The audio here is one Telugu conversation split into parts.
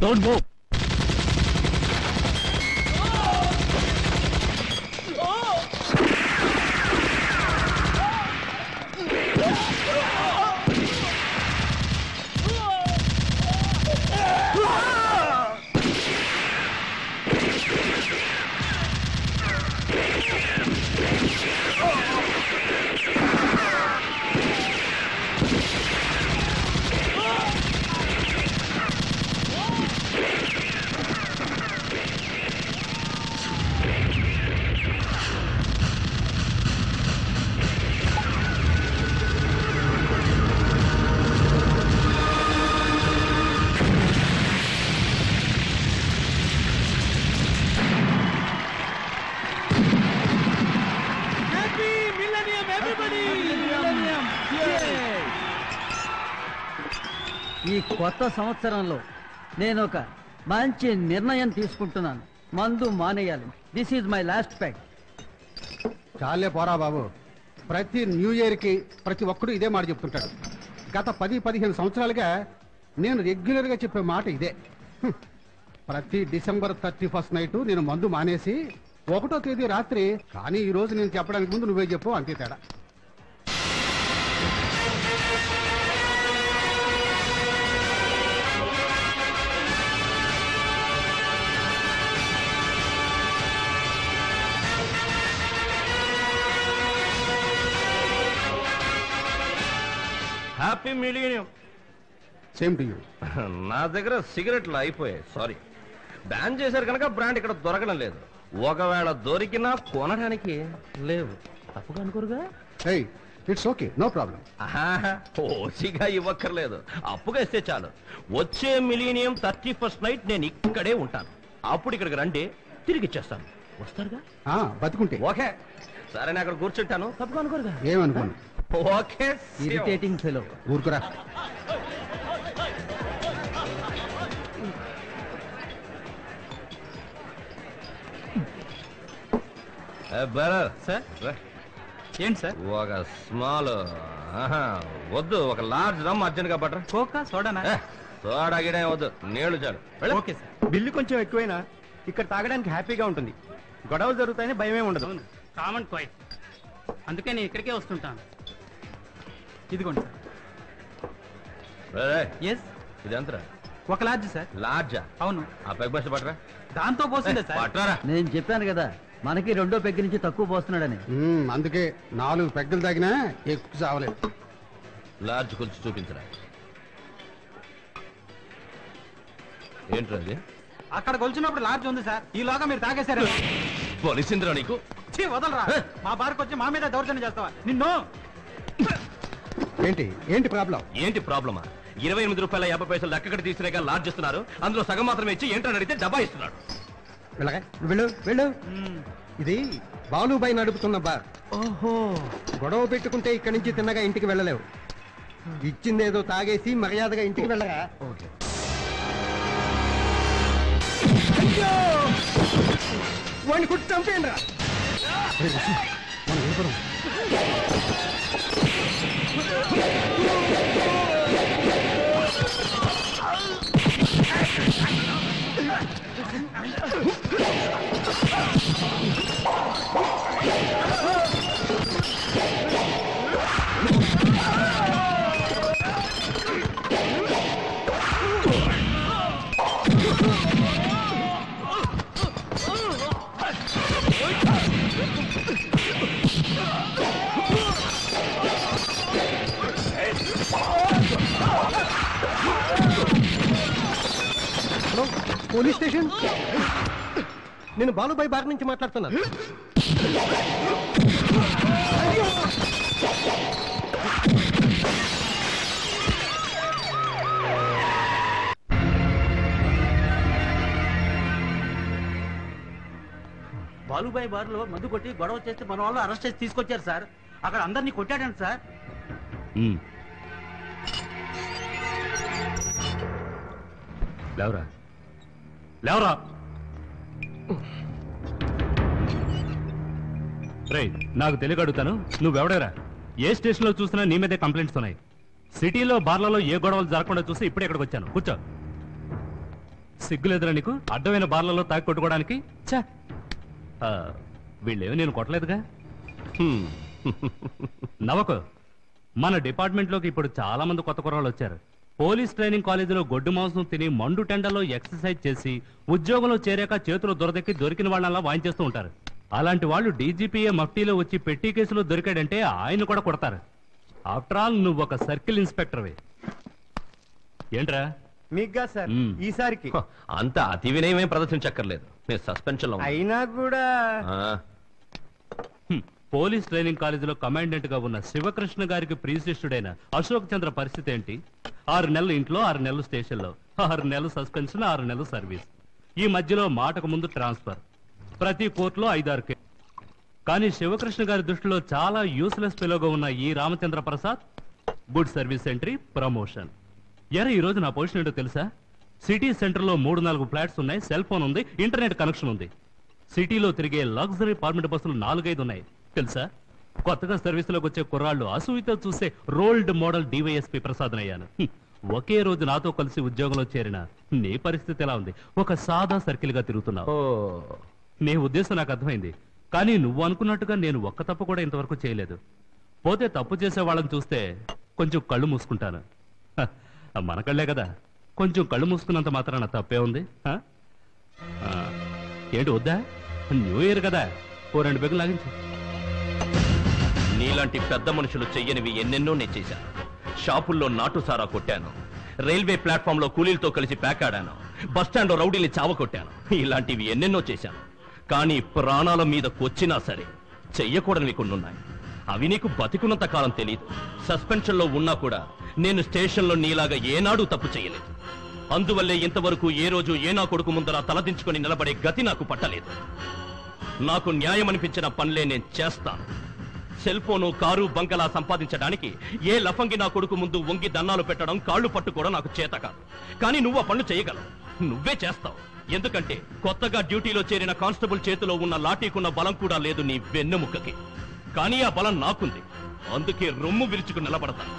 డోంట్ మూవ్ ఈ కొత్త సంవత్సరంలో నేను ఒక మంచి నిర్ణయం తీసుకుంటున్నాను మందు మానేయాలి this is my last pack చాలే పోరా బాబు ప్రతి న్యూ ఇయర్కి ప్రతి ఒక్కడు ఇదే మాట చెప్తుంటాడు గత పది పదిహేను సంవత్సరాలుగా నేను రెగ్యులర్గా చెప్పే మాట ఇదే హ్మ్. ప్రతి డిసెంబర్ థర్టీ ఫస్ట్ నైట్ నేను మందు మానేసి ఒకటో తేదీ రాత్రి కానీ ఈ రోజు నేను చెప్పడానికి ముందు నువ్వే చెప్పు అంతే తేడా happy millennium same to you నా దగ్గర సిగరెట్లు అయిపోయాయి సారీ బ్యాన్ చేశారు కనుక బ్రాండ్ ఇక్కడ దొరకడం లేదు ఒకవేళ దొరికినా కొనడానికి లేవు తప్పుగా అనుకోరుగా hey it's okay no problem ఆహా, ఓసిగా ఇవ్వక్కర్లేదు అప్పుగా ఇస్తే చాలు వచ్చే మిలీనియం థర్టీ ఫస్ట్ నైట్ నేను ఇక్కడే ఉంటాను అప్పుడు ఇక్కడికి రండి తిరిగి ఇచ్చేస్తాను వస్తారుగా బతుకుంటే ఓకే సరే నేను అక్కడ కూర్చుంటాను తప్పుగా అనుకోరుగా ఏమనుకోను ఓకే ఇరిటేటింగ్ ఫెలో ఊరుకురా సార్ ఏంటి సార్ ఒక స్మాల్ వద్దు ఒక లార్జ్ రమ్ అర్జెంట్ గా పట్టరా కోకా సోడానా ఏ, సోడా గిడే వద్దు నీళ్లు చాలు వెళ్ళు. ఓకే సార్ బిల్లు కొంచెం ఎక్కువైనా ఇక్కడ తాగడానికి హ్యాపీగా ఉంటుంది గొడవలు జరుగుతాయని భయమే ఉండదు కామన్ క్వైట్ అందుకే నేను ఇక్కడికే వస్తుంటాను ఇదిగోండి సార్ రేయ్, ఎస్ ఇది ఎంతరా ఒక లార్జ్ సార్ లార్జా అవును ఆ పెగ్ బస్ పట్టరా దాంతో పోసిందే సార్ పట్టరా నేను చెప్పాను కదా మనకి రెండో పెగ్గు నుంచి తక్కువ పోస్తున్నాడని మ్మ్, అందుకే నాలుగు పెగ్గలు తాగినా ఎక్కువ చావలేదు లార్జ్ కొలిచి చూపించరా ఏంట్రా అది అక్కడ కొలిచినప్పుడు లార్జ్ ఉంది సార్ ఈలోగా మీరు తాగేశారు పొలిసిందిరా నీకు ఛీ, వదలరా మా బార్కి వచ్చి మా మీద దౌర్జన్యం చేస్తావా నిన్ను ఏంటి ఏంటి ప్రాబ్లం ఏంటి ప్రాబ్లమా ఇరవై ఎనిమిది రూపాయల యాభై పైసలు లెక్కగడ తీసుకునే లార్జ్ ఇస్తున్నారు అందులో సగం మాత్రమే ఇచ్చి ఏంటని అడిగితే డబ్బా ఇస్తున్నాడు వెళ్ళగా వెళ్ళు వెళ్ళు ఇది బాలుబాయి నడుపుతున్న బార్ ఓహో గొడవ పెట్టుకుంటే ఇక్కడి నుంచి తిన్నగా ఇంటికి వెళ్ళలేవు ఇచ్చిందేదో తాగేసి మర్యాదగా ఇంటికి వెళ్ళగా ఓకే వాడిని కుట్టి చంపేయండి రా హలో పోలీస్ స్టేషన్ నేను బాలుబాయి బార్ నుంచి మాట్లాడుతున్నాను బాలుబాయ్ బార్లో మందు కొట్టి గొడవ చేస్తే మన వాళ్ళు అరెస్ట్ చేసి తీసుకొచ్చారు సార్ అక్కడ అందరినీ కొట్టాడంట సార్ లేవరా లేవరా రే నాకు తెలియక అడుగుతాను నువ్వెవడరా ఏ స్టేషన్లో చూసినా నీ మీదే కంప్లైంట్స్ ఉన్నాయి సిటీలో బార్లలో ఏ గొడవలు జరగకుండా చూసి ఇప్పుడే ఇక్కడికి వచ్చాను కూర్చో సిగ్గులేదురా నీకు అడ్డమైన బార్లలో తాగి కొట్టుకోవడానికి ఛా ఆ, వీళ్ళేమి నేను కొట్టలేదుగా హ్మ్. నవకు మన డిపార్ట్మెంట్లోకి ఇప్పుడు చాలా మంది కొత్త కుర్రాళ్ళు వచ్చారు పోలీస్ ట్రైనింగ్ కాలేజీలో గొడ్డు మాంసం తిని మండు టెండలో ఎక్సర్సైజ్ చేసి ఉద్యోగంలో చేరాక చేతులు దొరదెక్కి దొరికిన వాళ్ళలా వాయించేస్తూ ఉంటారు అలాంటి వాళ్ళు డీజీపీఏ మఫ్టీలో వచ్చి పెట్టి కేసులో దొరికాడంటే ఆయన కూడా కొడతారు ఆఫ్టర్ ఆల్ నువ్వు ఒక సర్కిల్ ఇన్స్పెక్టర్వే ఏంట్రా మీగ్గా సార్ మ్మ్. ఈసారికి హ, అంత అతి వినయమేం ప్రదర్శించక్కర్లేదు నేను సస్పెన్షన్ లో ఉన్నా. అయినా కూడా ఆ, హ్మ్. పోలీస్ ట్రైనింగ్ కాలేజీలో కమాండెంట్ గా ఉన్న శివకృష్ణ గారికి ప్రియశిష్యుడైన అశోక్ చంద్ర పరిస్థితి ఏంటి ఆరు నెలలు ఇంట్లో ఆరు నెలలు స్టేషన్లో ఆరు నెలలు సస్పెన్షన్ ఆరు నెలలు సర్వీస్ ఈ మధ్యలో మాటకు ముందు ట్రాన్స్ఫర్ ప్రతి కోర్టులో ఐదారు కే కానీ శివకృష్ణ గారి దృష్టిలో చాలా యూస్లెస్ పిలోగా ఉన్న ఈ Ramachandra Prasad good service entry promotion ఎర ఈ రోజు నా పొజిషన్ ఏంటో తెలుసా సిటీ సెంటర్లో మూడు నాలుగు ఫ్లాట్స్ ఉన్నాయి సెల్ ఫోన్ ఉంది ఇంటర్నెట్ కనెక్షన్ ఉంది సిటీలో తిరిగే లగ్జరీ పార్మెంట్ బస్సులు నాలుగైదు ఉన్నాయి తెలుసా కొత్తగా సర్వీసులోకి వచ్చే కుర్రాళ్ళు అసూయతో చూసే రోల్డ్ మోడల్ డివైఎస్పి ప్రసాద్ అయ్యాను హ్మ్. ఒకే రోజు నాతో కలిసి ఉద్యోగంలో చేరిన నీ పరిస్థితి ఎలా ఉంది ఒక సాదా సర్కిల్ గా తిరుగుతున్నావు ఓ నీ ఉద్దేశం నాకు అర్థమైంది కానీ నువ్వు అనుకున్నట్టుగా నేను ఒక్క తప్పు కూడా ఇంతవరకు చేయలేదు పోతే తప్పు చేసే వాళ్ళని చూస్తే కొంచెం కళ్ళు మూసుకుంటాను హ, మన కళ్ళే కదా కొంచెం కళ్ళు మూసుకున్నంత మాత్రాన తప్పే ఉంది హ? ఆ, ఏంటి వద్దా న్యూ ఇయర్ కదా ఓ రెండు బెగులు లాగించు నీలాంటి పెద్ద మనుషులు చెయ్యనివి ఎన్నెన్నో నేను చేశాను షాపుల్లో నాటు సారా కొట్టాను రైల్వే ప్లాట్ఫామ్ లో కూలీలతో కలిసి పేకాడాను బస్ స్టాండ్ లో రౌడీని చావ కొట్టాను ఇలాంటివి ఎన్నెన్నో చేశాను కానీ ప్రాణాల మీద కొచ్చినా సరే చెయ్యకూడనివి కొన్ని ఉన్నాయి అవి నీకు బతికున్నంత కాలం తెలియదు సస్పెన్షన్ లో ఉన్నా కూడా నేను స్టేషన్లో నీలాగా ఏనాడు తప్పు చేయలేదు అందువల్లే ఇంతవరకు ఏ రోజు ఏ నా కొడుకు ముందర తలదించుకొని నిలబడే గతి నాకు పట్టలేదు నాకు న్యాయం అనిపించిన పనులే నేను చేస్తాను సెల్ ఫోను కారు బంకలా సంపాదించడానికి ఏ లఫంగి నా కొడుకు ముందు వంగి దన్నాలు పెట్టడం కాళ్ళు పట్టుకోవడం నాకు చేత కాదు కానీ నువ్వు ఆ పనులు చేయగలవు నువ్వే చేస్తావు ఎందుకంటే కొత్తగా డ్యూటీలో చేరిన కానిస్టేబుల్ చేతిలో ఉన్న లాఠీకున్న బలం కూడా లేదు నీ వెన్నెముక్కకి కానీ ఆ బలం నాకుంది అందుకే రొమ్ము విరుచుకు నిలబడతాను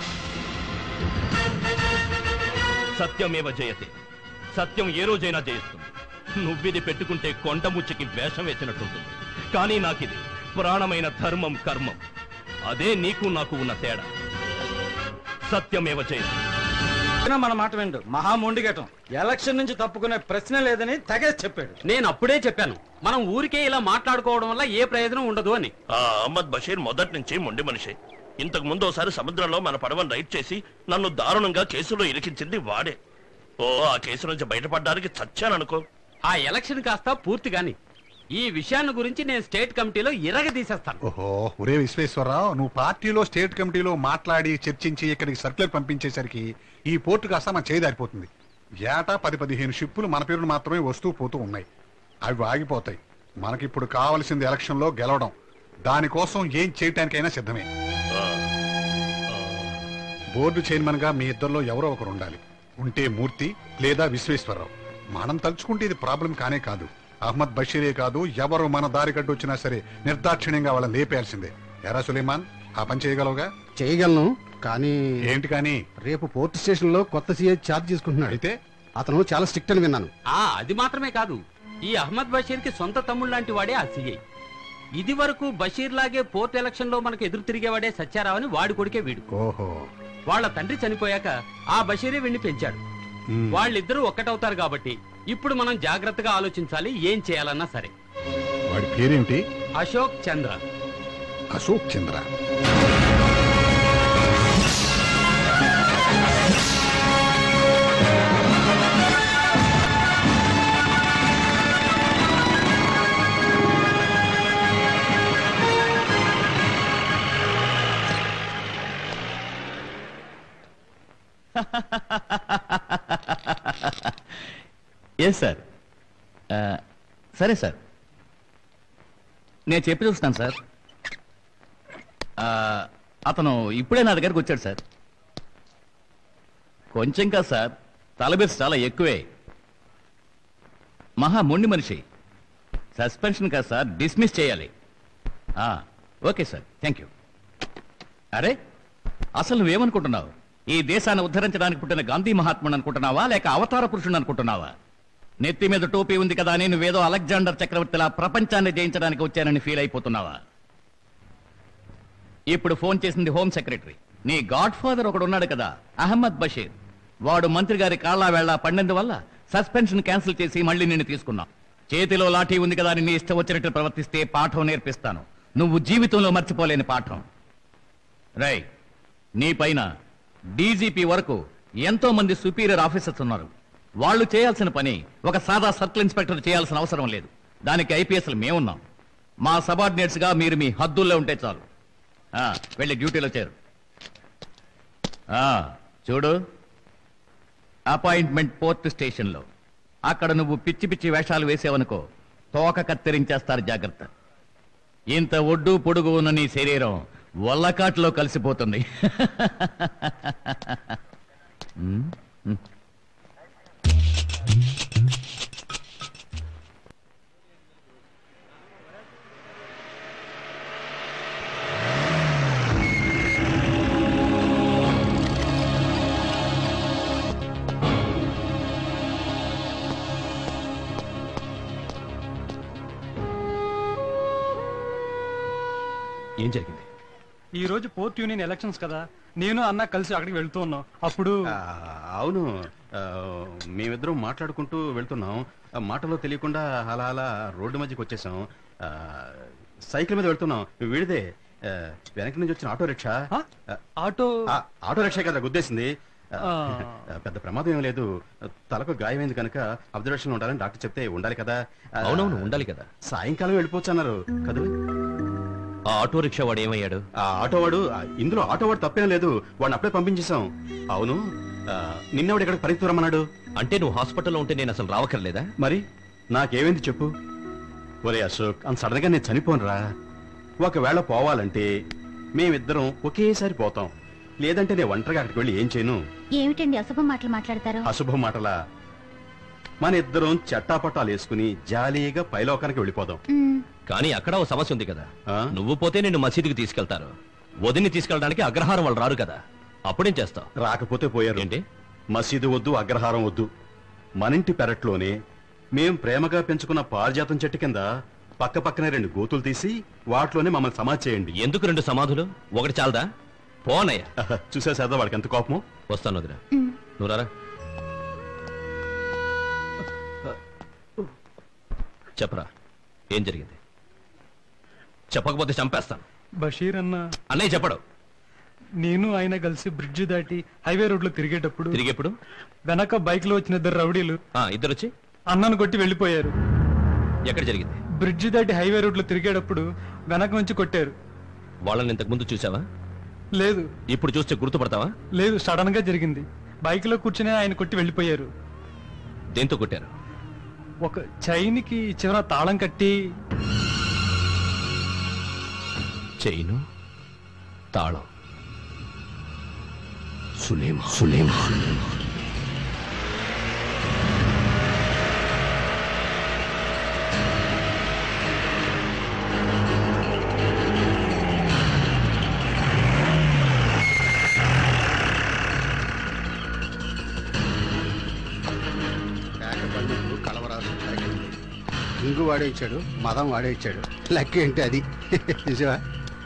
సత్యమేవ జయతే సత్యం ఏ రోజైనా జయిస్తుంది నువ్విది పెట్టుకుంటే కొండముచ్చికి వేషం వేసినట్టుంటుంది కానీ నాకిది ప్రాణమైన ధర్మం కర్మం అదే నీకు నాకు ఉన్న తేడా సత్యమేవ జయతే అయినా మన మాట విండు మహా మొండిగటం ఎలక్షన్ నుంచి తప్పుకునే ప్రశ్న లేదని తెగేసి చెప్పాడు నేను అప్పుడే చెప్పాను మనం ఊరికే ఇలా మాట్లాడుకోవడం వల్ల ఏ ప్రయోజనం ఉండదు అని ఆ అహ్మద్ బషీర్ మొదటి నుంచి మొండి మనిషి ఇంతకు ముందు ఒకసారి సముద్రంలో మన పడవను రైడ్ చేసి నన్ను దారుణంగా కేసులో ఇరికించింది వాడే ఓ ఆ కేసు నుంచి బయటపడడానికి చచ్చాననుకో ఆ ఎలక్షన్ కాస్త పూర్తిగాని ఈ విషయాన్ని గురించి నేను స్టేట్ కమిటీలో ఇరగ తీసేస్తాను ఓహో ఒరే విశ్వేశ్వరరావు నువ్వు పార్టీలో స్టేట్ కమిటీలో మాట్లాడి చర్చించి ఇక్కడికి సర్క్యులర్ పంపించేసరికి ఈ పోర్టు కాస్త మన చేదారిపోతుంది ఏటా పది పదిహేను షిప్పులు మన పేరును మాత్రమే వస్తూ పోతూ ఉన్నాయి అవి ఆగిపోతాయి మనకిప్పుడు కావలసింది ఎలక్షన్లో గెలవడం దానికోసం ఏం చేయటానికైనా సిద్ధమే బోర్డు చైర్మన్ గా మీ ఇద్దరిలో ఎవరో ఒకరు ఉండాలి ఉంటే మూర్తి లేదా విశ్వేశ్వరరావు మనం తలుచుకుంటే ఇది ప్రాబ్లం కానే కాదు అహ్మద్ బషీరే కాదు ఎవరు మన దారి కట్టు వచ్చినా సరే నిర్దాక్షిణ్యంగా వాళ్ళని లేపేయాల్సిందే ఎరా సులేమాన్ ఆ పని చేయగలవుగా చేయగలను కానీ ఏంటి కానీ రేపు పోర్ట్ స్టేషన్ లో కొత్త సీఏ ఛార్జ్ తీసుకుంటున్నాడు అయితే అతను చాలా స్ట్రిక్ట్ అని విన్నాను ఆ అది మాత్రమే కాదు ఈ అహ్మద్ బషీర్ కి సొంత తమ్ముడు లాంటి వాడే ఆ సిఐ ఇది వరకు బషీర్ లాగే పోర్ట్ ఎలక్షన్ లో మనకు ఎదురు తిరిగేవాడే సత్యారావు అని వాడి కొడుకే వీడు ఓహో వాళ్ళ తండ్రి చనిపోయాక ఆ బషీరే వీడిని పెంచాడు మ్మ్. వాళ్ళిద్దరూ ఒక్కటవుతారు కాబట్టి ఇప్పుడు మనం జాగ్రత్తగా ఆలోచించాలి ఏం చేయాలన్నా సరే వాడి పేరేంటి అశోక్ చంద్ర అశోక్ చంద్ర ఎస్ సార్ సరే సార్ నేను చెప్పి చూస్తాను సార్ ఆ, అతను ఇప్పుడే నా దగ్గరకు వచ్చాడు సార్ కొంచెం కాదు సార్ తలబిర్స్ చాలా ఎక్కువే మహా మొండి మనిషి సస్పెన్షన్ కాదు సార్ డిస్మిస్ చేయాలి ఆ, ఓకే సార్ థ్యాంక్ యూ అరే అసలు నువ్వేమనుకుంటున్నావు ఈ దేశాన్ని ఉద్ధరించడానికి పుట్టిన గాంధీ మహాత్ముడు అనుకుంటున్నావా లేక అవతార పురుషుడు అనుకుంటున్నావా నెత్తి మీద టోపీ ఉంది కదా అని నువ్వేదో అలెగ్జాండర్ చక్రవర్తిలా ప్రపంచాన్ని జయించడానికి వచ్చానని ఫీల్ అయిపోతున్నావా ఇప్పుడు ఫోన్ చేసింది హోమ్ సెక్రటరీ నీ గాడ్ ఫాదర్ ఒకడు ఉన్నాడు కదా అహ్మద్ బషీర్ వాడు మంత్రి గారి కాళ్ళ వేళ పడినందువల్ల సస్పెన్షన్ క్యాన్సిల్ చేసి మళ్ళీ నిన్ను తీసుకున్నాం చేతిలో లాఠీ ఉంది కదా అని నీ ఇష్టం వచ్చినట్టు ప్రవర్తిస్తే పాఠం నేర్పిస్తాను నువ్వు జీవితంలో మర్చిపోలేని పాఠం రై నీ పైన డీజీపీ వరకు ఎంతో మంది సుపీరియర్ ఆఫీసర్స్ ఉన్నారు వాళ్ళు చేయాల్సిన పని ఒక సాదా సర్కిల్ ఇన్స్పెక్టర్ చేయాల్సిన అవసరం లేదు దానికి ఐపీఎస్లు మేమున్నాం మా సబార్డినేట్స్ గా మీరు మీ హద్దుల్లో ఉంటే చాలు ఆ, వెళ్ళి డ్యూటీలో చేరు ఆ, చూడు అపాయింట్మెంట్ పోర్ట్ స్టేషన్లో అక్కడ నువ్వు పిచ్చి పిచ్చి వేషాలు వేసావనుకో తోక కత్తిరించేస్తారు జాగ్రత్త ఇంత ఒడ్డు పొడుగు ఉన్న నీ శరీరం వల్లకాట్లో కలిసిపోతుంది ఉమ్, ఉమ్. ఏం జరిగింది ఈ రోజు పోర్ట్ యూనియన్ ఎలక్షన్స్ కదా నేను అన్న కలిసి అక్కడికి వెళ్తూ ఉన్నాం అప్పుడు ఆ, అవును ఆ, మేమిద్దరం మాట్లాడుకుంటూ వెళ్తున్నాం ఆ, మాటలో తెలియకుండా అలా అలా రోడ్డు మధ్యకి వచ్చేసాం ఆ, సైకిల్ మీద వెళ్తున్నాం వీడిదే ఆ, వెనక నుంచి వచ్చిన ఆటో రిక్షా ఆ? ఆ, ఆటో ఆ, ఆటో రిక్షా కదా గుద్దేసింది ఆ, ఆ. పెద్ద ప్రమాదం ఏం లేదు తలకు గాయమైంది కనుక అబ్జర్వేషన్ ఉండాలని డాక్టర్ చెప్తే ఉండాలి కదా ఆ, అవునవును ఉండాలి కదా సాయంకాలం వెళ్ళిపోవచ్చు అన్నారు కదూ ఆ ఆటో రిక్షా వాడు ఏమయ్యాడు ఆ ఆటో వాడు ఆ, ఇందులో ఆటో వాడు తప్పేం లేదు వాడిని అప్పుడే పంపించేశాం అవును ఆ, నిన్నవాడు ఇక్కడ పరిస్థితి రమ్మన్నాడు అంటే నువ్వు హాస్పిటల్లో ఉంటే నేను అసలు రావక్కర్లేదా మరి నాకేమైంది చెప్పు ఒరే అశోక్ అంత సడన్ గా నేను చనిపోనురా ఒకవేళ పోవాలంటే మేమిద్దరం ఒకేసారి పోతాం లేదంటే నేను ఒంటరిగా అక్కడికి వెళ్ళి ఏం చేయను ఏమిటండి అశుభం మాటలు మాట్లాడతారు అశుభ మాటలా మన ఇద్దరం చట్టాపట్టాలు వేసుకుని జాలీగా పైలోకానికి వెళ్ళిపోదాం మ్, కానీ అక్కడ ఓ సమస్య ఉంది కదా ఆ? నువ్వు పోతే నిన్ను మసీదుకి తీసుకెళ్తారు వదిని తీసుకెళ్ళడానికి అగ్రహారం వాళ్ళు రారు కదా అప్పుడేం చేస్తావు రాకపోతే పోయారు ఏంటి మసీదు వద్దు అగ్రహారం వద్దు మనింటి పెరట్లోనే మేం ప్రేమగా పెంచుకున్న పారిజాతం చెట్టు కింద పక్క పక్కనే రెండు గోతులు తీసి వాటిలోనే మమ్మల్ని సమాధి చేయండి ఎందుకు రెండు సమాధులు ఒకటి చాలదా పోనయ్య చూసా సరదా వాడికి ఎంత కోపము వస్తాను వదిన మ్. నువ్వు రారా చెప్పరా ఏం జరిగింది చెప్పకపోతే చంపేస్తాను బషీర్ అన్న అన్నయ్య చెప్పడు నేను ఆయన కలిసి బ్రిడ్జ్ దాటి హైవే రోడ్ లో తిరిగేటప్పుడు తిరిగేప్పుడు వెనక బైక్ లో వచ్చిన ఇద్దరు రౌడీలు ఆ, ఇద్దరు వచ్చి అన్నను కొట్టి వెళ్ళిపోయారు ఎక్కడ జరిగింది బ్రిడ్జ్ దాటి హైవే రోడ్ లో తిరిగేటప్పుడు వెనక నుంచి కొట్టారు వాళ్ళని ఇంతకు ముందు చూసావా లేదు ఇప్పుడు చూస్తే గుర్తుపడతావా లేదు సడన్ గా జరిగింది బైక్ లో కూర్చుని ఆయన కొట్టి వెళ్ళిపోయారు దేంతో కొట్టారు ఒక చైన్కి చివర తాళం కట్టి చైను తాళం సులేమా సులేమా పండుగ కలవరాసు తగిలింది ఇంగు వాడే ఇచ్చాడు మదం వాడే ఇచ్చాడు లెక్క ఏంటి అది నిజమా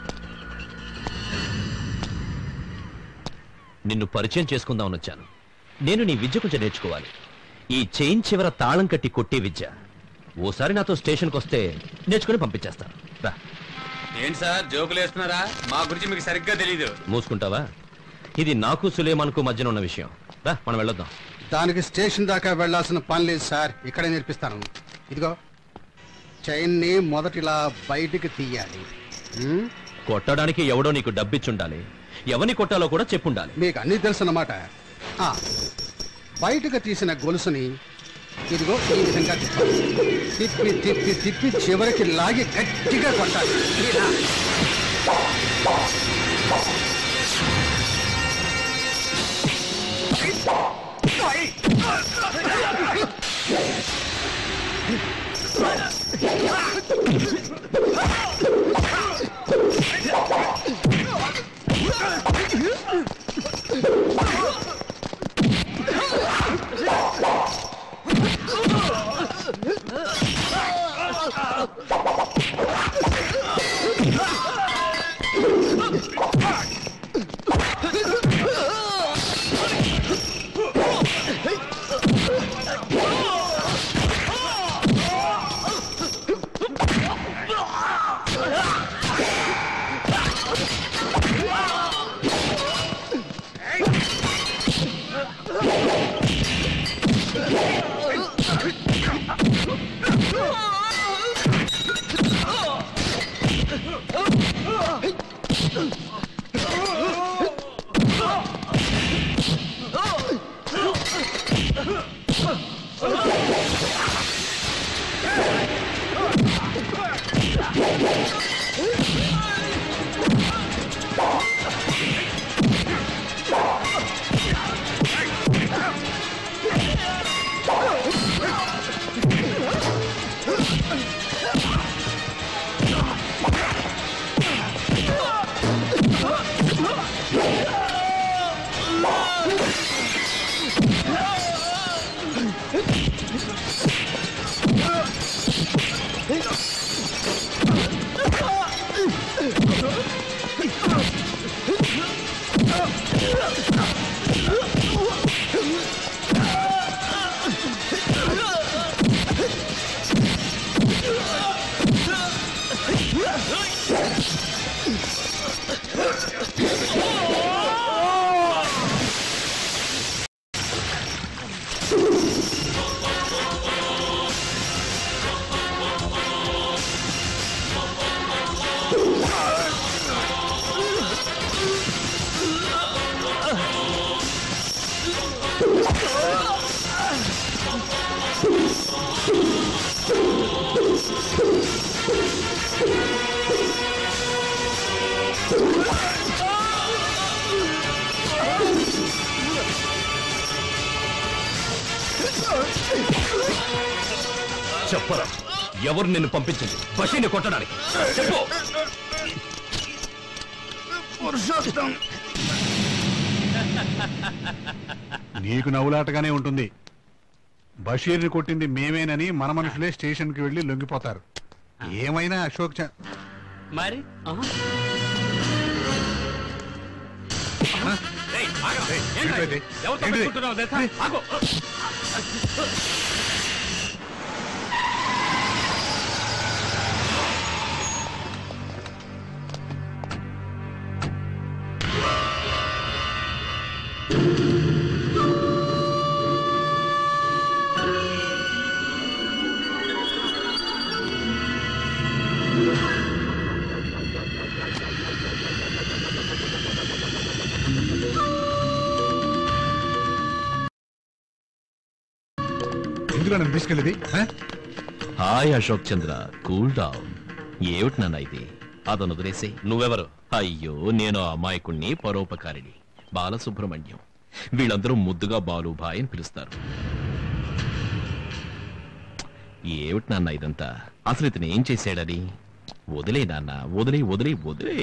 నిన్ను పరిచయం చేసుకుందామని వచ్చాను నేను నీ విద్య కొంచెం నేర్చుకోవాలి ఈ చైన్ చివర తాళం కట్టి కొట్టే విద్య ఓసారి నాతో స్టేషన్కి వస్తే నేర్చుకుని పంపించేస్తాను రా ఏంటి సార్ జోకులు వేస్తున్నారా మా గురించి మీకు సరిగ్గా తెలీదు మూసుకుంటావా ఇది నాకు సులేమాన్కు మధ్యన ఉన్న విషయం రా మనం వెళ్ళొద్దాం దానికి స్టేషన్ దాకా వెళ్ళాల్సిన పని లేదు సార్ ఇక్కడే నేర్పిస్తాను ఇదిగో చైన్ని మొదటిలా బయటికి తీయాలి ఉమ్, కొట్టడానికి ఎవడో నీకు డబ్బిచ్చుండాలి ఎవరిని కొట్టాలో కూడా చెప్పుండాలి మీకు అన్నీ తెలుసు అన్నమాట ఆ, బయటకు తీసిన గొలుసుని ఇదిగో ఈ విధంగా తిప్పాలి తిప్పి తిప్పి తిప్పి చివరికి లాగి గట్టిగా కొట్టాలి ఇలా. చెప్పరా ఎవరు నిన్ను పంపించింది బషీని కొట్టడానికి చెప్పు నీకు నవ్వులాటగానే ఉంటుంది బషీర్ని కొట్టింది మేమేనని మన మనుషులే స్టేషన్కి వెళ్ళి లొంగిపోతారు ఏమైనా అశోక్ చ- మరి ఆ? ఏయ్, ఆగరా. ఏయ్, ఏంట్రా ఇది? ఏంటిది? ఎవరితో ఏంటిది? పెట్టుకుంటున్నావో తెలుసా? ఆగు. ఎందుకు నన్ను తీసుకెళ్ళేది ఆ? Hi Ashok Chandra cool down ఏమిటి నాన్న ఇది అతను వదిలేసి నువ్వెవరు అయ్యో నేను ఆ అమాయకుణ్ణి పరోపకారిణి బాలసుబ్రహ్మణ్యం వీళ్ళందరూ ముద్దుగా బాలుభాయ్ అని పిలుస్తారు ఏమిటి నాన్న ఇదంతా అసలు ఇతను ఏం చేశాడని వదిలే నాన్న వదిలే వదిలే వదిలే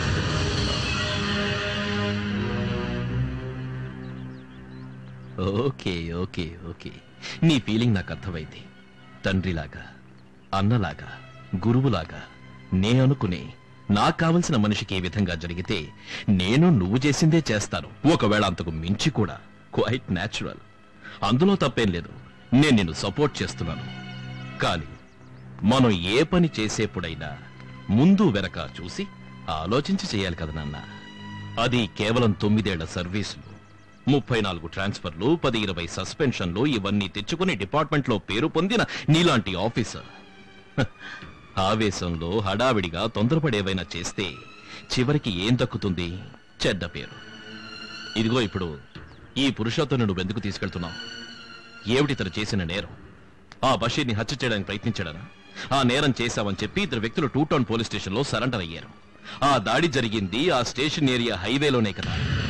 ఓకే ఓకే ఓకే నీ ఫీలింగ్ నాకు అర్థమైంది తండ్రిలాగా అన్నలాగా గురువులాగా నే అనుకునే నాకు కావలసిన మనిషికి ఏ విధంగా జరిగితే నేను నువ్వు చేసిందే చేస్తాను ఒకవేళ అంతకు మించి కూడా క్వైట్ న్యాచురల్ అందులో తప్పేం లేదు నేను నిన్ను సపోర్ట్ చేస్తున్నాను కానీ మనం ఏ పని చేసేప్పుడైనా ముందు వెనక చూసి ఆలోచించి చేయాలి కదా నాన్న అది కేవలం తొమ్మిదేళ్ల సర్వీసులు ముప్పై నాలుగు ట్రాన్స్ఫర్లు పది ఇరవై సస్పెన్షన్లు ఇవన్నీ తెచ్చుకుని డిపార్ట్మెంట్లో పేరు పొందిన నీలాంటి ఆఫీసర్ హ, ఆవేశంలో హడావిడిగా తొందరపడేవైనా చేస్తే చివరికి ఏం దక్కుతుంది చెడ్డ పేరు ఇదిగో ఇప్పుడు ఈ పురుషోత్తను నువ్వెందుకు తీసుకెళ్తున్నావు ఏమిటి ఇతను చేసిన నేరం ఆ బషీర్ని హత్య చేయడానికి ప్రయత్నించాడనా ఆ నేరం చేశావని చెప్పి ఇద్దరు వ్యక్తులు టూ టౌన్ పోలీస్ స్టేషన్లో సరెండర్ అయ్యారు ఆ దాడి జరిగింది ఆ స్టేషన్ ఏరియా హైవేలోనే కదా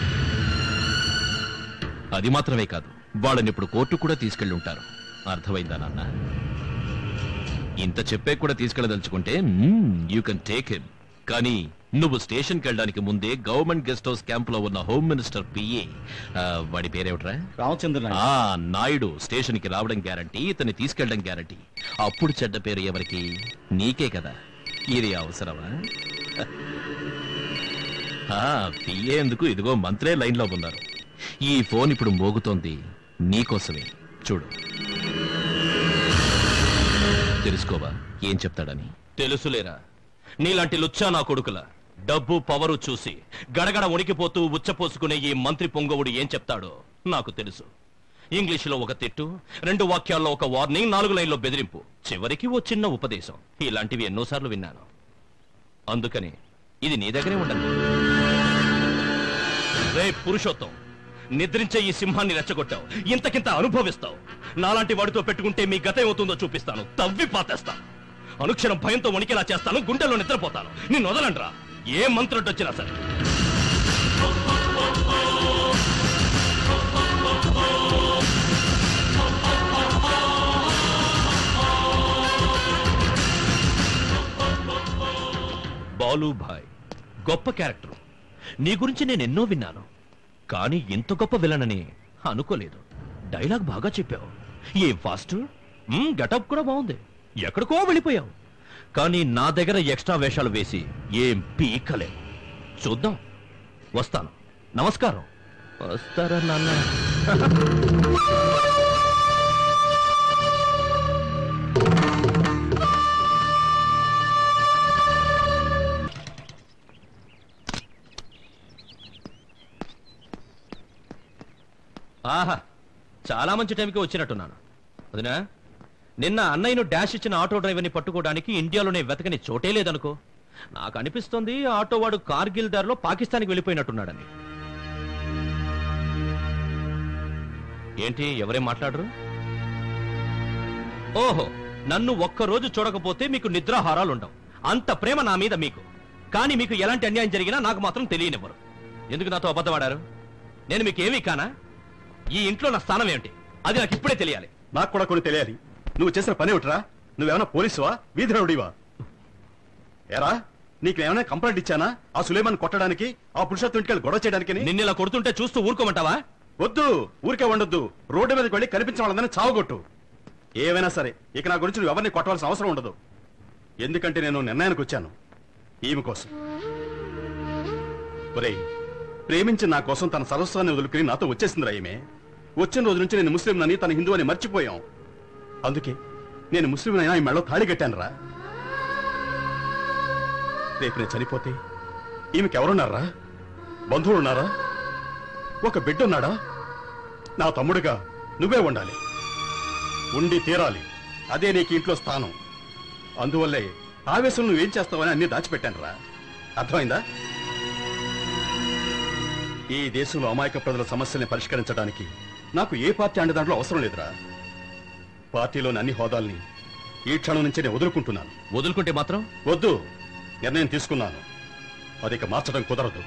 అది మాత్రమే కాదు వాళ్ళని ఇప్పుడు కోర్టు కూడా తీసుకెళ్ళి ఉంటారు అర్థమైందా నాన్న ఇంత చెప్పే కూడా తీసుకెళ్ళదలుచుకుంటే యూ కెన్ టేక్ హిమ్ కానీ నువ్వు స్టేషన్కి వెళ్ళడానికి ముందే గవర్నమెంట్ గెస్ట్ హౌస్ క్యాంప్ లో ఉన్న హోమ్ మినిస్టర్ పిఏ వాడి పేరేమిట్రా రామచంద్ర ఆ నాయుడు స్టేషన్ కి రావడం గ్యారంటీ ఇతన్ని తీసుకెళ్ళడం గ్యారంటీ అప్పుడు చెడ్డ పేరు ఎవరికి నీకే కదా ఇది అవసరమా ఆ పిఏ ఎందుకు ఇదిగో మంత్రే లైన్ లో ఉన్నారు ఈ ఫోన్ ఇప్పుడు మోగుతోంది నీకోసమే చూడు తెలుసుకోవా ఏం చెప్తాడని తెలుసులేరా నీలాంటి లుచ్చా నా కొడుకుల డబ్బు పవరు చూసి గడగడ ఉనికిపోతూ ఉచ్చపోసుకునే ఈ మంత్రి పొంగవుడు ఏం చెప్తాడో నాకు తెలుసు ఇంగ్లీషులో ఒక తిట్టు రెండు వాక్యాల్లో ఒక వార్నింగ్ నాలుగు లైన్లో బెదిరింపు చివరికి ఓ చిన్న ఉపదేశం ఇలాంటివి ఎన్నోసార్లు విన్నాను అందుకని ఇది నీ దగ్గరే ఉండండి రే పురుషోత్తం నిద్రించే ఈ సింహాన్ని రెచ్చగొట్టావు ఇంతకింత అనుభవిస్తావు నాలాంటి వాడితో పెట్టుకుంటే మీ గతం ఏమవుతుందో చూపిస్తాను తవ్వి పాతేస్తాను అనుక్షణం భయంతో వణికిలా చేస్తాను గుండెల్లో నిద్రపోతాను నిన్ను వదలండ్రా ఏ మంత్రొడ్డొచ్చినా సరే బాలుభాయ్ గొప్ప క్యారెక్టర్ నీ గురించి నేను ఎన్నో విన్నాను కానీ ఇంత గొప్ప విలనని అనుకోలేదు డైలాగ్ బాగా చెప్పావు ఏ ఫాస్ట్ గటప్ కూడా బాగుంది ఎక్కడికో వెళ్ళిపోయావు కానీ నా దగ్గర ఎక్స్ట్రా వేషాలు వేసి ఏం పీకలేవు చూద్దాం వస్తాను నమస్కారం వస్తారా నాన్న ఆహా చాలా మంచి టైంకి వచ్చినట్టున్నాను వదినా నిన్న అన్నయ్యను డాష్ ఇచ్చిన ఆటో డ్రైవర్ని పట్టుకోవడానికి ఇండియాలోనే వెతకని చోటే లేదనుకో నాకు అనిపిస్తుంది ఆ ఆటో వాడు కార్గిల్ దారిలో పాకిస్తాన్కి వెళ్ళిపోయినట్టున్నాడని ఏంటి ఎవరేం మాట్లాడరు ఓహో నన్ను ఒక్కరోజు చూడకపోతే మీకు నిద్రాహారాలు ఉండవు అంత ప్రేమ నా మీద మీకు కానీ మీకు ఎలాంటి అన్యాయం జరిగినా నాకు మాత్రం తెలియనివ్వరు ఎందుకు నాతో అబద్ధమాడారు నేను మీకు ఏమీ కానా ఈ ఇంట్లో నా స్థానం ఏమిటి అది నాకు ఇప్పుడే తెలియాలి నాకు కూడా కొన్ని తెలియాలి నువ్వు చేసిన పని ఏమిట్రా నువ్వేమైనా పోలీసువా వీధి రౌడీవా ఎరా నీకు ఏమైనా కంప్లైంట్ ఇచ్చానా ఆ సులేమాన్ కొట్టడానికి ఆ పురుషత్వం ఇంటికి గొడవ చేయడానికి నిన్ను ఇలా కొడుతుంటే చూస్తూ ఊరుకోమంటావా వద్దు ఊరికే ఉండొద్దు రోడ్డు మీదకి వెళ్ళి కనిపించిన వాళ్ళందరినీ చావగొట్టు ఏవైనా సరే ఇక నా గురించి నువ్వు ఎవరిని కొట్టవలసిన అవసరం ఉండదు ఎందుకంటే నేను నిర్ణయానికి వచ్చాను ఈమె కోసం ఒరేయ్ ప్రేమించి నా కోసం తన సరస్వాన్ని వదులుకుని నాతో వచ్చేసిందిరా ఈమె వచ్చిన రోజు నుంచి నేను ముస్లిం అని తన హిందూ అని మర్చిపోయాం అందుకే నేను ముస్లిం అయినా ఈ మెళ్ళలో తాళి కట్టాను రా రేపు నేను చనిపోతే ఈమెకి ఎవరున్నారా బంధువులు ఉన్నారా ఒక బిడ్డ ఉన్నాడా నా తమ్ముడుగా నువ్వే ఉండాలి ఉండి తీరాలి అదే నీకు ఇంట్లో స్థానం అందువల్లే ఆవేశం నువ్వేం చేస్తావని అన్ని దాచిపెట్టాను రా అర్థమైందా ఈ దేశంలో అమాయక ప్రజల సమస్యల్ని పరిష్కరించడానికి నాకు ఏ పార్టీ అండదాంట్లో అవసరం లేదురా పార్టీలోని అన్ని హోదాల్ని ఈ క్షణం నుంచే నేను వదులుకుంటున్నాను వదులుకుంటే మాత్రం వద్దు నిర్ణయం తీసుకున్నాను అది ఇక మార్చడం కుదరదు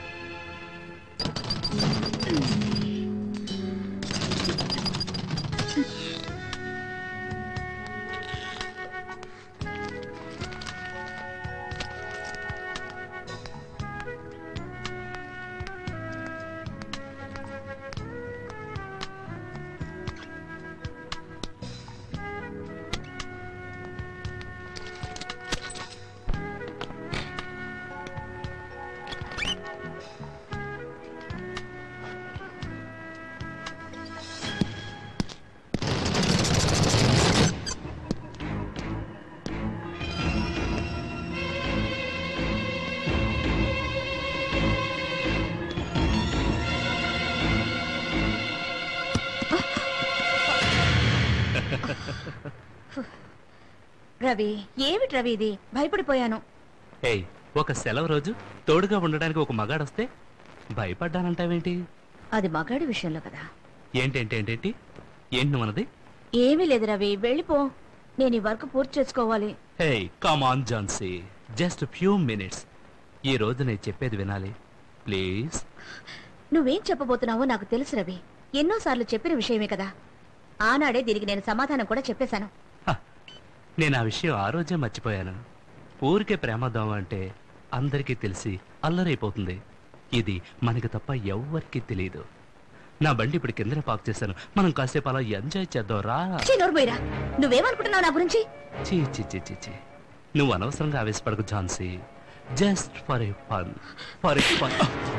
రవి ఏమిటి రవి ఇది భయపడిపోయాను ఏయ్ ఒక సెలవు రోజు తోడుగా ఉండడానికి ఒక మగాడొస్తే భయపడ్డానంటావేంటి అది మగాడి విషయంలో కదా ఏంటేంటేంటేంటి ఏంటి నువ్వు అన్నది ఏమీ లేదు రవి వెళ్ళిపో నేను ఈ వర్క్ పూర్తి చేసుకోవాలి hey come on Jhansi just few minutes ఈ రోజు నేను చెప్పేది వినాలి ప్లీజ్ నువ్వేం చెప్పబోతున్నావో నాకు తెలుసు రవి ఎన్నోసార్లు చెప్పిన విషయమే కదా ఆనాడే దీనికి నేను సమాధానం కూడా చెప్పేశాను నేను ఆ విషయం ఆ రోజే మర్చిపోయాను ఊరికే ప్రేమదాం అంటే అందరికీ తెలిసి అల్లరైపోతుంది ఇది మనకి తప్ప ఎవ్వరికీ తెలియదు నా బండి ఇప్పుడు కిందనే పార్క్ చేశాను మనం కాసేపు అలా ఎంజాయ్ చేద్దాం రా ఛీ, నోరు మూయరా. నువ్వేమనుకుంటున్నావు నా గురించి చీ చీ చీ చీ చీ నువ్వు అనవసరంగా ఆవేశపడకు Jhansi just for a fun for a fun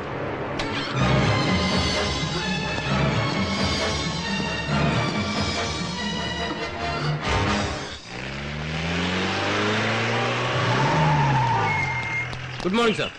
good morning sir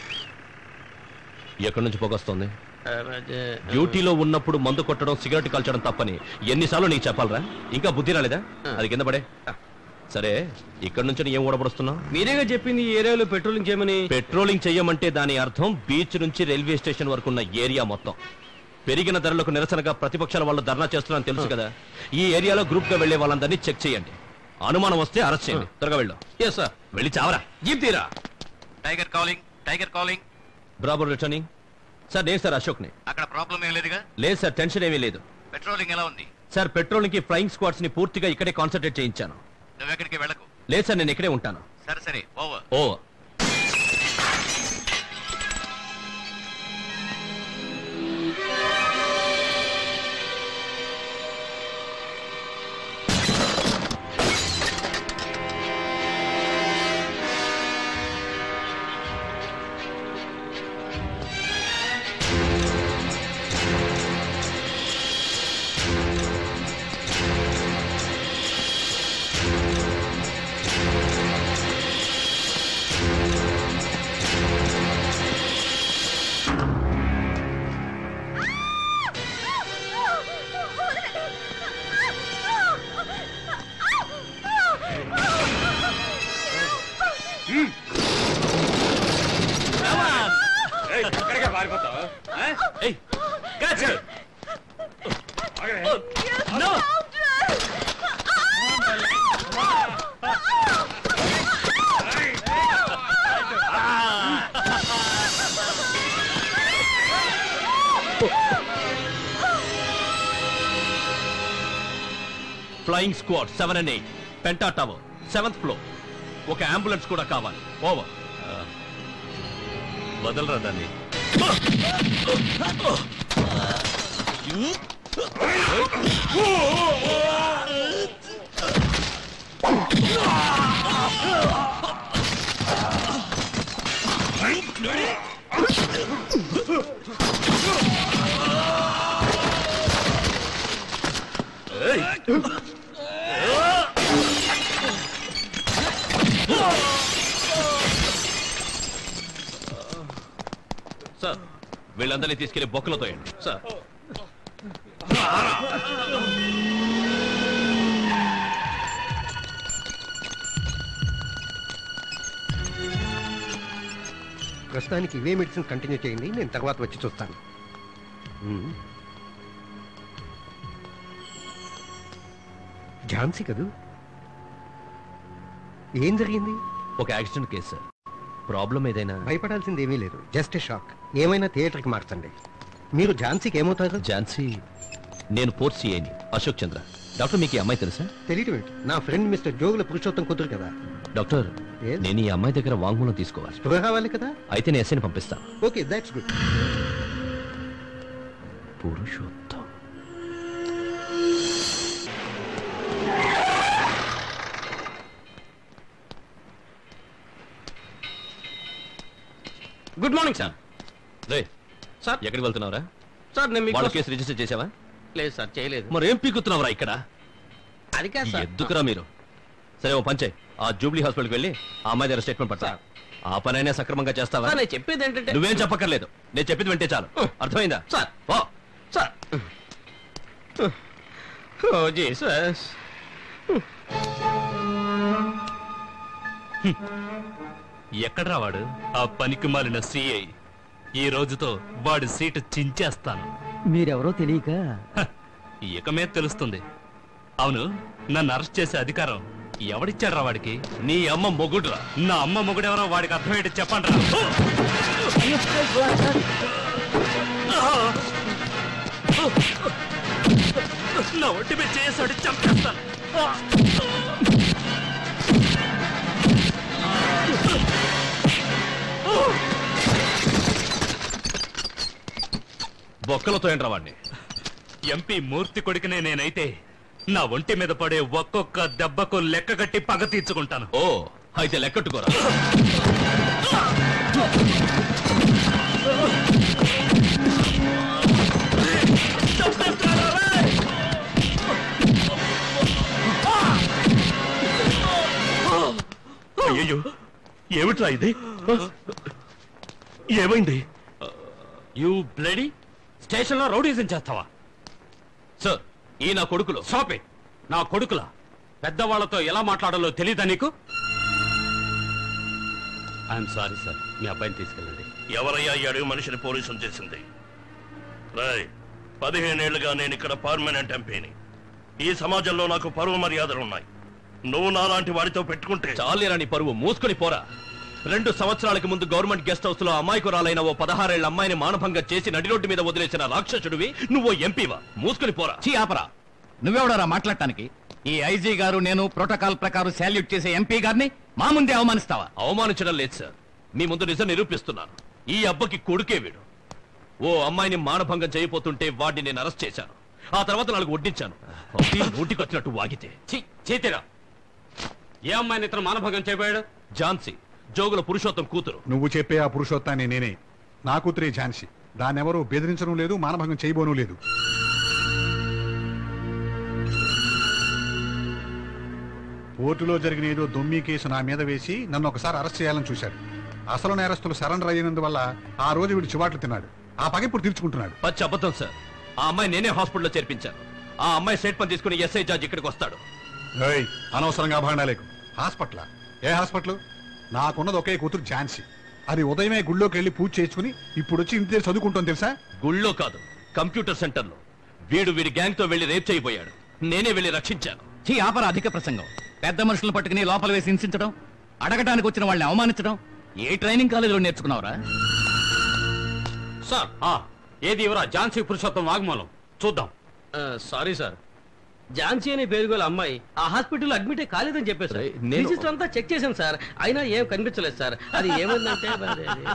ఎక్కడి నుంచి పొగొస్తుంది డ్యూటీలో ఉన్నప్పుడు మందు కొట్టడం సిగరెట్ కాల్చడం తప్పని ఎన్నిసార్లు నీకు చెప్పాలరా ఇంకా బుద్ధి రాలేదా అది కింద పడే సరే ఇక్కడ నుంచి ఏం ఊడబడుస్తున్నావు మీరేగా చెప్పింది ఈ ఏరియాలో పెట్రోలింగ్ చేయమని పెట్రోలింగ్ చెయ్యమంటే దాని అర్థం బీచ్ నుంచి రైల్వే స్టేషన్ వరకు ఉన్న ఏరియా మొత్తం పెరిగిన ధరలకు నిరసనగా ప్రతిపక్షాల వాళ్ళు ధర్నా చేస్తున్నారని తెలుసు కదా ఈ ఏరియాలో గ్రూప్ గా వెళ్లే వాళ్ళందరినీ చెక్ చేయండి అనుమానం వస్తే అరెస్ట్ చేయండి త్వరగా వెళ్ళు ఎస్ సార్ వెళ్ళి చావరా జీప్ తీరా టైగర్ కాలింగ్ టైగర్ కాలింగ్ బ్రాబర్ రిటర్నింగ్ సార్ నేను సార్ అశోక్ని అక్కడ ప్రాబ్లం ఏం లేదుగా లేదు సార్ టెన్షన్ ఏమీ లేదు పెట్రోలింగ్ ఎలా ఉంది సార్ పెట్రోలింగ్ కి ఫ్లయింగ్ స్క్వాడ్స్ ని పూర్తిగా ఇక్కడే కాన్సన్ట్రేట్ చేయించాను నువ్వెక్కడికి వెళ్ళకు లేదు సార్ నేను ఇక్కడే ఉంటాను సరే సరే ఓవర్ ఓ flying squad seven and eight penta tower seventh floor ఒక అంబులెన్స్ కూడా కావాలి ఓవర్ వదలరా దాన్ని సార్ వీళ్ళందరినీ తీసుకెళ్లి బొక్కలో తోయండి సార్ ప్రస్తుతానికి ఇవే మెడిసిన్ కంటిన్యూ చేయండి నేను తర్వాత వచ్చి చూస్తాను మ్మ్. ఝాన్సీ కదూ ఏం జరిగింది ఒక యాక్సిడెంట్ కేసు సార్ ప్రాబ్లం ఏదైనా భయపడాల్సింది ఏమీ లేదు జస్ట్ షాక్ ఏమైనా థియేటర్కి మార్చండి మీరు ఝాన్సీకి ఏమవుతారు ఝాన్సీ నేను పోర్ట్ సిఐని అశోక్ చంద్ర డాక్టర్ మీకు ఈ అమ్మాయి తెలుసా తెలియటం ఏంటి నా ఫ్రెండ్ మిస్టర్ జోగుల పురుషోత్తం కుదురు కదా డాక్టర్ నేను ఈ అమ్మాయి దగ్గర వాంగ్మూలం తీసుకోవాలి స్పృహ కావాలి కదా అయితే నేను ఎస్ఐని పంపిస్తాను okay that's good Purushottam good morning sir రే సార్ ఎక్కడికి వెళ్తున్నావురా సార్ నేను వాళ్ళ మీకు కేసు రిజిస్టర్ చేసావా లేదు సార్ చేయలేదు మరి ఏం పీకుతున్నావురా ఇక్కడ అది కాదు సార్ ఎద్దుకురా మీరు సరే ఓ పంచే ఆ జూబ్లీ హాస్పిటల్కి వెళ్ళి ఆ అమ్మాయి దగ్గర స్టేట్మెంట్ పడతా ఆ పనైనా సక్రమంగా చేస్తావా సార్, నేను చెప్పేది ఏంటంటే నువ్వేం చెప్పక్కర్లేదు నేను చెప్పింది వింటే చాలు అర్థమైందా సార్ ఓ సార్ ఓ జీసస్ ఎక్కడ్రా వాడు ఆ పనికి మాలిన సిఐ ఈ రోజుతో వాడి సీటు చించేస్తాను మీరెవరో తెలియక ఇక మీద తెలుస్తుంది అవును నన్ను అరెస్ట్ చేసే అధికారం ఎవడిచ్చాడ్రా వాడికి నీ అమ్మ మొగుడురా నా అమ్మ మొగుడెవరో వాడికి అర్థమయ్యేటి చెప్పండి నా ఒంటి మీద చేసాడు చంపేస్తాను బొక్కలతో ఏంట్రా వాడిని ఎంపీ మూర్తి కొడుకునే నేనైతే నా ఒంటి మీద పడే ఒక్కొక్క దెబ్బకు లెక్క కట్టి పగ తీర్చుకుంటాను ఓ అయితే లెక్కట్టుకోరా అయ్యో ఏమిట్రా ఇది ఏమైంది యూ బ్లడీ స్టేషన్ లో రౌడీజం చేస్తావా సార్ ఈ నా కొడుకులు షాపే నా కొడుకులా పెద్దవాళ్లతో ఎలా మాట్లాడాలో తెలీదా నీకు ఐఎమ్ సారీ సార్ మీ అబ్బాయిని తీసుకెళ్ళండి ఎవరయ్యా ఈ అడవి మనిషిని పోలీసులు చేసింది రాయ్ పదిహేనేళ్లుగా నేను ఇక్కడ పర్మనెంట్ ఎంపీని ఈ సమాజంలో నాకు పరువు మర్యాదలు ఉన్నాయి నువ్వు నాలాంటి వాడితో పెట్టుకుంటే చాలేరా నీ పరువు మూసుకొని పోరా రెండు సంవత్సరాలకు ముందు గవర్నమెంట్ గెస్ట్ హౌస్ లో అమాయకురాలైన ఓ పదహారేళ్ల అమ్మాయిని మానభంగం చేసి నడి రోడ్డు మీద వదిలేసిన రాక్షసుడివి నువ్వు ఎంపీవా మూసుకొని పోరా చీ ఆపరా నువ్వెవడరా మాట్లాడటానికి ఈ ఐజీ గారు నేను ప్రోటోకాల్ ప్రకారం శాల్యూట్ చేసే ఎంపీ గారిని మా ముందే అవమానిస్తావా అవమానించడం లేదు సార్ మీ ముందు నిజం నిరూపిస్తున్నాను ఈ అబ్బకి కొడుకే వీడు ఓ అమ్మాయిని మానభంగం చేయబోతుంటే వాడిని నేను అరెస్ట్ చేశాను ఆ తర్వాత నాలుగు వడ్డించాను అది నోటికొచ్చినట్టు వాగితే ఛీ చేతిరా ఏ అమ్మాయిని ఇతను మానభంగం చేయబోయాడు ఝాన్సీ జోగుల పురుషోత్తం కూతురు నువ్వు చెప్పే ఆ పురుషోత్తాన్ని నేనే నా కూతురే ఝాన్సీ దాన్నెవరూ బెదిరించడం లేదు మానభంగం చేయబోనూ లేదు కోర్టులో జరిగిన ఏదో దొమ్మి కేసు నా మీద వేసి నన్ను ఒకసారి అరెస్ట్ చేయాలని చూశాడు అసలు నేరస్తులు సరెండర్ అయినందువల్ల ఆ రోజు వీడు చివాట్లు తిన్నాడు ఆ పగ ఇప్పుడు తీర్చుకుంటున్నాడు పచ్చి అబద్ధం సార్ ఆ అమ్మాయి నేనే హాస్పిటల్లో చేర్పించాను ఆ అమ్మాయి స్టేట్మెంట్ తీసుకుని ఎస్ఐ జార్జ్ ఇక్కడికి వస్తాడు ఏయ్, అనవసరంగా భాండాలేకు హాస్పిటల్ ఏ హాస్పిటల్ నాకున్నది ఒకే కూతురు ఝాన్సీ అది ఉదయమే గుళ్ళోకి వెళ్ళి పూజ చేసుకుని ఇప్పుడు వచ్చి ఇంటి దగ్గర చదువుకుంటాం తెలుసా గుళ్ళో కాదు కంప్యూటర్ సెంటర్లో వీడు వీడి గ్యాంగ్ తో వెళ్లి రేప్ చేయబోయాడు నేనే వెళ్లి రక్షించాను చీ ఆపర అధిక ప్రసంగం పెద్ద మనుషులను పట్టుకుని లోపల వేసి హింసించడం అడగటానికి వచ్చిన వాళ్ళని అవమానించడం ఏ ట్రైనింగ్ కాలేజీలో నేర్చుకున్నావురా సార్ ఆ, ఏది ఇవరా ఝాన్సీ పురుషోత్తం వాగ్మూలం చూద్దాం సారీ సార్ ఝాన్సీ అనే పేరు గల అమ్మాయి ఆ హాస్పిటల్లో అడ్మిట్ కాలేదని చెప్పేసి నేను- ఫిజిసిస్ట్ అంతా చెక్ చేశాను సార్ అయినా ఏం కనిపించలేదు సార్ అది ఏమైందంటే మరి అది-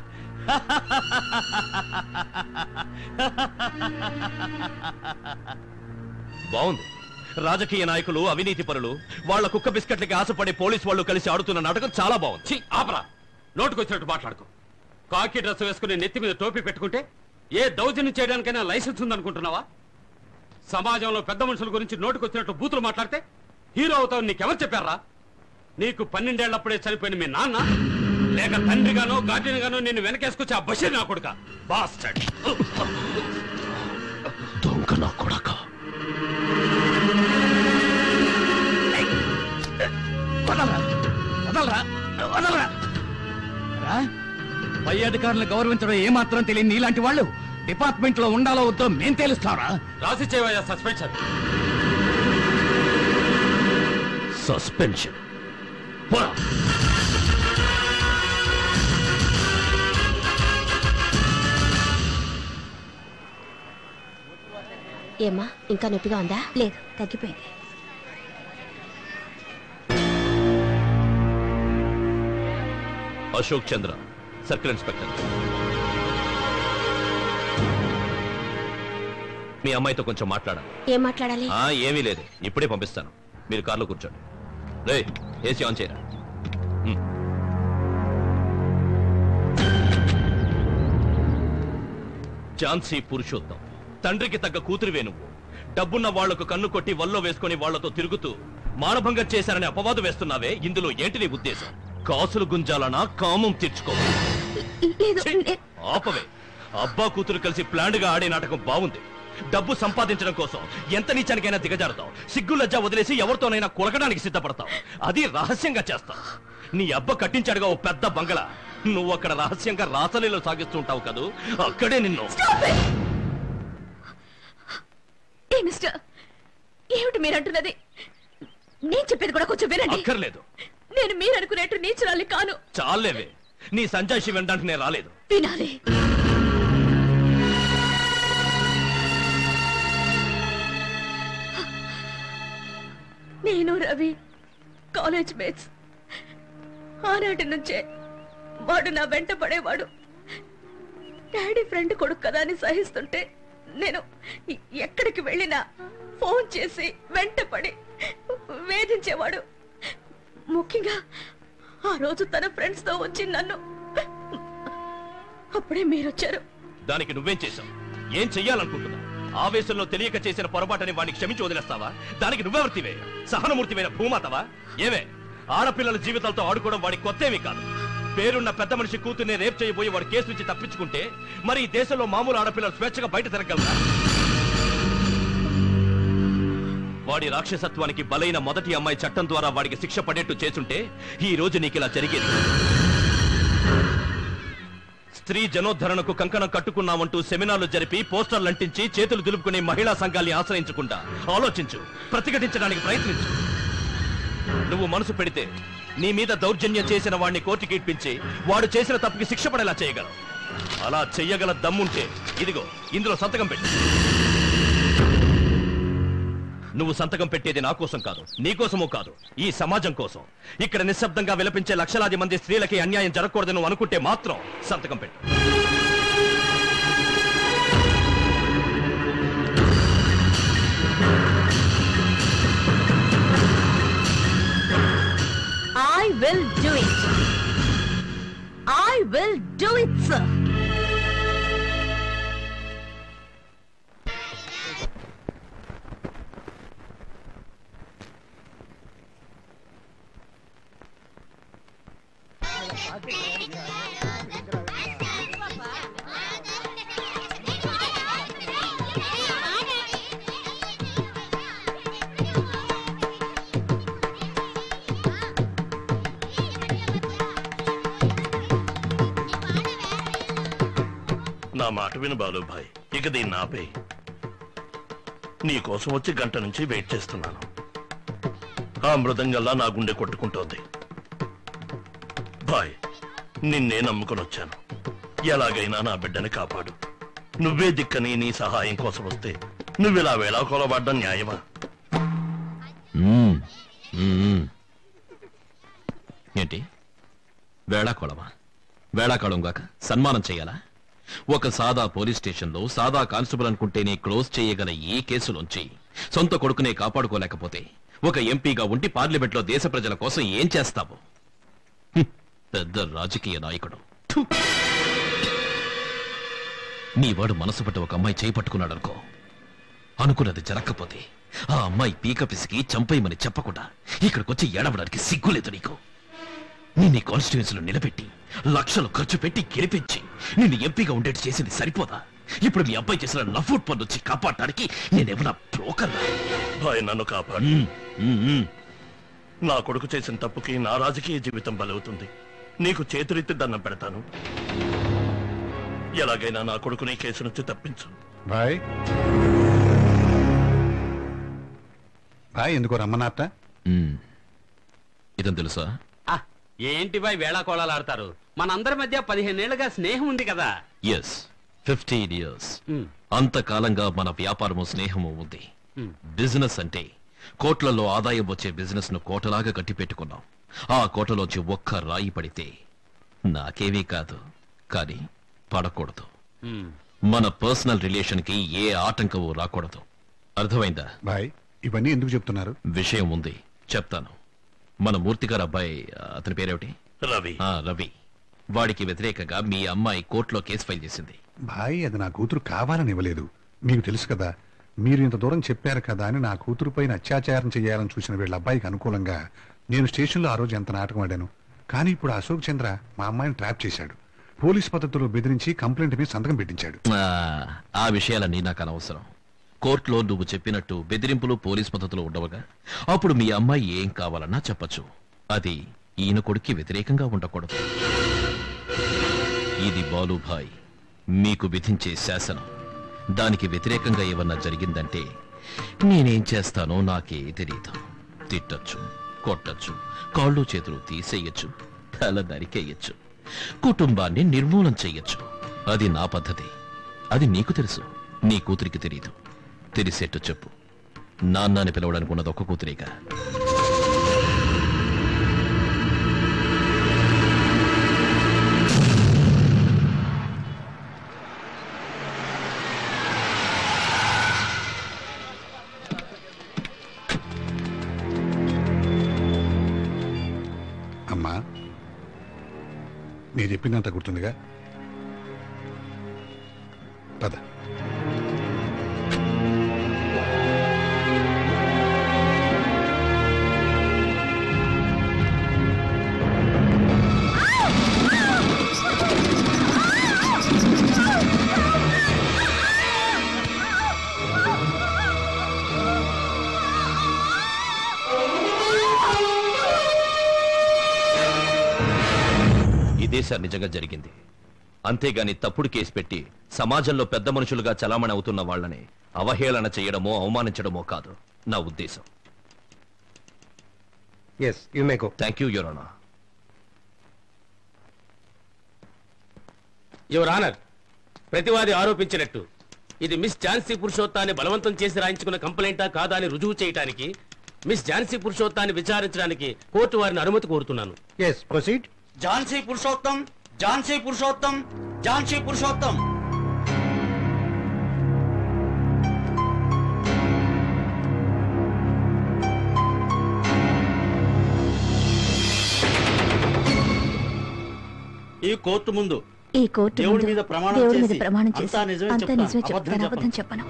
బాగుంది రాజకీయ నాయకులు అవినీతి పరులు వాళ్ళ కుక్క బిస్కెట్లకి ఆశపడే పోలీస్ వాళ్ళు కలిసి ఆడుతున్న నాటకం చాలా బాగుంది ఛీ, ఆపరా నోటుకొచ్చినట్టు మాట్లాడుకో కాకి డ్రెస్ వేసుకుని నెత్తి మీద టోపీ పెట్టుకుంటే ఏ దౌర్జన్యం చేయడానికైనా లైసెన్స్ ఉందనుకుంటున్నావా సమాజంలో పెద్ద మనుషుల గురించి నోటుకొచ్చినట్టు బూతులు మాట్లాడితే హీరో అవుతావు నీకెవరు చెప్పారా నీకు పన్నెండేళ్లప్పుడే చనిపోయిన మీ నాన్న లేక తండ్రిగానో గార్డెన్ గానో నిన్ను వెనకేసుకొచ్చి ఆ బషీర్ నా కొడుక బాస్టర్డ్ దొంగ నా కొడక వదలరా వదలరా వదలరా రా. పై అధికారులను గౌరవించడం ఏమాత్రం తెలియని నీలాంటి వాళ్ళు డిపార్ట్మెంట్ లో ఉండాలో వద్దో మేం తేలుస్తారా రాసి చేయవయ్యా సస్పెన్షన్ సస్పెన్షన్ ఏమ్మా ఇంకా నొప్పిగా ఉందా లేదు తగ్గిపోయింది అశోక్ చంద్ర సర్కిల్ ఇన్స్పెక్టర్ మీ అమ్మాయితో కొంచెం మాట్లాడాలి ఏం మాట్లాడాలి ఆ, ఏమీ లేదు ఇప్పుడే పంపిస్తాను మీరు కార్లో కూర్చోండి రే ఏసీ ఆన్ చేయరా ఉమ్. ఝాన్సీ పురుషోత్తం తండ్రికి తగ్గ కూతురివే నువ్వు డబ్బున్న వాళ్లకు కన్ను కొట్టి వల్లో వేసుకొని వాళ్లతో తిరుగుతూ మానభంగం చేశారని అపవాదు వేస్తున్నావే ఇందులో ఏంటి నీ ఉద్దేశం కాసులు గుంజాలనా కామం తీర్చుకోవాలి ఆపవే అబ్బా కూతురు కలిసి ప్లాండ్ గా ఆడే నాటకం బాగుంది డబ్బు సంపాదించడం కోసం ఎంత నీచానికైనా దిగజారుతావు సిగ్గు లజ్జ వదిలేసి ఎవరితోనైనా కొలకడానికి సిద్ధపడతావు అది రహస్యంగా చేస్తావు నీ అబ్బ కట్టించాడుగా ఓ పెద్ద బంగళా నువ్వు అక్కడ రహస్యంగా రాసలీలో సాగిస్తుంటావు కదూ అక్కడే నిన్ను ఏ మిస్టర్ ఏమిటి మీరు అంటున్నది నేను చెప్పేది కూడా కొంచెం వినండి అక్కర్లేదు నేను మీరు అనుకునేట్టు నీచురాలి కాను చాలేవే నీ సంజాయిషి వినడానికి నేను రాలేదు వినాలి నేను రవి కాలేజ్ మేట్స్ ఆనాటి నుంచే వాడు నా వెంట పడేవాడు డాడీ ఫ్రెండ్ కొడుకు కదా అని సహిస్తుంటే నేను ఎ- ఎక్కడికి వెళ్ళినా ఫోన్ చేసి వెంట పడి వేధించేవాడు ముఖ్యంగా ఆ రోజు తన ఫ్రెండ్స్ తో వచ్చి నన్ను అప్పుడే మీరొచ్చారు దానికి నువ్వేం చేశావు ఏం చెయ్యాలనుకుంటున్నావు ఆవేశంలో తెలియక చేసిన పొరపాటని వాడిని క్షమించి వదిలేస్తావా దానికి నువ్వెవర్తివే సహనమూర్తివైన భూమాతవా ఏవే ఆడపిల్లల జీవితాలతో ఆడుకోవడం వాడి కొత్తేమీ కాదు పేరున్న పెద్ద మనిషి కూతుర్ని రేప్ చేయబోయి వాడు కేసు నుంచి తప్పించుకుంటే మరి ఈ దేశంలో మామూలు ఆడపిల్లలు స్వేచ్ఛగా బయట తిరగలరా వాడి రాక్షసత్వానికి బలైన మొదటి అమ్మాయి చట్టం ద్వారా వాడికి శిక్ష పడేట్టు చేసుంటే ఈ రోజు నీకు ఇలా జరిగేది స్త్రీ జనోద్ధరణకు కంకణం కట్టుకున్నామంటూ సెమినార్లు జరిపి పోస్టర్లు అంటించి చేతులు దులుపుకునే మహిళా సంఘాల్ని ఆశ్రయించకుండా ఆలోచించు ప్రతిఘటించడానికి ప్రయత్నించు నువ్వు మనసు పెడితే నీ మీద దౌర్జన్యం చేసిన వాడిని కోర్టుకి ఇప్పించి వాడు చేసిన తప్పుకి శిక్ష పడేలా చేయగలవు అలా చెయ్యగల దమ్ముంటే ఇదిగో ఇందులో సంతకం పెట్టు నువ్వు సంతకం పెట్టేది నా కోసం కాదు నీ కోసమో కాదు ఈ సమాజం కోసం ఇక్కడ నిశ్శబ్దంగా విలపించే లక్షలాది మంది స్త్రీలకి అన్యాయం జరగకూడదని నువ్వు అనుకుంటే మాత్రం సంతకం పెట్టు I will do it. I will do it, sir. నా మాట విను బాలుభాయ్ ఇక దీన్ని ఆపే నీ కోసం వచ్చి గంట నుంచి వెయిట్ చేస్తున్నాను ఆ మృదంగల్లా నా గుండె కొట్టుకుంటోంది బాయ్ నిన్నే నమ్ముకొని వచ్చాను ఎలాగైనా నా బిడ్డని కాపాడు నువ్వే దిక్కని నీ సహాయం కోసం వస్తే నువ్విలా వేళాకోలబడ్డం న్యాయమా మ్మ్. మ్మ్. ఏంటి వేళాకోళమా వేళాకోళం గాక సన్మానం చేయాలా ఒక సాదా పోలీస్ స్టేషన్లో సాదా కానిస్టేబుల్ అనుకుంటేనే క్లోజ్ చేయగల ఈ కేసులోంచి సొంత కొడుకునే కాపాడుకోలేకపోతే ఒక ఎంపీగా ఉండి పార్లమెంట్లో దేశ ప్రజల కోసం ఏం చేస్తావు హ్మ్. పెద్ద రాజకీయ నాయకుడు థు. నీ వాడు మనసు పట్ట ఒక అమ్మాయి చేయి పట్టుకున్నాడు అనుకో అనుకున్నది జరగకపోతే ఆ అమ్మాయి పీక పిసికి చంపేయమని చెప్పకుండా ఇక్కడికొచ్చి ఏడవడానికి సిగ్గులేదు నీకు నిన్ను కాన్స్టిట్యూన్సీలో నిలబెట్టి లక్షలు ఖర్చు పెట్టి గెలిపించి నిన్ను ఎంపీగా ఉండేట్టు చేసింది సరిపోదా ఇప్పుడు మీ అబ్బాయి చేసిన లఫ్ట్ పన్ను వచ్చి కాపాడటానికి నేనేమన్నా బ్రోకర్ బాయ్ నన్ను కాపాడు నా కొడుకు చేసిన తప్పుకి నా రాజకీయ జీవితం బలవుతుంది నీకు చేతులెత్తి దండం పెడతాను ఎలాగైనా నా కొడుకుని కేసు నుంచి తప్పించు బాయ్ బాయ్ ఎందుకో రమ్మన్నారట ఇదని తెలుసా ఆ, ఏంటి బాయ్ వేళాకోళాలు ఆడతారు మనందరి మధ్య పదిహేనేళ్లుగా స్నేహం ఉంది కదా ఎస్ ఫిఫ్టీన్ ఇయర్స్ అంతకాలంగా మన వ్యాపారము స్నేహము ఉంది బిజినెస్ అంటే కోట్లలో ఆదాయం వచ్చే బిజినెస్ ను కోటలాగా కట్టి పెట్టుకున్నాం ఆ కోటలోంచి ఒక్క రాయి పడితే నాకేమీ కాదు కానీ పడకూడదు మన పర్సనల్ రిలేషన్ కి ఏ ఆటంకము రాకూడదు అర్థమైందా బాయ్ ఇవన్నీ ఎందుకు చెప్తున్నారు విషయం ఉంది చెప్తాను మన మూర్తి గారు అబ్బాయి ఆ, అతని పేరేమిటి రవి ఆ, రవి వాడికి వ్యతిరేకంగా మీ అమ్మాయి కోర్టులో కేసు ఫైల్ చేసింది భాయ్ అది నా కూతురు కావాలని ఇవ్వలేదు మీకు తెలుసు కదా మీరు ఇంత దూరం చెప్పారు కదా అని నా కూతురు పైన అత్యాచారం చేయాలని చూసిన వీళ్ళ అబ్బాయికి అనుకూలంగా నేను స్టేషన్లో ఆ రోజు ఎంత నాటకం ఆడాను కానీ ఇప్పుడు అశోక్ చంద్ర మా అమ్మాయిని ట్రాప్ చేశాడు పోలీస్ పద్ధతిలో బెదిరించి కంప్లైంట్ మీద సంతకం పెట్టించాడు ఆ, ఆ విషయాలన్నీ నాకు అనవసరం కోర్టులో నువ్వు చెప్పినట్టు బెదిరింపులు పోలీస్ పద్ధతిలో ఉండవుగా అప్పుడు మీ అమ్మాయి ఏం కావాలన్నా చెప్పొచ్చు అది ఈయన కొడుక్కి వ్యతిరేకంగా ఉండకూడదు ఇది బాలుభాయ్ మీకు విధించే శాసనం దానికి వ్యతిరేకంగా ఏమన్నా జరిగిందంటే నేనేం చేస్తానో నాకే తెలియదు తిట్టచ్చు కొట్టచ్చు కాళ్ళు చేతులు తీసేయచ్చు తల నరికేయచ్చు కుటుంబాన్ని నిర్మూలం చెయ్యొచ్చు అది నా పద్ధతి అది నీకు తెలుసు నీ కూతురికి తెలియదు తెలిసేట్టు చెప్పు నాన్నని పిలవడానికి ఉన్నది ఒక్క కూతురేగా అమ్మా మీరు చెప్పిందంత గుర్తుందిగా పద ఇదే సార్ నిజంగా జరిగింది అంతేగాని తప్పుడు కేసు పెట్టి సమాజంలో పెద్ద మనుషులుగా చలామణి అవుతున్న వాళ్ళని అవహేళన చేయడమో అవమానించడమో కాదు నా ఉద్దేశం yes you may go thank you your your honour ప్రతివాది ఆరోపించినట్టు ఇది మిస్ ఝాన్సీ పురుషోత్తాన్ని బలవంతం చేసి రాయించుకున్న కంప్లైంటా కాదా అని రుజువు చేయడానికి మిస్ ఝాన్సీ పురుషోత్తాన్ని విచారించడానికి కోర్టు వారిని అనుమతి కోరుతున్నాను ఎస్ ప్రొసీడ్ ఝాన్సీ పురుషోత్తం ఝాన్సీ పురుషోత్తం ఝాన్సీ పురుషోత్తం ఈ కోర్టు ముందు ఈ కోర్టు దేవుడి ముందు మీద ప్రమాణం దేవుడి మీద చేసి ప్రమాణం చేసి అంతా నిజమే అంతా చెప్తాను, నిజమే అబద్ధం చెప్తాను చెప్పను. అబద్ధం చెప్పను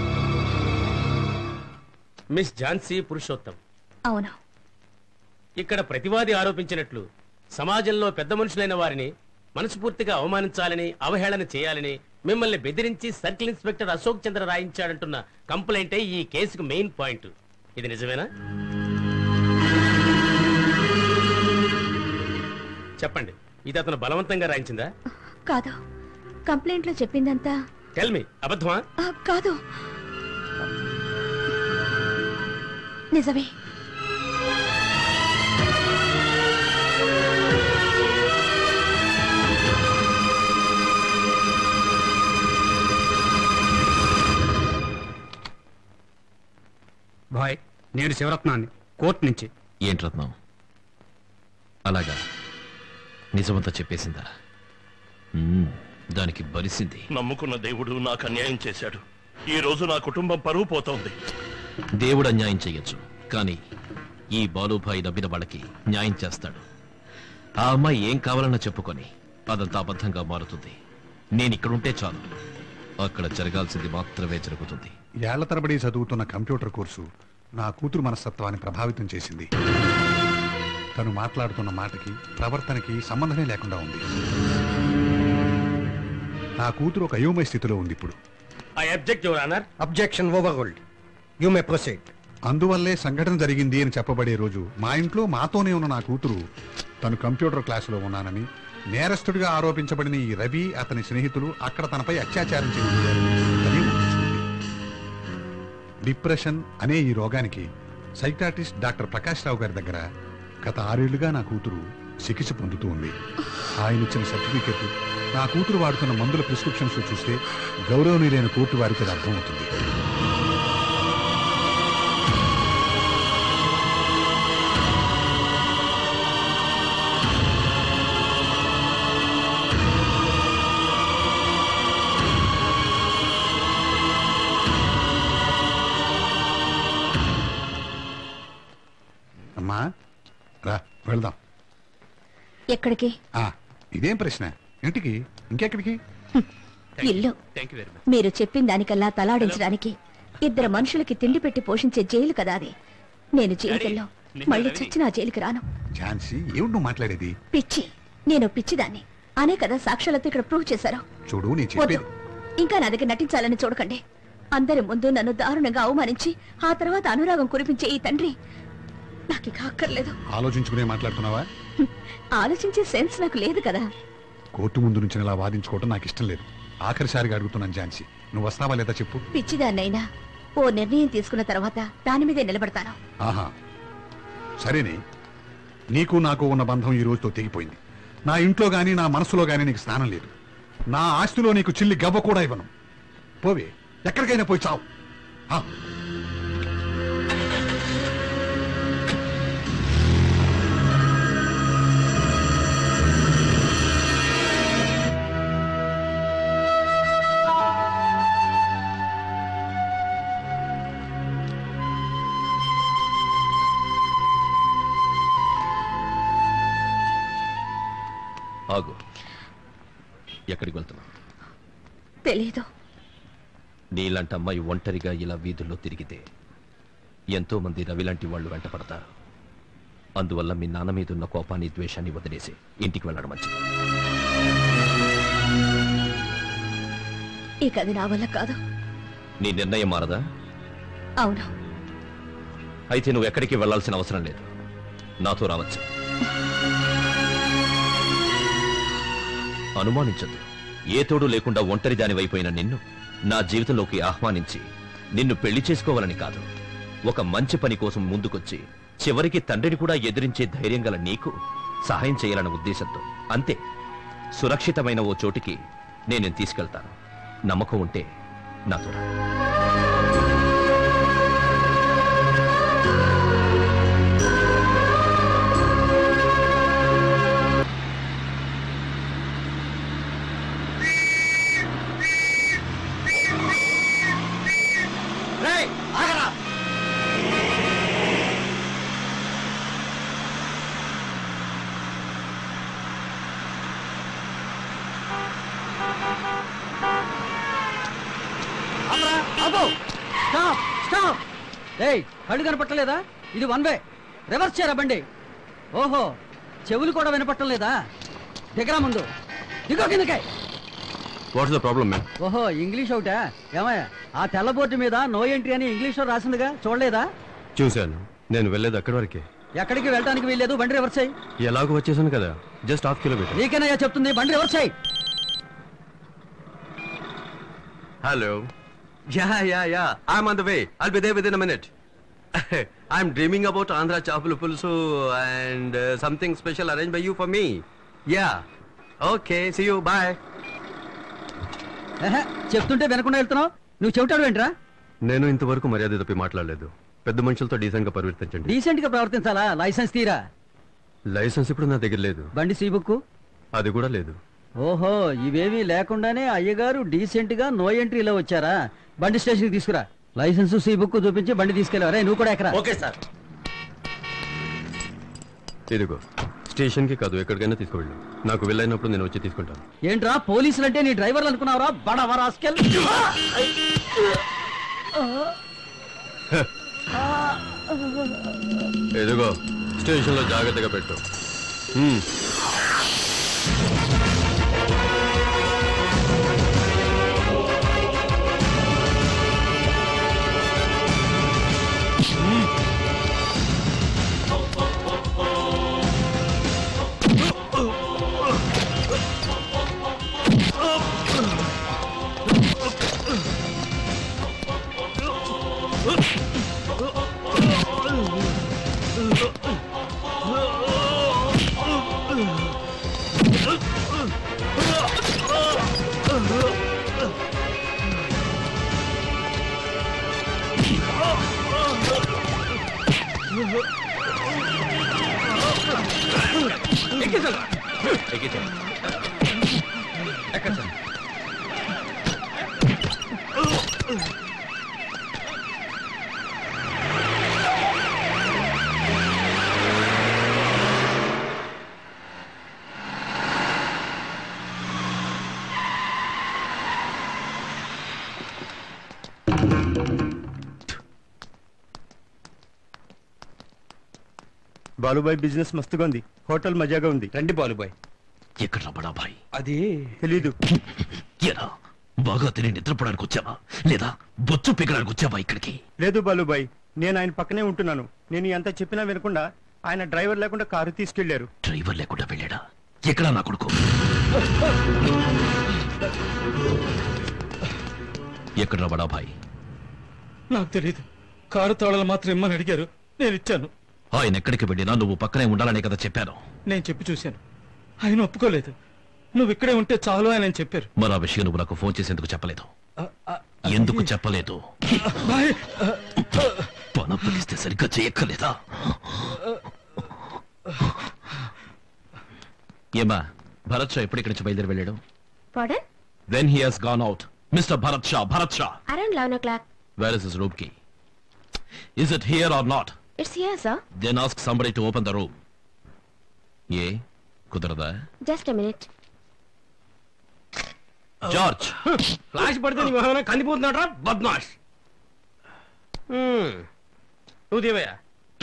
మిస్ ఝాన్సీ పురుషోత్తం అవును ఇక్కడ ప్రతివాది ఆరోపించినట్లు సమాజంలో పెద్ద మనుషులైన వారిని మనస్ఫూర్తిగా అవమానించాలని అవహేళన చేయాలని మిమ్మల్ని బెదిరించి సర్కిల్ ఇన్స్పెక్టర్ అశోక్ చంద్ర రాయించాడంటున్న కంప్లైంటే ఈ కేసుకు మెయిన్ పాయింట్ ఇది నిజమేనా చెప్పండి ఇది అతను బలవంతంగా రాయించిందా కాదు కంప్లైంట్ లో చెప్పిందంతా టెల్ మీ అబద్ధమా ఆ, కాదు నిజమే బాయ్ నేను శివరత్నాన్ని కోర్టు నుంచి ఏంటి రత్నం అలాగా నిజమంతా చెప్పేసిందా మ్మ్, దానికి బలిసింది నమ్ముకున్న దేవుడు నాకు అన్యాయం చేశాడు ఈ రోజు నా కుటుంబం పరువు పోతోంది దేవుడు అన్యాయం చెయ్యొచ్చు కానీ ఈ బాలుభాయి నమ్మిన వాళ్ళకి న్యాయం చేస్తాడు ఆ అమ్మాయి ఏం కావాలన్నా చెప్పుకొని అదంతా అబద్ధంగా మారుతుంది నేను ఇక్కడుంటే చాలు అక్కడ జరగాల్సింది మాత్రమే జరుగుతుంది ఏళ్ల తరబడి చదువుతున్న కంప్యూటర్ కోర్సు నా కూతురు మనస్తత్వాన్ని ప్రభావితం చేసింది తను మాట్లాడుతున్న మాటకి ప్రవర్తనకి సంబంధమే లేకుండా ఉంది నా కూతురు ఒక అయోమయ స్థితిలో ఉంది ఇప్పుడు I object your honour objection overruled you may proceed అందువల్లే సంఘటన జరిగింది అని చెప్పబడే రోజు మా ఇంట్లో మాతోనే ఉన్న నా కూతురు తను కంప్యూటర్ క్లాసులో ఉన్నానని నేరస్తుడిగా ఆరోపించబడిన ఈ రవి అతని స్నేహితులు అక్కడ తనపై అత్యాచారం చేయించారు అని ఊహించుకుంది డిప్రెషన్ అనే ఈ రోగానికి సైకాటిస్ట్ డాక్టర్ ప్రకాష్ రావు గారి దగ్గర గత ఆరేళ్లుగా నా కూతురు చికిత్స పొందుతూ ఉంది ఆయన ఇచ్చిన సర్టిఫికెట్ నా కూతురు వాడుతున్న మందుల ప్రిస్క్రిప్షన్స్ చూస్తే గౌరవనీయులైన కోర్టు వారికి అది అర్థమవుతుంది అమ్మా రా వెళ్దాం ఎక్కడికి ఆ, ఇదేం ప్రశ్న ఇంటికి ఇంకెక్కడికి ఇల్లు థ్యాంక్ యూ వెరీ మచ్ మీరు చెప్పిన దానికల్లా తలాడించడానికి ఇద్దరు మనుషులకి తిండి పెట్టి పోషించే జైలు కదా అది నేను జైలుకెళ్ళో మళ్ళీ చచ్చిన ఆ జైలుకి రాను ఝాన్సీ ఏమిటి నువ్వు మాట్లాడేది పిచ్చి నేను పిచ్చిదాన్ని అనే కదా సాక్ష్యాలతో ఇక్కడ ప్రూవ్ చేశారు చూడు నీ వద్దు చెప్పేది ఇంకా నా దగ్గర నటించాలని చూడకండి అందరి ముందు నన్ను దారుణంగా అవమానించి ఆ తర్వాత అనురాగం కురిపించే ఈ తండ్రి నాకు ఇక అక్కర్లేదు ఆలోచించుకునే మాట్లాడుతున్నావా ఆలోచించే సెన్స్ నాకు లేదు కదా కోర్టు ముందు నుంచి ఇలా వాదించుకోవటం నాకు ఇష్టం లేదు ఆఖరిసారిగా అడుగుతున్నాను ఝాన్సీ నువ్వు వస్తావా లేదా చెప్పు పిచ్చిదాన్నైనా ఓ నిర్ణయం తీసుకున్న తర్వాత దాని మీదే నిలబడతాను ఆహా సరేనే నీకు నాకు ఉన్న బంధం ఈ రోజుతో తెగిపోయింది నా ఇంట్లో గాని నా మనసులో గాని నీకు స్థానం లేదు నా ఆస్తిలో నీకు చిల్లి గవ్వ కూడా ఇవ్వను పోవే ఎక్కడికైనా పోయి చావు ఆ. ఆగు ఎక్కడికి వెళ్తున్నావు తెలీదు నీలాంటి అమ్మాయి ఒంటరిగా ఇలా వీధుల్లో తిరిగితే ఎంతో మంది రవి లాంటి వాళ్ళు వెంటపడతారు అందువల్ల మీ నాన్న మీద ఉన్న కోపాన్ని ద్వేషాన్ని వదిలేసి ఇంటికి వెళ్ళడం మంచిది ఇక అది నా వల్ల కాదు నీ నిర్ణయం మారదా అవును అయితే నువ్వు ఎక్కడికి వెళ్ళాల్సిన అవసరం లేదు నాతో రావచ్చు అనుమానించద్దు ఏ తోడు లేకుండా ఒంటరి దానివైపోయిన నిన్ను నా జీవితంలోకి ఆహ్వానించి నిన్ను పెళ్లి చేసుకోవాలని కాదు ఒక మంచి పని కోసం ముందుకొచ్చి చివరికి తండ్రిని కూడా ఎదిరించే ధైర్యం గల నీకు సహాయం చేయాలన్న ఉద్దేశంతో అంతే సురక్షితమైన ఓ చోటికి నేను తీసుకెళ్తాను నమ్మకం ఉంటే నాతో రా. ఆపు స్టాప్ స్టాప్ ఏయ్ కళ్ళు కనపట్టలేదా ఇది వన్ వే రివర్స్ చేయరా బండి ఓహో చెవులు కూడా వినపట్టం లేదా దిగరా ముందు దిగో కిందకే వాట్స్ ద ప్రాబ్లమ్ మ్యామ్ ఓహో ఇంగ్లీష్ ఒకటా ఏమయ్యా ఆ తెల్ల బోర్డు మీద నో ఎంట్రీ అని ఇంగ్లీష్లో రాసిందిగా చూడలేదా చూశాను నేను వెళ్ళేది అక్కడి వరకే ఎక్కడికి వెళ్ళడానికి వీల్లేదు బండి రివర్స్ అయ్యి ఎలాగో వచ్చేసాను కదా జస్ట్ హాఫ్ కిలోమీటర్ నీకేనయ్యా చెప్తుంది బండి రివర్స్ అయ్యి Hello. Yeah, yeah, yeah. I'm on the way. I'll be there within a minute. I'm dreaming about Andhra Chapulu Pulsu and uh, something special arranged by you for me. Yeah. Okay, see you. Bye. ఏహే, చెప్తుంటే వినకుండా వెళ్తున్నావు నువ్వు చెవిటాడు ఏంట్రా నేను ఇంతవరకు మర్యాద తప్పి మాట్లాడలేదు పెద్ద మనుషులతో డీసెంట్ గా పరివర్తించండి డీసెంట్ గా ప్రవర్తించాలా లైసెన్స్ తీరా లైసెన్స్ ఇప్పుడు నా దగ్గర లేదు బండి సీ బుక్ అది కూడా లేదు ఓహో ఇవేమీ లేకుండానే అయ్యగారు డీసెంట్ గా నో ఎంట్రీలో వచ్చారా బండి స్టేషన్ తీసుకురా లైసెన్స్ సీ బుక్ చూపించి బండి తీసుకెళ్ళారా నువ్వు కూడా ఎక్కరా ఓకే సార్ ఇదిగో స్టేషన్ కి కాదు ఎక్కడికైనా తీసుకువెళ్ళు నాకు వెళ్ళైనప్పుడు నేను వచ్చి తీసుకుంటాను ఏంట్రా పోలీసులు అంటే నీ డ్రైవర్లు అనుకున్నావురా బడవా రాస్కెల్ ఎదుగో స్టేషన్ లో జాగ్రత్తగా పెట్టు హ్మ్. బాలుబాయ్ బిజినెస్ మస్తుగా ఉంది హోటల్ మజాగా ఉంది రండి బాలుబాయ్ ఎక్కడ రమ్మడా భాయ్ అది తెలీదు ఎరా బాగా తిని నిద్రపోవడానికి వచ్చావా లేదా బొచ్చు పీకడానికి వచ్చావా ఇక్కడికి లేదు బాలుబాయ్ నేను ఆయన పక్కనే ఉంటున్నాను నేను ఎంత చెప్పినా వినకుండా ఆయన డ్రైవర్ లేకుండా కారు తీసుకెళ్లారు డ్రైవర్ లేకుండా వెళ్ళాడా ఎక్కడా నా కొడుకు ఎక్కడ బడా భాయ్ నాకు తెలియదు కారు తాళాలు మాత్రం ఇమ్మని అడిగారు నేను ఇచ్చాను ఆయన ఎక్కడికి వెళ్ళినా నువ్వు పక్కనే ఉండాలనే కదా చెప్పాను నేను చెప్పి చూశాను ఆయన ఒప్పుకోలేదు నువ్వు ఇక్కడే ఉంటే చాలు అని ఆయన చెప్పారు మరి ఆ విషయం నువ్వు నాకు ఫోన్ చేసేందుకు చెప్పలేదు ఎందుకు చెప్పలేదు బాయ్, పన పిలిస్తే సరిగ్గా చేయక్కర్లేదా ఏమా భరత్ షా ఎప్పుడు ఇక్కడి నుంచి బయలుదేరి వెళ్ళాడు Pardon? When he has gone out mister Bharat Shah Bharat Shah Around 11 o'clock. Where is his room key is it here or not It's here, sir. Then ask somebody to open the room ఏ కుదరదా Just a minute. George flash పడితే నీ మొహం కందిపోతున్నాడ్రా బద్మాష్ హ్మ్. నువ్వు దేవయ్యా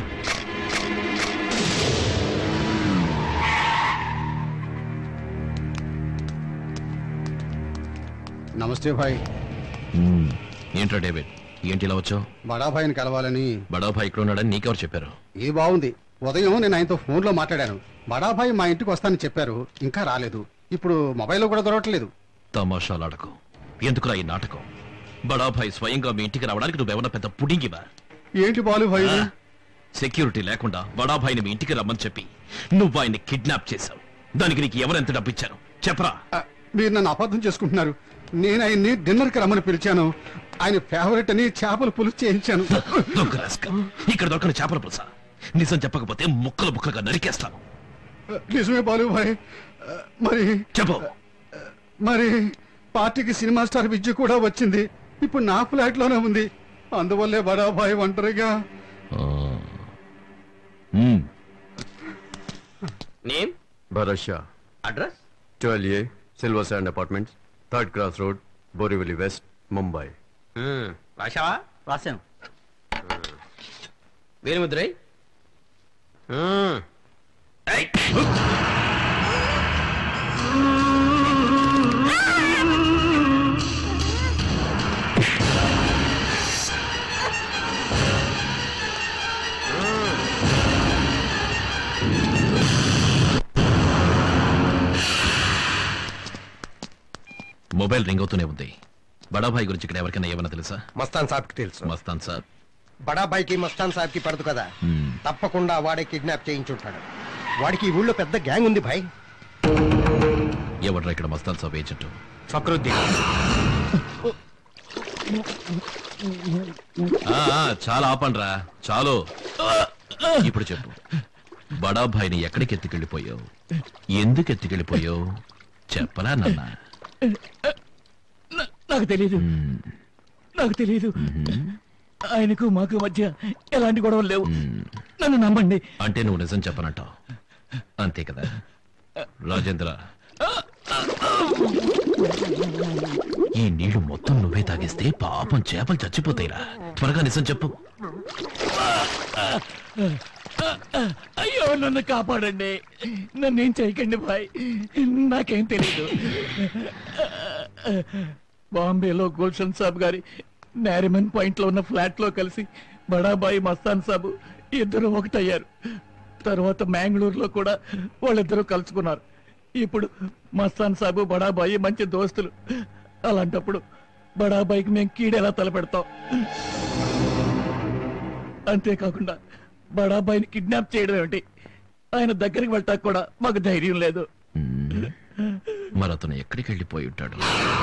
నమస్తే భాయ్ ఏంట్రా డేవిడ్ ఏంటి ఇలా వచ్చావు బడాభాయిని కలవాలని బడాభాయ్ ఇక్కడ ఉన్నాడని నీకెవరు చెప్పారు ఏ బాగుంది ఉదయం నేను ఆయనతో ఫోన్లో మాట్లాడాను బడాభాయ్ మా ఇంటికి వస్తానని చెప్పారు ఇంకా రాలేదు ఇప్పుడు మొబైల్లో కూడా దొరకట్లేదు తమాషాలాడకు ఎందుకురా ఈ నాటకం బడాభాయ్ స్వయంగా మీ ఇంటికి రావడానికి నువ్వేమన్నా పెద్ద పుడింగివా ఏంటి బాలుభాయ్ ఆ, సెక్యూరిటీ లేకుండా బడాభాయిని మీ ఇంటికి రమ్మని చెప్పి నువ్వు ఆయన్ని కిడ్నాప్ చేశావు దానికి నీకు ఎవరెంత డబ్బిచ్చారు చెప్పరా మీరు నన్ను అబద్ధం చేసుకుంటున్నారు నేను ఆయన్ని డిన్నర్కి రమ్మని పిలిచాను ఆయన ఫేవరెట్ అని చేపల పులుసు చేయించాను దొంగ రాస్కల్. ఇక్కడ దొరకని చేపల పులుసా నిజం చెప్పకపోతే ముక్కలు ముక్కలుగా నరికేస్తాను నిజమే బాలుభాయ్ మరి చెప్పు మరి పార్టీకి సినిమా స్టార్ విద్య కూడా వచ్చింది ఇప్పుడు నా ఫ్లాట్ లోనే ఉంది అందువల్లే బడాభాయ్ ఒంటరిగా name Bharat Shah address twelve A silver sand apartments third cross road Borivali west Mumbai రాశావా రాశాను వేలుముద్రై మొబైల్ రింగ్ అవుతూనే ఉంది బడాభాయ్ గురించి ఇక్కడ ఎవరికైనా ఏమైనా తెలుసా మస్తాన్ సాబ్కి తెలుసు మస్తాన్ సాబ్ బడాబాయికి మస్తాన్ సాబ్కి పడదు కదా హ్మ్. తప్పకుండా వాడే కిడ్నాప్ చేయించుంటాడు వాడికి ఈ ఊళ్ళో పెద్ద గ్యాంగ్ ఉంది భాయ్ ఎవడ్రా ఇక్కడ మస్తాన్ సాబ్ ఏజెంట్ ఫక్రుద్దీన్ ఆ, ఆ, చాలా ఆపండ్రా చాలు ఇప్పుడు చెప్పు బడాభాయిని ఎక్కడికి ఎత్తుకెళ్ళిపోయావు ఎందుకు ఎత్తుకెళ్ళిపోయావు చెప్పరా నాన్న నాకు తెలియదు నాకు తెలియదు ఆయనకు మాకు మధ్య ఎలాంటి గొడవలు లేవు నన్ను నమ్మండి అంటే నువ్వు నిజం చెప్పనంటావు అంతే కదా రాజేంద్ర ఈ నీళ్లు మొత్తం నువ్వే తాగిస్తే పాపం చేపలు చచ్చిపోతాయిరా త్వరగా నిజం చెప్పు అయ్యో నన్ను కాపాడండి నన్ను ఏం చేయకండి బాయ్ నాకేం తెలియదు బాంబేలో గుల్షన్ సాబ్ గారి నారిమన్ పాయింట్ లో ఉన్న ఫ్లాట్ లో కలిసి బడాబాయి మస్తాన్ సాబు ఇద్దరు ఒకటయ్యారు తర్వాత మ్యాంగ్లూరులో కూడా వాళ్ళిద్దరూ కలుసుకున్నారు ఇప్పుడు మస్తాన్ సాబు బడాబాయి మంచి దోస్తులు అలాంటప్పుడు బడాబాయికి మేము కీడెలా తలపెడతాం అంతేకాకుండా బడాబాయిని కిడ్నాప్ చేయడం ఏమిటి ఆయన దగ్గరికి వెళ్ళటానికి కూడా మాకు ధైర్యం లేదు మరి అతను ఎక్కడికి వెళ్ళిపోయి ఉంటాడు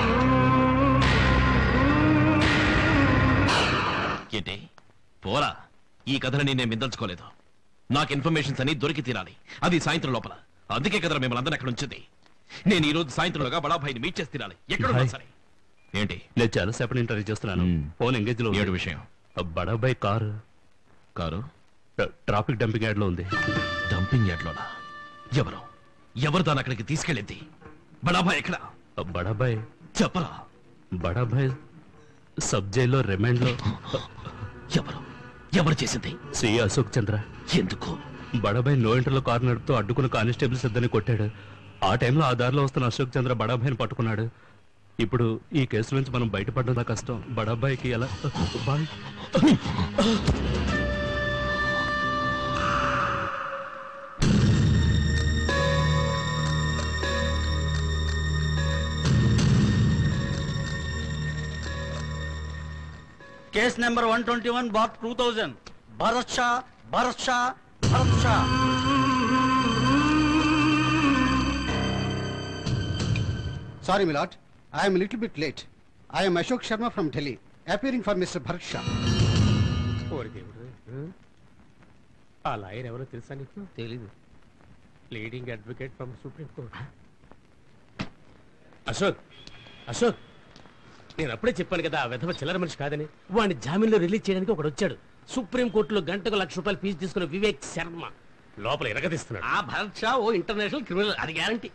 ఏంటి పోరా ఈ కథని నేను మిందల్చుకోలేదు నాకు ఇన్ఫర్మేషన్స్ అని దొరికి తీరాలి అది సాయంత్రం లోపల అందుకే కదరా మిమ్మల్ని అందరం అక్కడ ఉంచింది నేను ఈ రోజు సాయంత్రంలోగా బడాభాయిని మీట్ చేసి తీరాలి ఎక్కడ ఉన్నా సరే ఏంటి నేను చాలాసేపటి ఇంటర్వ్యూ చేస్తున్నాను ఫోన్ ఎంగేజ్ లో ఏడు విషయం Badabhai car car traffic dumping yard లో ఉంది డంపింగ్ యార్డ్లోనా ఎవరు ఎవరు దాన్ని అక్కడికి తీసుకెళ్ళింది బడాభాయ్ ఎక్కడ బడాబాయ్ చెప్పరా బడాబాయ్ సబ్ జైల్లో రిమాండ్ లో ఎవరు ఎవరు చేసింది శ్రీ అశోక్ చంద్ర ఎందుకు బడాబాయ్ నో ఇంటర్లో కారు నడుపుతూ అడ్డుకున్న కానిస్టేబుల్స్ ఇద్దరిని కొట్టాడు ఆ టైంలో ఆ దారిలో వస్తున్న అశోక్ చంద్ర బడాబాయిని పట్టుకున్నాడు ఇప్పుడు ఈ కేసు నుంచి మనం బయటపడడం కష్టం బడాబాయికి ఎలా Bhai case number one twenty one bar two thousand Bharat Shah Bharat Shah Bharat Shah sorry milord I'm little bit late I'm Ashok Sharma from Delhi appearing for mister Bharat Shah ఓరి దేవుడు. ఆ లాయర్ ఎవరో తెలుసా నీకు తెలీదు leading advocate from supreme court Ashok Ashok నేను అప్పుడే చెప్పాను కదా ఆ విధవ చిల్లర మనిషి కాదని వాడిని జామీన్లో రిలీజ్ చేయడానికి ఒకడు వచ్చాడు సుప్రీం కోర్టులో గంటకు లక్ష రూపాయలు ఫీజు తీసుకున్న వివేక్ శర్మ లోపల ఎరగదీస్తున్నాడు ఆ భరత్ షా ఓ ఇంటర్నేషనల్ క్రిమినల్ అది గ్యారంటీ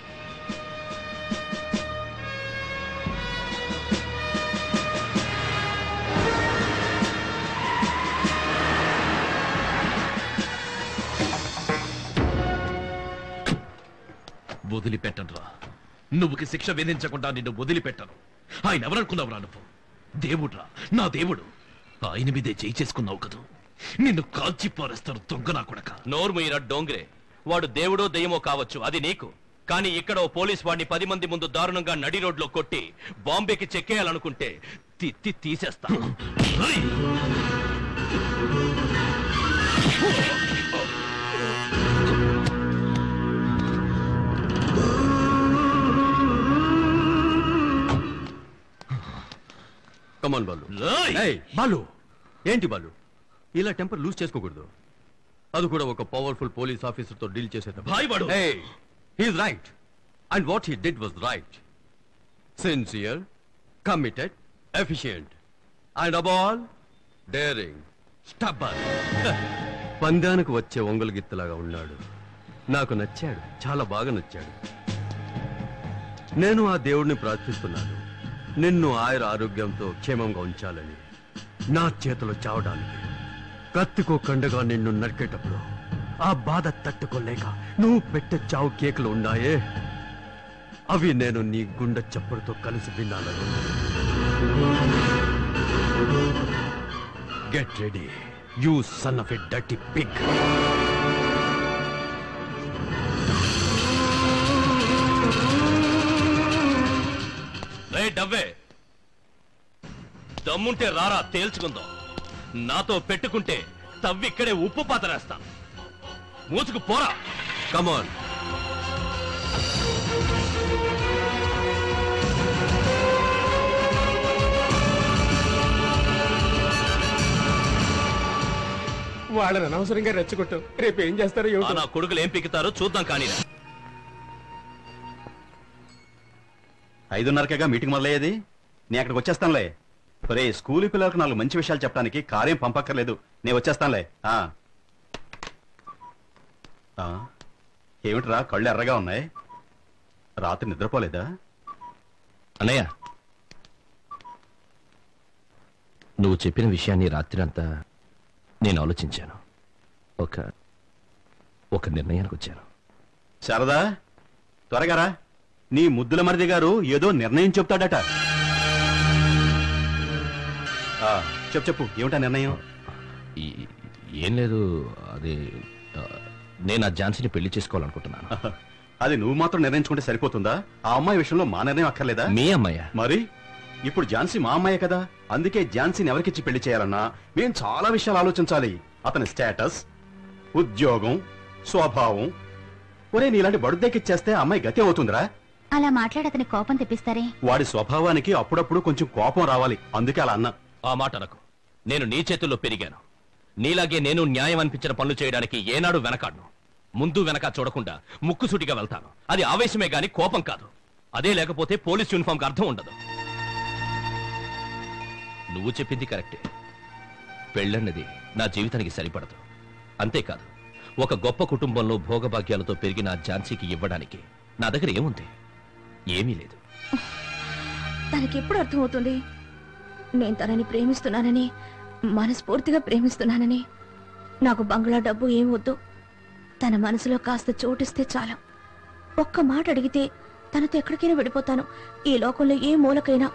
వదిలిపెట్టనురా నువ్వుకి శిక్ష విధించకుండా నిన్ను వదిలిపెట్టను ఆయన ఎవరనుకున్నావురా నువ్వు దేవుడ్రా నా దేవుడు ఆయన మీదే చేయి చేసుకున్నావు కదూ నిన్ను కాల్చి పారేస్తాను దొంగ నా కొడక నోరు మీరా డోంగ్రే వాడు దేవుడో దెయ్యమో కావచ్చు అది నీకు కానీ ఇక్కడ ఓ పోలీస్ వాడిని పది మంది ముందు దారుణంగా నడి రోడ్లో కొట్టి బాంబేకి చెక్కేయాలనుకుంటే తిత్తి తీసేస్తా కమాన్ బాలు ఏయ్, బాలు ఏంటి బాలు ఇలా టెంపర్ లూజ్ చేసుకోకూడదు అది కూడా ఒక పవర్ఫుల్ పోలీస్ ఆఫీసర్ తో డీల్ చేసేటప్పుడు భాయ్ వాడు. He's right and what he did was right sincere committed efficient and able daring stubborn పందానికి వచ్చే ఒంగలు గిత్తలాగా ఉన్నాడు నాకు నచ్చాడు చాలా బాగా నచ్చాడు నేను ఆ దేవుడిని ప్రార్థిస్తున్నాను నిన్ను ఆయుర ఆరోగ్యంతో క్షేమంగా ఉంచాలని నా చేతిలో చావడానికి కత్తికో కండగా నిన్ను నరికేటప్పుడు ఆ బాధ తట్టుకోలేక నువ్వు పెట్టే చావు కేకులు ఉన్నాయే అవి నేను నీ గుండె చప్పుడుతో కలిసి వినాలను get ready you son of a dirty pig రే డవ్వే దమ్ముంటే రారా తేల్చుకుందాం నాతో పెట్టుకుంటే తవ్విక్కడే ఉప్పు పాతరేస్తాను మూసుకు పోరా కమాన్ వాళ్ళని అనవసరంగా రెచ్చగొట్టాం రేపు ఏం చేస్తారో ఆ ఏమిటో నా కొడుకులు ఏం పిక్కుతారో చూద్దాం కానీ ఐదున్నరకేగా మీటింగ్ మొదలయ్యేది నేను అక్కడికి వచ్చేస్తానులే ఒరే స్కూల్ పిల్లలకు నాలుగు మంచి విషయాలు చెప్పడానికి కారేం పంపక్కర్లేదు నేను వచ్చేస్తానులే ఆ. ఆ, ఏమిట్రా కళ్ళు ఎర్రగా ఉన్నాయి రాత్రి నిద్రపోలేదా అన్నయ్య నువ్వు చెప్పిన విషయాన్ని రాత్రి అంతా నేను ఆలోచించాను ఒక ఒక నిర్ణయానికి వచ్చాను శారదా త్వరగా రా నీ ముద్దుల మరిది గారు ఏదో నిర్ణయం చెప్తాడట ఆ, చెప్పు చెప్పు ఏమిటా నిర్ణయం ఈ- ఏం లేదు అది ఆ, నేను ఆ ఝాన్సీని పెళ్లి చేసుకోవాలనుకుంటున్నాను అది నువ్వు మాత్రం నిర్ణయించుకుంటే సరిపోతుందా ఆ అమ్మాయి విషయంలో మా నిర్ణయం అక్కర్లేదా మీ అమ్మాయ మరి ఇప్పుడు ఝాన్సీ మా అమ్మాయే కదా అందుకే ఝాన్సీని ఎవరికిచ్చి పెళ్లి చేయాలన్నా మేం చాలా విషయాలు ఆలోచించాలి అతని స్టేటస్ ఉద్యోగం స్వభావం ఒరే నీలాంటి బడుద్దేకిచ్చేస్తే ఆ అమ్మాయి గతి అవుతుందిరా అలా మాట్లాడి అతని కోపం తెప్పిస్తారే వాడి స్వభావానికి అప్పుడప్పుడు కొంచెం కోపం రావాలి అందుకే అలా అన్నా ఆ మాట అనకు నేను నీ చేతుల్లో పెరిగాను నీలాగే నేను న్యాయం అనిపించిన పనులు చేయడానికి ఏనాడు వెనకాడను ముందు వెనక చూడకుండా ముక్కుసూటిగా వెళ్తాను అది ఆవేశమే గాని కోపం కాదు అదే లేకపోతే పోలీస్ యూనిఫామ్కి అర్థం ఉండదు నువ్వు చెప్పింది కరెక్టే పెళ్ళన్నది నా జీవితానికి సరిపడదు అంతేకాదు ఒక గొప్ప కుటుంబంలో భోగభాగ్యాలతో పెరిగిన ఆ ఝాన్సీకి ఇవ్వడానికి నా దగ్గర ఏముంది ఏమీ లేదు తనకి ఎప్పుడు అర్థమవుతుంది నేను తనని ప్రేమిస్తున్నానని మనస్ఫూర్తిగా ప్రేమిస్తున్నానని నాకు బంగ్లా డబ్బు ఏం వద్దు తన మనసులో కాస్త చోటిస్తే చాలు ఒక్క మాట అడిగితే తనతో ఎక్కడికైనా వెళ్ళిపోతాను ఈ లోకంలో ఏ మూలకైనా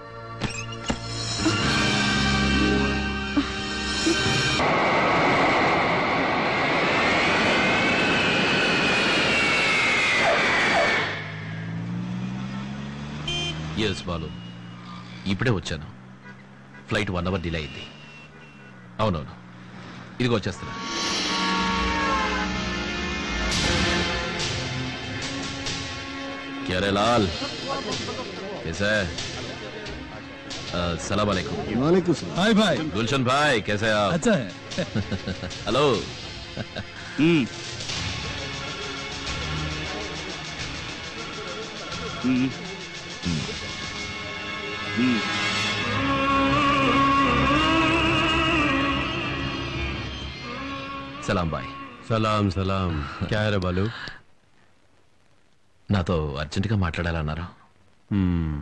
ఎస్ బాలు ఇప్పుడే వచ్చాను ఫ్లైట్ వన్ అవర్ డిలే అయింది అవునవును ఇదిగో వచ్చేస్తున్నా क्या रे लाल कैसा है अ, सलाम वालेकुम वालेकुम हाय भाई गुलशन भाई कैसे हैं आप अच्छा है हेलो हम्म हम्म हम्म సలాం బాయ్ సలాం సలాం క్యా రే బాలు నాతో అర్జెంటుగా మాట్లాడాలన్నారు మ్మ్.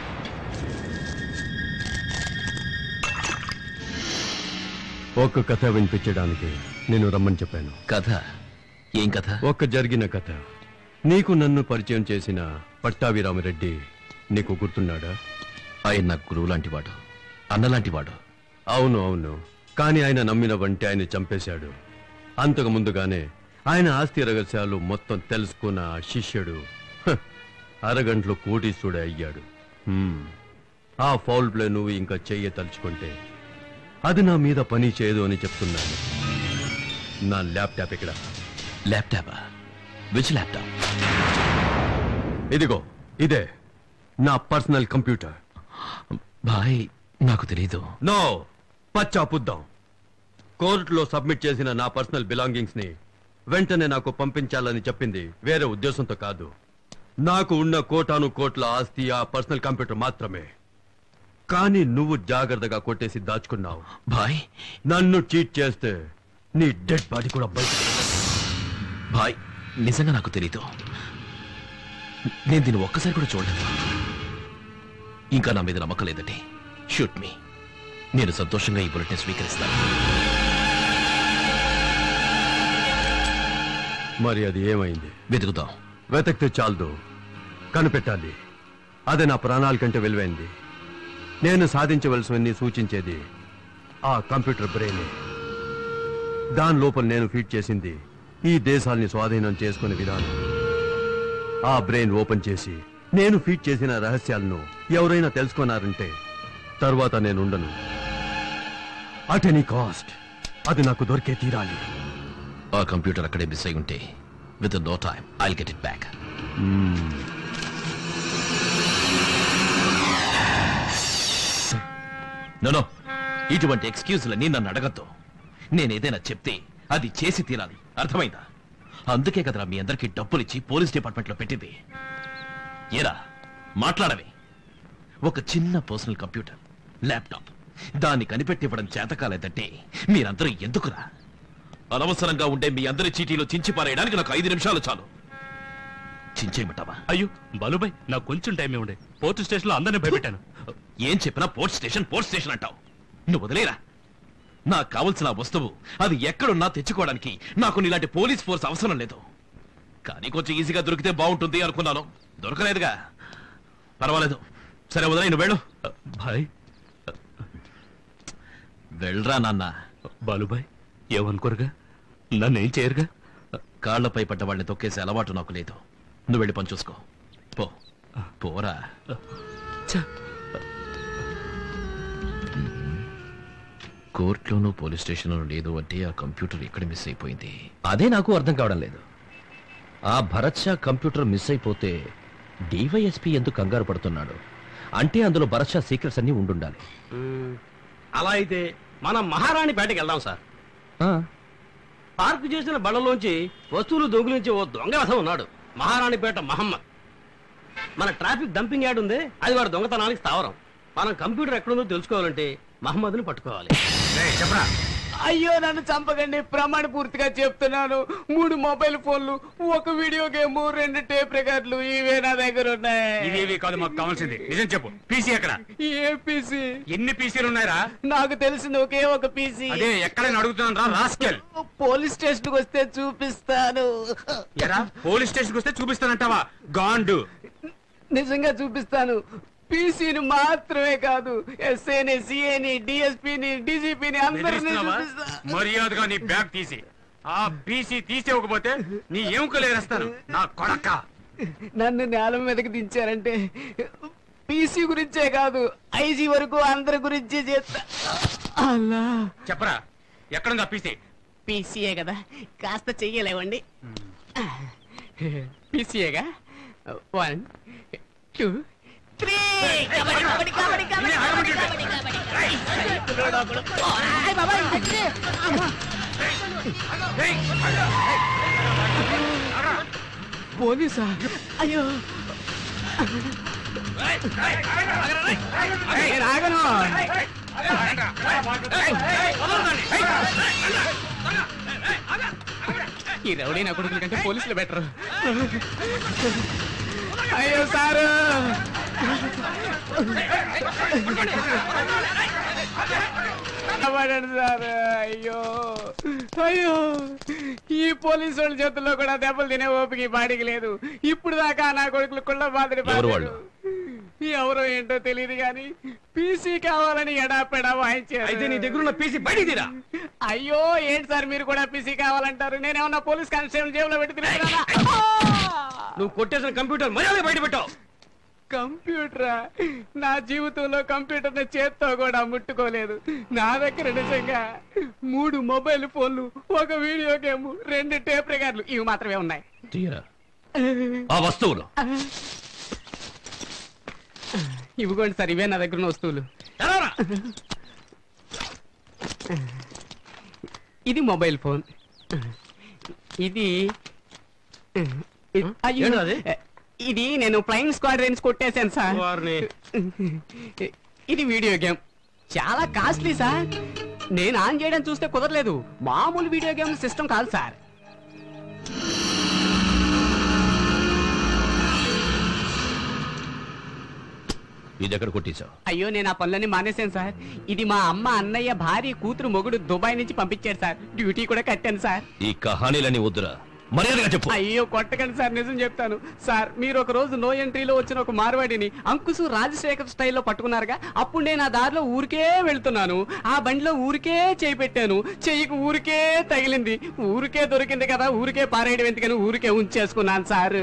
ఒక కథ వినిపించడానికి నేను రమ్మని చెప్పాను కథ ఏం కథ ఒక జరిగిన కథ నీకు నన్ను పరిచయం చేసిన పట్టాభిరామరెడ్డి నీకు గుర్తున్నాడా ఆయన నాకు గురువు లాంటి వాడు అన్నలాంటి వాడు అవును అవును కానీ ఆయన నమ్మిన వంటి ఆయన చంపేశాడు అంతకు ముందుగానే ఆయన ఆస్తి రహస్యాలు మొత్తం తెలుసుకున్న ఆ శిష్యుడు హ, అరగంటలో కోటీశ్వరుడే అయ్యాడు హ్మ్. ఆ ఫౌల్ ప్లే నువ్వు ఇంకా చెయ్య తలుచుకుంటే అది నా మీద పని చేయదు అని చెప్తున్నాను నా ల్యాప్టాప్ ఇక్కడ ల్యాప్టాపా విచ్ ల్యాప్టాప్ ఇదిగో ఇదే నా పర్సనల్ కంప్యూటర్ బాయ్ నాకు తెలీదు నో పచ్చాపుద్దాం కోర్టులో సబ్మిట్ చేసిన నా పర్సనల్ బిలాంగింగ్స్ ని వెంటనే నాకు పంపించాలని చెప్పింది వేరే ఉద్దేశంతో కాదు నాకు ఉన్న కోటాను కోట్ల ఆస్తి ఆ పర్సనల్ కంప్యూటర్ మాత్రమే కానీ నువ్వు జాగ్రత్తగా కొట్టేసి దాచుకున్నావు బాయ్ నన్ను చీట్ చేస్తే నీ డెడ్ బాడీ కూడా బయట బాయ్ నిజంగా నాకు తెలీదు నేను దీన్ని ఒక్కసారి కూడా చూడలేదు ఇంకా నా మీద నమ్మకం లేదండి షూట్ మీ నేను సంతోషంగా ఈ బులెటిన్ స్వీకరిస్తాను మరి అది ఏమైంది వెతుకుతాం వెతకితే చాలదు కనిపెట్టాలి అదే నా ప్రాణాల కంటే విలువైంది నేను సాధించవలసినవన్నీ సూచించేది ఆ కంప్యూటర్ బ్రెయిన్ దాని లోపల నేను ఫీడ్ చేసింది ఈ దేశాల్ని స్వాధీనం చేసుకునే విధానం ఆ బ్రెయిన్ ఓపెన్ చేసి నేను ఫీడ్ చేసిన రహస్యాలను ఎవరైనా తెలుసుకున్నారంటే తర్వాత నేను ఉండను అట్ ఎనీ కాస్ట్ అది నాకు దొరికే తీరాలి ఆ కంప్యూటర్ అక్కడే మిస్ అయి ఉంటే with no time I get it back no ఇటువంటి ఎక్స్క్యూజ్లన్నీ నన్ను అడగద్దు నేనేదైనా చెప్తే అది చేసి తీరాలి అర్థమైందా అందుకే కదరా మీ అందరికీ డబ్బులిచ్చి పోలీస్ డిపార్ట్మెంట్లో పెట్టింది ఏరా మాట్లాడవే ఒక చిన్న పర్సనల్ కంప్యూటర్ ల్యాప్టాప్ దాన్ని కనిపెట్టివ్వడం చేతకాలేదంటే మీరందరూ ఎందుకురా అనవసరంగా ఉండే మీ అందరి చీటీలో చించి పారేయడానికి నాకు ఐదు నిమిషాలు చాలు చించేయమంటావా అయ్యో బాలుబాయ్ నాకు కొంచెం టైం ఇవ్వండి పోర్టు స్టేషన్ లో అందరినీ భయపెట్టాను ఏం చెప్పినా పోర్ట్ స్టేషన్ పోర్ట్ స్టేషన్ అంటావు నువ్వు వదిలేరా నాకు కావలసిన ఆ వస్తువు అది ఎక్కడున్నా తెచ్చుకోవడానికి నాకు నీలాంటి పోలీస్ ఫోర్స్ అవసరం లేదు కానీ కొంచెం ఈజీగా దొరికితే బాగుంటుంది అనుకున్నాను దొరకలేదుగా పర్వాలేదు సరే వదిలే నువ్వు వెళ్ళు భాయ్ వెళ్ళరా నాన్న బాలుబాయ్ ఏమనుకోరుగా నన్ను ఏం చేయరుగా కాళ్లపై పడ్డ వాళ్ళని తొక్కేసే అలవాటు నాకు లేదు నువ్వు వెళ్ళి పని చూసుకో పో పోరా కోర్టులోనూ పోలీస్ స్టేషన్లోనూ లేదు అంటే ఆ కంప్యూటర్ ఎక్కడ మిస్ అయిపోయింది అదే నాకు అర్థం కావడం లేదు ఆ భరత్ షా కంప్యూటర్ మిస్ అయిపోతే డివైఎస్పి ఎందుకు కంగారు పడుతున్నాడు అంటే అందులో భరత్ షా సీక్రెట్స్ అన్ని ఉండుండాలి అలా అయితే మనం మహారాణి పేటకి వెళ్దాం సార్ పార్క్ చేసిన బళ్ళలోంచి వస్తువులు దొంగిలించి ఓ దొంగ రథం ఉన్నాడు మహారాణిపేట మహమ్మద్ మన ట్రాఫిక్ డంపింగ్ యార్డ్ ఉంది అది వాడు దొంగతనానికి స్థావరం మనం కంప్యూటర్ ఎక్కడుందో తెలుసుకోవాలంటే మహమ్మద్ని పట్టుకోవాలి చెప్పరా అయ్యో నన్ను చంపకండి ప్రమాణ పూర్తిగా చెప్తున్నాను మూడు మొబైల్ ఫోన్లు ఒక వీడియో గేమ్ రెండు టేప్ రికార్డులు ఇవే నా దగ్గర ఉన్నాయి ఇదేవి కాదు మాకు కావాల్సింది నిజం చెప్పు పీసీ ఎక్కడ ఏ పీసీ ఎన్ని పీసీలు ఉన్నాయరా నాకు తెలిసింది ఒకే ఒక పీసీ అదే ఎక్కడైనా అడుగుతున్నాను రా రాస్కెల్ పోలీస్ స్టేషన్ కి వస్తే చూపిస్తాను ఎరా పోలీస్ స్టేషన్కి వస్తే చూపిస్తానంటావా గాండు నిజంగా చూపిస్తాను పీసీని మాత్రమే కాదు ఎస్ఐని సిఐని డిఎస్పీని డీజీపీని అందరినీ బెదిరిస్తున్నావా? చూపిస్తా మర్యాదగా నీ బ్యాగ్ తీసి ఆ పీసీ తీసేవకపోతే నీ ఎముకలు ఏరేస్తాను నా కొడక నన్ను నేల మీదకి దించారంటే పీసీ గురించే కాదు ఐజీ వరకు అందరి గురించి చేస్తా అలా చెప్పరా ఎక్కడుందా పీసీ పీసీఏ కదా కాస్త చెయ్యలేవండి పీసీఏగా one two three kabaddi kabaddi kabaddi kabaddi kabaddi kabaddi పోలీసా అయ్యో నేను ఆగను ఈ రౌడీ నా కొడుకుల కంటే పోలీసులు బెటర్ అయ్యో సారు కాపాడండి సార్ అయ్యో అయ్యో ఈ పోలీసు వాళ్ళ చేతుల్లో కూడా దెబ్బలు తినే ఓపిక ఈ బాడీకి లేదు ఇప్పుడు దాకా నా కొడుకులు కుళ్ళ బాధని ఎవరు వాళ్ళు? ఎవరో ఏంటో తెలియదు గాని పీసీ కావాలని ఎడాపెడా వాయించారు అయితే నీ దగ్గర ఉన్న పీసీ బయటికి తీరా అయ్యో ఏంటి సార్ మీరు కూడా పీసీ కావాలంటారు నేనేమన్నా పోలీస్ కానిస్టేబుల్ జేబులో పెట్టి తిరుగుతున్నానా? నువ్వు కొట్టేసిన కంప్యూటర్ మర్యాద బయట పెట్టావు కంప్యూటరా నా జీవితంలో కంప్యూటర్ ని చేత్తో కూడా ముట్టుకోలేదు నా దగ్గర నిజంగా మూడు మొబైల్ ఫోన్లు ఒక వీడియో గేమ్ రెండు టేప్ రికార్డులు ఇవి మాత్రమే ఉన్నాయి తీయరా ఆ వస్తువులు ఇవ్వకోండి సార్ ఇవే నా దగ్గర ఉన్న వస్తువులు ఇది మొబైల్ ఫోన్ ఇది అయ్యో. ఏంటది? ఇది నేను ఫ్లయింగ్ స్క్వాడ్ రేంజ్ కొట్టేశాను సార్ వారిని. ఇది వీడియో గేమ్ చాలా కాస్ట్లీ సార్ నేను ఆన్ చేయడం చూస్తే కుదరలేదు మామూలు వీడియో గేమ్ సిస్టమ్ కాదు సార్ ఇది ఎక్కడ కొట్టేశావు అయ్యో నేను ఆ పనులన్నీ మానేశాను సార్ ఇది మా అమ్మ అన్నయ్య భార్య కూతురు మొగుడు దుబాయ్ నుంచి పంపించారు సార్ డ్యూటీ కూడా కట్టాను సార్ ఈ కహానీలని వద్దురా మర్యాదగా చెప్పు అయ్యో కొట్టకండి సార్ నిజం చెప్తాను సార్ మీరు ఒక రోజు నో ఎంట్రీలో వచ్చిన ఒక మార్వాడిని అంకుశు రాజశేఖర్ స్టైల్లో పట్టుకున్నారుగా అప్పుడు నేను ఆ దారిలో ఊరికే వెళ్తున్నాను ఆ బండిలో ఊరికే చేయి పెట్టాను చెయ్యికి ఊరికే తగిలింది ఊరికే దొరికింది కదా ఊరికే పారేయడం ఎందుకని ఊరికే ఉంచేసుకున్నాను sir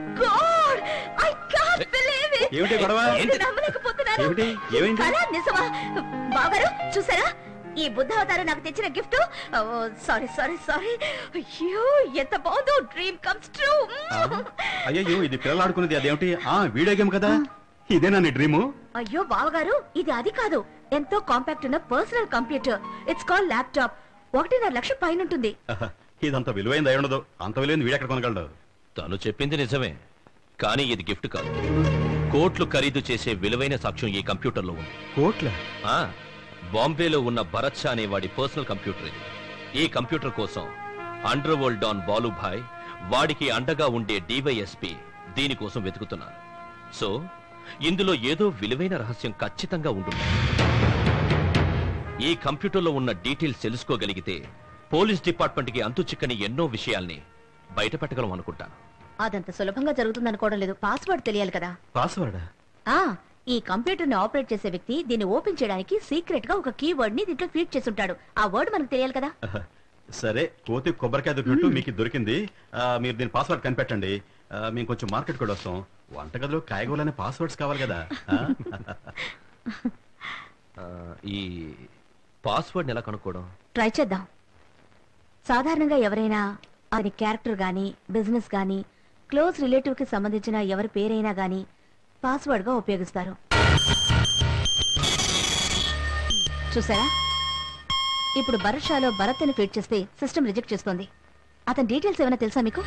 god I can't believe it ఏమిటి గొడవ? ఏంటి? నమ్మలేకపోతున్నాను ఏమిటి? ఏమైంది? అలా నిజమా బావగారు చూసారా ఈ బుద్ధావతారం నాకు తెచ్చిన గిఫ్ట్ సారీ సారీ సారీ అయ్యో ఎంత బాగుందో డ్రీమ్ కమ్స్ ట్రూ అయ్యో ఇది పిల్లలు ఆడుకునేది అదేమిటి ఆ వీడియో గేమ్ కదా ఇదేనా నీ డ్రీము అయ్యో బావగారు ఇది అది కాదు ఎంతో కాంపాక్ట్ ఉన్న personal computer it's call laptop ఒకటిన్నర లక్ష పైన ఉంటుంది ఇదంత విలువైంది అయి ఉండదు అంత విలువైంది వీడెక్కడ కొనగలడు తను చెప్పింది నిజమే కానీ ఇది గిఫ్ట్ కాదు కోట్లు ఖరీదు చేసే విలువైన సాక్ష్యం ఈ కంప్యూటర్లో ఉంది కోట్ల ఆ, బాంబేలో ఉన్న భరత్ షా అనే వాడి పర్సనల్ కంప్యూటర్ ఇది ఈ కంప్యూటర్ కోసం అండర్ వరల్డ్ డాన్ బాలుభాయ్ వాడికి అండగా ఉండే డివైఎస్పి దీనికోసం వెతుకుతున్నారు సో ఇందులో ఏదో విలువైన రహస్యం ఖచ్చితంగా ఉంటుంది ఈ కంప్యూటర్లో ఉన్న డీటెయిల్స్ తెలుసుకోగలిగితే పోలీస్ డిపార్ట్మెంట్కి అంతు చిక్కని ఎన్నో విషయాల్ని బయటపెట్టగలం అనుకుంటాను అదంత సులభంగా జరుగుతుంది అనుకోవడం లేదు పాస్వర్డ్ తెలియాలి కదా పాస్వర్డ్ ఆ ఈ కంప్యూటర్ ని ఆపరేట్ చేసే వ్యక్తి దీన్ని ఓపెన్ చేయడానికి సీక్రెట్ గా ఒక కీవర్డ్ ని దీంట్లో ఫీడ్ చేసి ఉంటాడు ఆ వర్డ్ మనకు తెలియాలి కదా సరే కోతి కొబ్బరికాయ దొరికినట్టు మీకు ఇది దొరికింది ఆ, మీరు దీని పాస్వర్డ్ కనిపెట్టండి ఆ, మేము కొంచెం మార్కెట్ కూడా వస్తాం వంటగదిలో కాయగూరలనే పాస్వర్డ్స్ కావాలి కదా ఆ? ఆ, ఈ పాస్వర్డ్ ఎలా కనుక్కోవడం ట్రై చేద్దాం సాధారణంగా ఎవరైనా అతని క్యారెక్టర్ గాని బిజినెస్ గాని క్లోజ్ రిలేటివ్ కి సంబంధించిన ఎవరి పేరైనా గాని పాస్వర్డ్ గా ఉపయోగిస్తారు చూసారా ఇప్పుడు భరత్షాలో భరత్ అని ఫీడ్ చేస్తే సిస్టమ్ రిజెక్ట్ చేస్తోంది అతని డీటెయిల్స్ ఏమైనా తెలుసా మీకు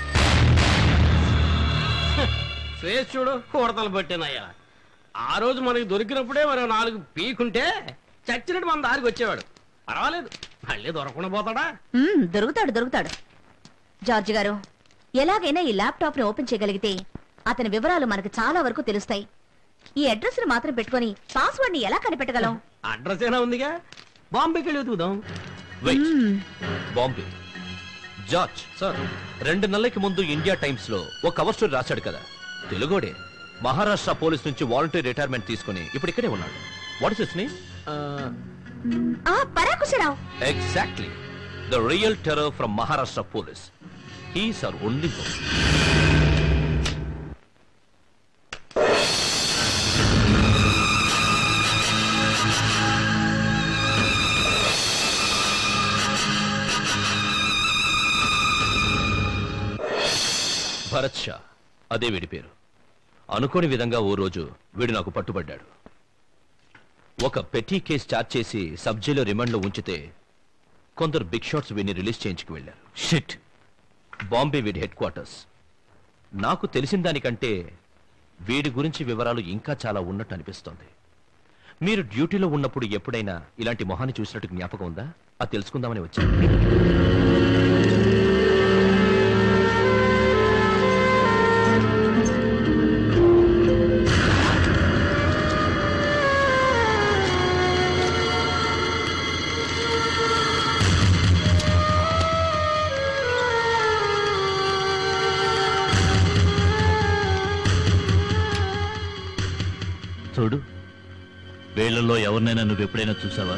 ఫేస్ చూడు కూడతలు పట్టినయ్యా ఆ రోజు మనకి దొరికినప్పుడే మనం నాలుగు పీకుంటే చచ్చినట్టు మన దారికి వచ్చేవాడు పర్వాలేదు మళ్ళీ దొరకకుండా పోతాడా మ్మ్, దొరుకుతాడు దొరుకుతాడు జార్జ్ గారు ఎలాగైనా ఈ ల్యాప్టాప్ ని ఓపెన్ చేయగలిగితే అతని వివరాలు మనకు చాలా వరకు తెలుస్తాయి ఈ అడ్రస్ ని మాత్రం పెట్టుకొని పాస్వర్డ్ ని ఎలా కనిపెట్టగలం అడ్రస్ ఏనా ఉందిగా బాంబేకి వెళ్ళి వెతుకుదాం వెయిట్ బాంబే జార్జ్ సార్ రెండు నెలలకి ముందు ఇండియా టైమ్స్ లో ఒక కవర్ స్టోరీ రాశాడు కదా తెలుగోడే మహారాష్ట్ర పోలీస్ నుంచి వాలంటరీ రిటైర్మెంట్ తీసుకుని ఇప్పుడు ఇక్కడే ఉన్నాడు వాట్ ఇస్ హిస్ నేమ్ ఆ Parakusharao exactly the real terror from Maharashtra police he's our only Bharat Shah అదే వీడి పేరు అనుకోని విధంగా ఓ రోజు వీడు నాకు పట్టుబడ్డాడు ఒక పెటీ కేసు స్టార్ట్ చేసి సబ్జీలో రిమాండ్లో ఉంచితే కొందరు బిగ్ షాట్స్ వీడిని రిలీజ్ చేయించుకు వెళ్ళారు షిట్ బాంబే వీడి హెడ్ క్వార్టర్స్ నాకు తెలిసిన దానికంటే వీడి గురించి వివరాలు ఇంకా చాలా ఉన్నట్టు అనిపిస్తోంది మీరు డ్యూటీలో ఉన్నప్పుడు ఎప్పుడైనా ఇలాంటి మొహాన్ని చూసినట్టు జ్ఞాపకం ఉందా అది తెలుసుకుందామని వచ్చాను చూడు వీళ్ళల్లో ఎవరినైనా నువ్వు ఎప్పుడైనా చూసావా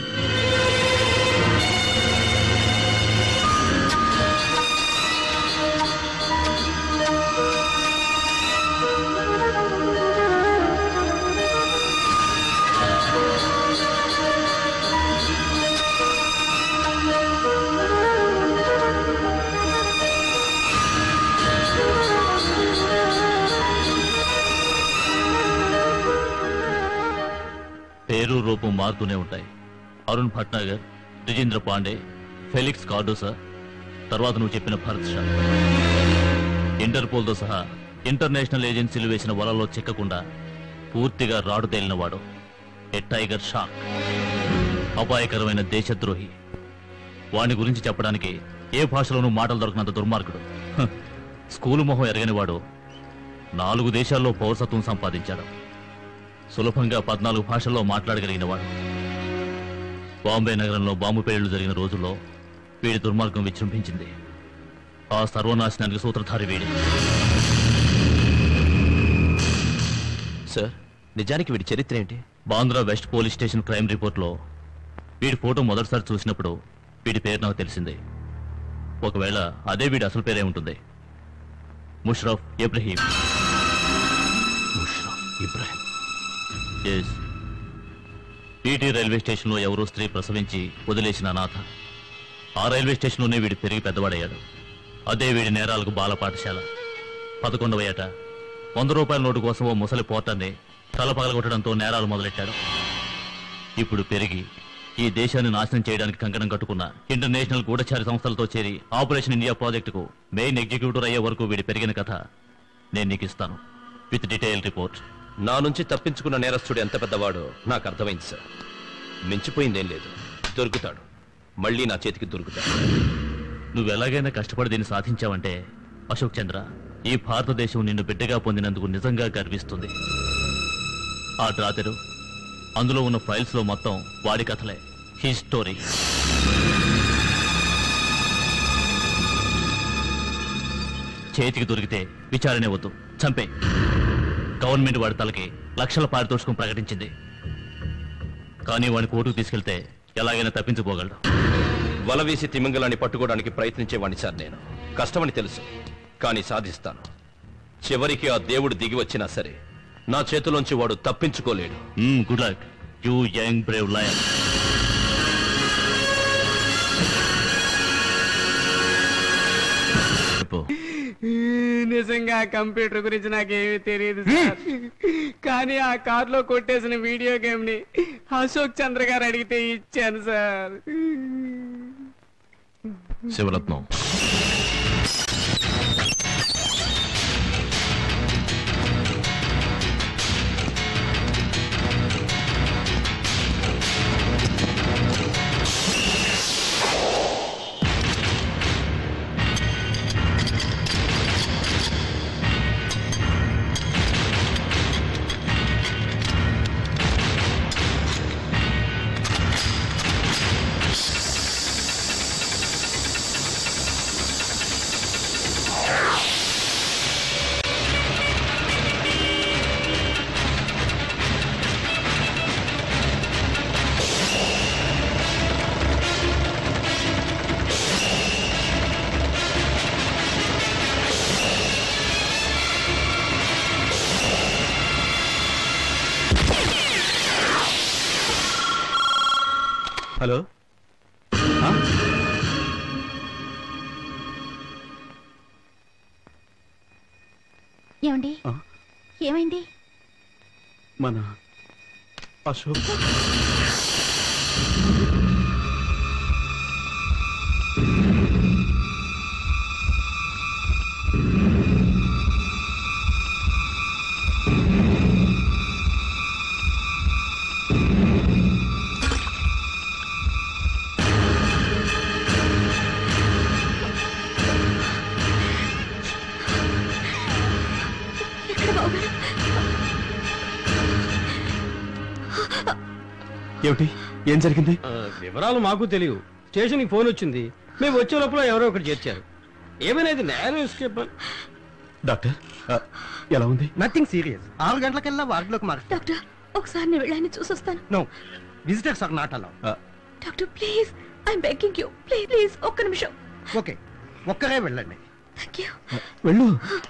పేరు రూపం మారుతూనే ఉంటాయి అరుణ్ భట్నాగర్ రిజేంద్ర పాండే ఫెలిక్స్ కార్డోసా తర్వాత నువ్వు చెప్పిన భరత్ షా ఇంటర్పోల్తో సహా ఇంటర్నేషనల్ ఏజెన్సీలు వేసిన వలలో చిక్కకుండా పూర్తిగా రాడు తేలినవాడు ఏ టైగర్ షాక్ అపాయకరమైన దేశద్రోహి వాని గురించి చెప్పడానికి ఏ భాషలోనూ మాటలు దొరకనంత దుర్మార్గుడు హ, స్కూలు మొహం ఎరగని వాడు నాలుగు దేశాల్లో పౌరసత్వం సంపాదించాడు సులభంగా పద్నాలుగు భాషల్లో మాట్లాడగలిగిన వాడు బాంబే నగరంలో బాంబు పేలుళ్లు జరిగిన రోజుల్లో వీడి దుర్మార్గం విజృంభించింది ఆ సర్వనాశనానికి సూత్రధారి వీడి సార్ నిజానికి వీడి చరిత్ర ఏంటి Bandra west police station crime రిపోర్ట్లో వీడి ఫోటో మొదటిసారి చూసినప్పుడు వీడి పేరు నాకు తెలిసింది ఒకవేళ అదే వీడి అసలు పేరే ఉంటుంది Musharraf Ibrahim Ibrahim S PT railway స్టేషన్లో ఎవరో స్త్రీ ప్రసవించి వదిలేసిన అనాథ ఆ రైల్వే స్టేషన్లోనే వీడు పెరిగి పెద్దవాడయ్యాడు అదే వీడి నేరాలకు బాల పాఠశాల పదకొండవ ఏట వంద రూపాయల నోటు కోసం ఓ ముసలి పోర్టర్ని తల పగలగొట్టడంతో నేరాలు మొదలెట్టాడు ఇప్పుడు పెరిగి ఈ దేశాన్ని నాశనం చేయడానికి కంకణం కట్టుకున్న ఇంటర్నేషనల్ గూఢచారి సంస్థలతో చేరి ఆపరేషన్ ఇండియా ప్రాజెక్టుకు మెయిన్ ఎగ్జిక్యూటివ్ అయ్యే వరకు వీడి పెరిగిన కథ నేను నీకు ఇస్తాను విత్ డీటెయిల్ రిపోర్ట్ నా నుంచి తప్పించుకున్న నేరస్తుడు ఎంత పెద్దవాడో నాకు అర్థమైంది సార్ మించిపోయిందేం లేదు దొరుకుతాడు మళ్ళీ నా చేతికి దొరుకుతాడు నువ్వు ఎలాగైనా కష్టపడి దీన్ని సాధించావంటే అశోక్ చంద్ర ఈ భారతదేశం నిన్ను బిడ్డగా పొందినందుకు నిజంగా గర్విస్తుంది ఆ డ్రాతెరు అందులో ఉన్న ఫైల్స్ లో మొత్తం వాడి కథలే హిస్టోరీ చేతికి దొరికితే విచారణే వద్దు చంపే గవర్నమెంట్ వాడి తలకి లక్షల పారితోషికం ప్రకటించింది కానీ వాడిని కోర్టుకు తీసుకెళ్తే ఎలాగైనా తప్పించుకోగలడు వల వేసి తిమింగలాన్ని పట్టుకోవడానికి ప్రయత్నించేవాడిని సార్ నేను కష్టమని తెలుసు కానీ సాధిస్తాను చివరికి ఆ దేవుడు దిగి వచ్చినా సరే నా చేతిలోంచి వాడు తప్పించుకోలేడు good luck you young brave lion నిజంగా కంప్యూటర్ గురించి నాకేమీ తెలియదు సార్ కానీ ఆ కారులో కొట్టేసిన వీడియో గేమ్ ని అశోక్ చంద్ర గారు అడిగితే ఇచ్చాను సార్ శివరత్నం హలో ఏమండి ఏమైంది మన అశోక్ ఎక్కడ బావగారు ఏమిటి ఏం జరిగింది వివరాలు మాకు తెలియవు స్టేషన్కి ఫోన్ వచ్చింది మేము వచ్చే లోపల ఎవరో ఒకటి చేర్చారు ఏమైనా ఇది నేరం ఎస్కేప్ డాక్టర్ ఆ, ఎలా ఉంది నథింగ్ సీరియస్ ఆరు గంటలకల్లా వార్డులోకి మారు డాక్టర్ ఒకసారి నేను వెళ్ళాన్ని చూసొస్తాను no visitors are not allow doctor please I'm begging you please please ఒక్క నిమిషం ఓకే ఒక్కరే వెళ్ళండి థ్యాంక్ యూ వెళ్ళు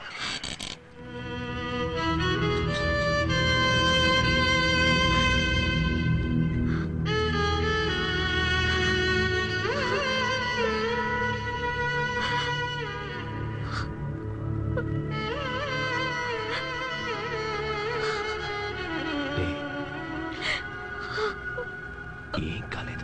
ఏం కాలేదు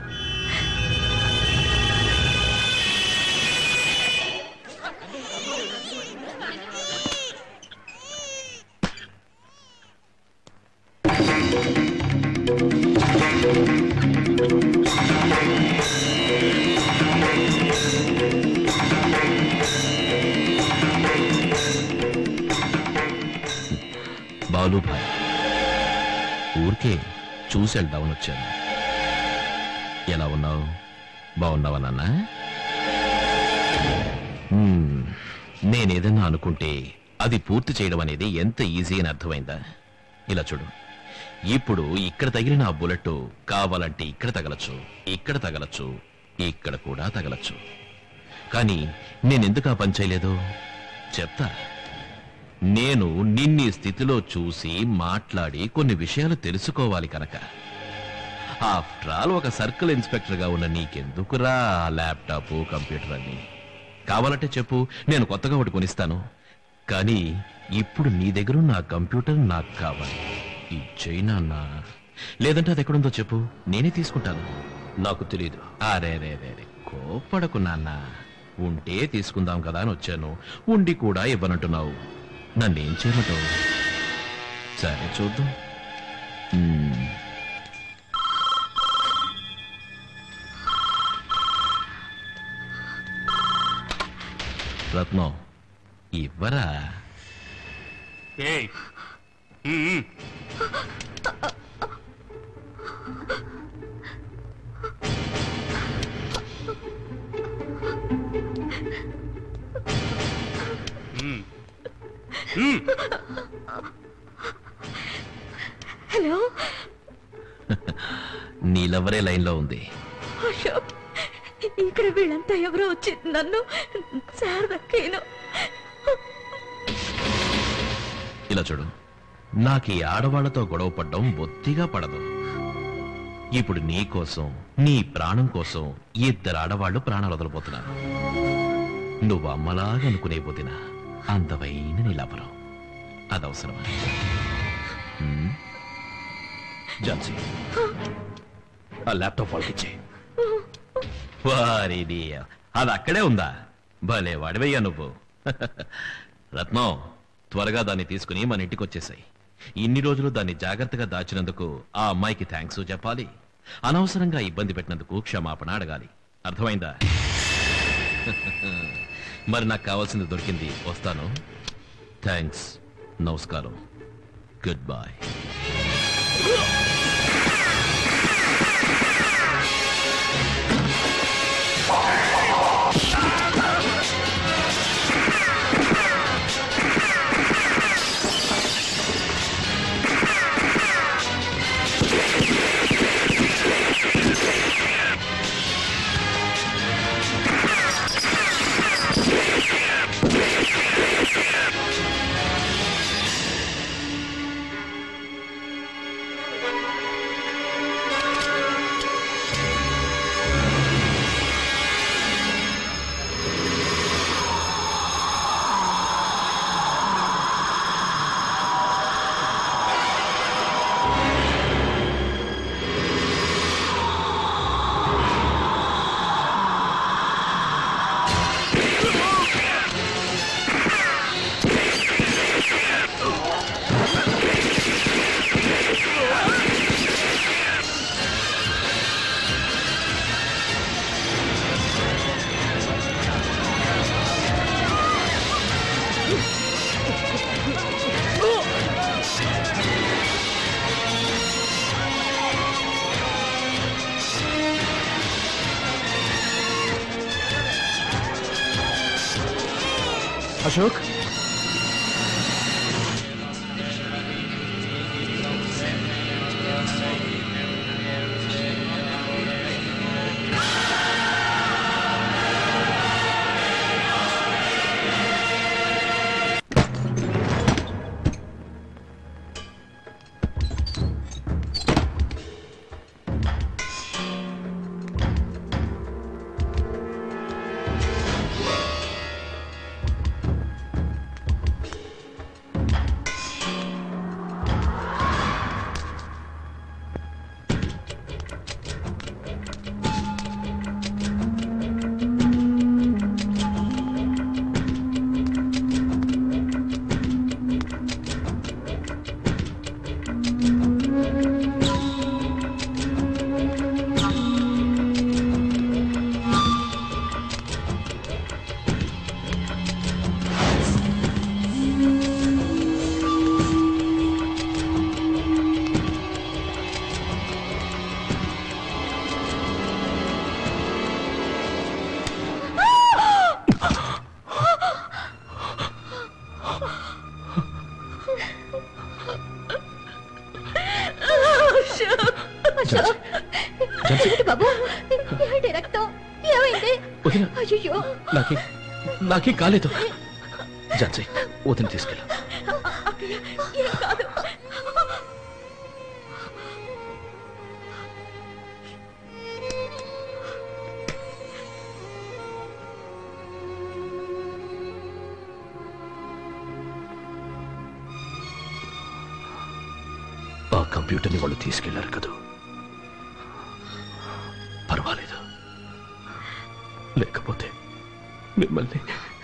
బాలుభాయ్ ఊరికే చూసి వెళ్దామని వచ్చాను ఎలా ఉన్నావు బాగున్నావా నాన్న హ్మ్, నేనేదన్నా అనుకుంటే అది పూర్తి చేయడం అనేది ఎంత ఈజీ అని అర్థమైందా ఇలా చూడు ఇప్పుడు ఇక్కడ తగిలిన ఆ బుల్లెట్ కావాలంటే ఇక్కడ తగలచ్చు ఇక్కడ తగలచ్చు ఇక్కడ కూడా తగలచ్చు కానీ నేనెందుకు ఆ పని చేయలేదు చెప్తా నేను నిన్ని స్థితిలో చూసి మాట్లాడి కొన్ని విషయాలు తెలుసుకోవాలి కనుక ఆఫ్టర్ ఆల్ ఒక సర్కిల్ ఇన్స్పెక్టర్ గా ఉన్న నీకెందుకురా ఆ ల్యాప్టాప్ కంప్యూటర్ అని కావాలంటే చెప్పు నేను కొత్తగా ఒకటి కొనిస్తాను కానీ ఇప్పుడు నీ దగ్గర ఉన్న ఆ కంప్యూటర్ నాకు కావాలి ఇచ్చేయి నాన్న లేదంటే అది ఎక్కడుందో చెప్పు నేనే తీసుకుంటాను నాకు తెలియదు అరే రే రే రే కోపడకు నాన్న ఉంటే తీసుకుందాం కదా అని వచ్చాను ఉండి కూడా ఇవ్వనంటున్నావు నన్నేం చేయమంటావు సరే చూద్దాం మ్మ్. రత్నం ఇవ్వరా ఏయ్ ఉమ్, ఉమ్. ఉమ్. హలో నీలెవరే లైన్లో ఉంది అశోక్ ఇక్కడ వీళ్ళంతా ఎవరో వచ్చి నన్ను సార్ దక్కేను ఇలా చూడు నాకు ఈ ఆడవాళ్లతో గొడవ పడ్డం బొత్తిగా పడదు ఇప్పుడు నీ కోసం నీ ప్రాణం కోసం ఇద్దరు ఆడవాళ్లు ప్రాణాలు వదలబోతున్నారు నువ్వు అమ్మలాగా అనుకునే పోతిన అందమైన నీలాపరం అదవసరమా హ్మ్? ఝాన్సీ ఆ ల్యాప్టాప్ వాళ్ళకి ఇచ్చే వారిది అది అక్కడే ఉందా భలే వాడివయ్యా నువ్వు రత్నం త్వరగా దాన్ని తీసుకుని మన ఇంటికి వచ్చేసాయి ఇన్ని రోజులు దాన్ని జాగ్రత్తగా దాచినందుకు ఆ అమ్మాయికి థ్యాంక్స్ చెప్పాలి అనవసరంగా ఇబ్బంది పెట్టినందుకు క్షమాపణ అడగాలి అర్థమైందా మరి నాకు కావాల్సింది దొరికింది వస్తాను థ్యాంక్స్ నమస్కారం గుడ్ బాయ్ అశోక్ అశోక్ ఏంటి బాబు ఏంటి రక్తం ఏమైంది వదిన అయ్యో నాకే నాకేం కాలేదు ఝాన్సీ వదిన తీసుకెళ్ళు ఏం కాదు ఆ కంప్యూటర్ని వాళ్ళు తీసుకెళ్లారు కదూ పర్వాలేదు లేకపోతే మిమ్మల్ని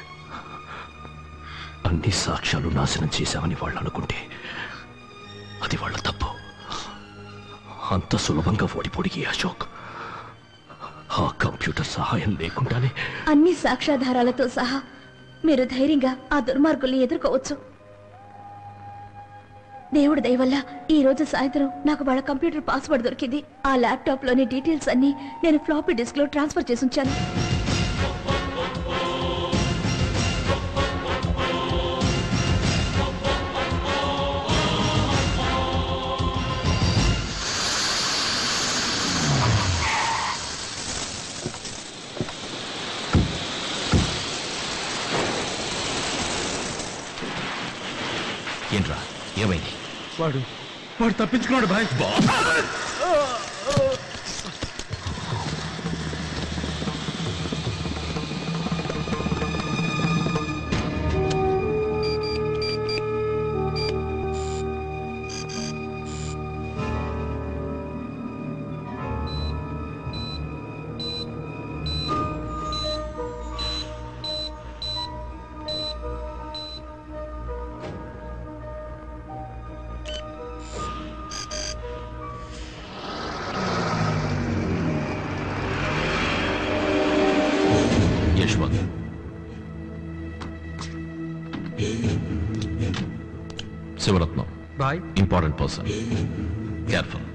అన్ని సాక్ష్యాలు నాశనం చేశామని వాళ్ళు అనుకుంటే అది వాళ్ళ తప్పు అంత సులభంగా ఓడిపోడికి అశోక్ ఆ కంప్యూటర్ సహాయం లేకుండానే అన్ని సాక్ష్యాధారాలతో సహా మీరు ధైర్యంగా ఆ దుర్మార్గుల్ని ఎదుర్కోవచ్చు దేవుడి దయ వల్ల ఈ రోజు సాయంత్రం నాకు వాళ్ళ కంప్యూటర్ పాస్వర్డ్ దొరికింది ఆ ల్యాప్టాప్ లోని డీటెయిల్స్ అన్ని నేను ఫ్లాపీ డిస్క్ లో ట్రాన్స్ఫర్ చేసి ఉంచాను ఏంట్రా ఏమైంది వాడు వాడు తప్పించుకున్నాడు Bhai Yashwant Sivaratnam Bhai important person careful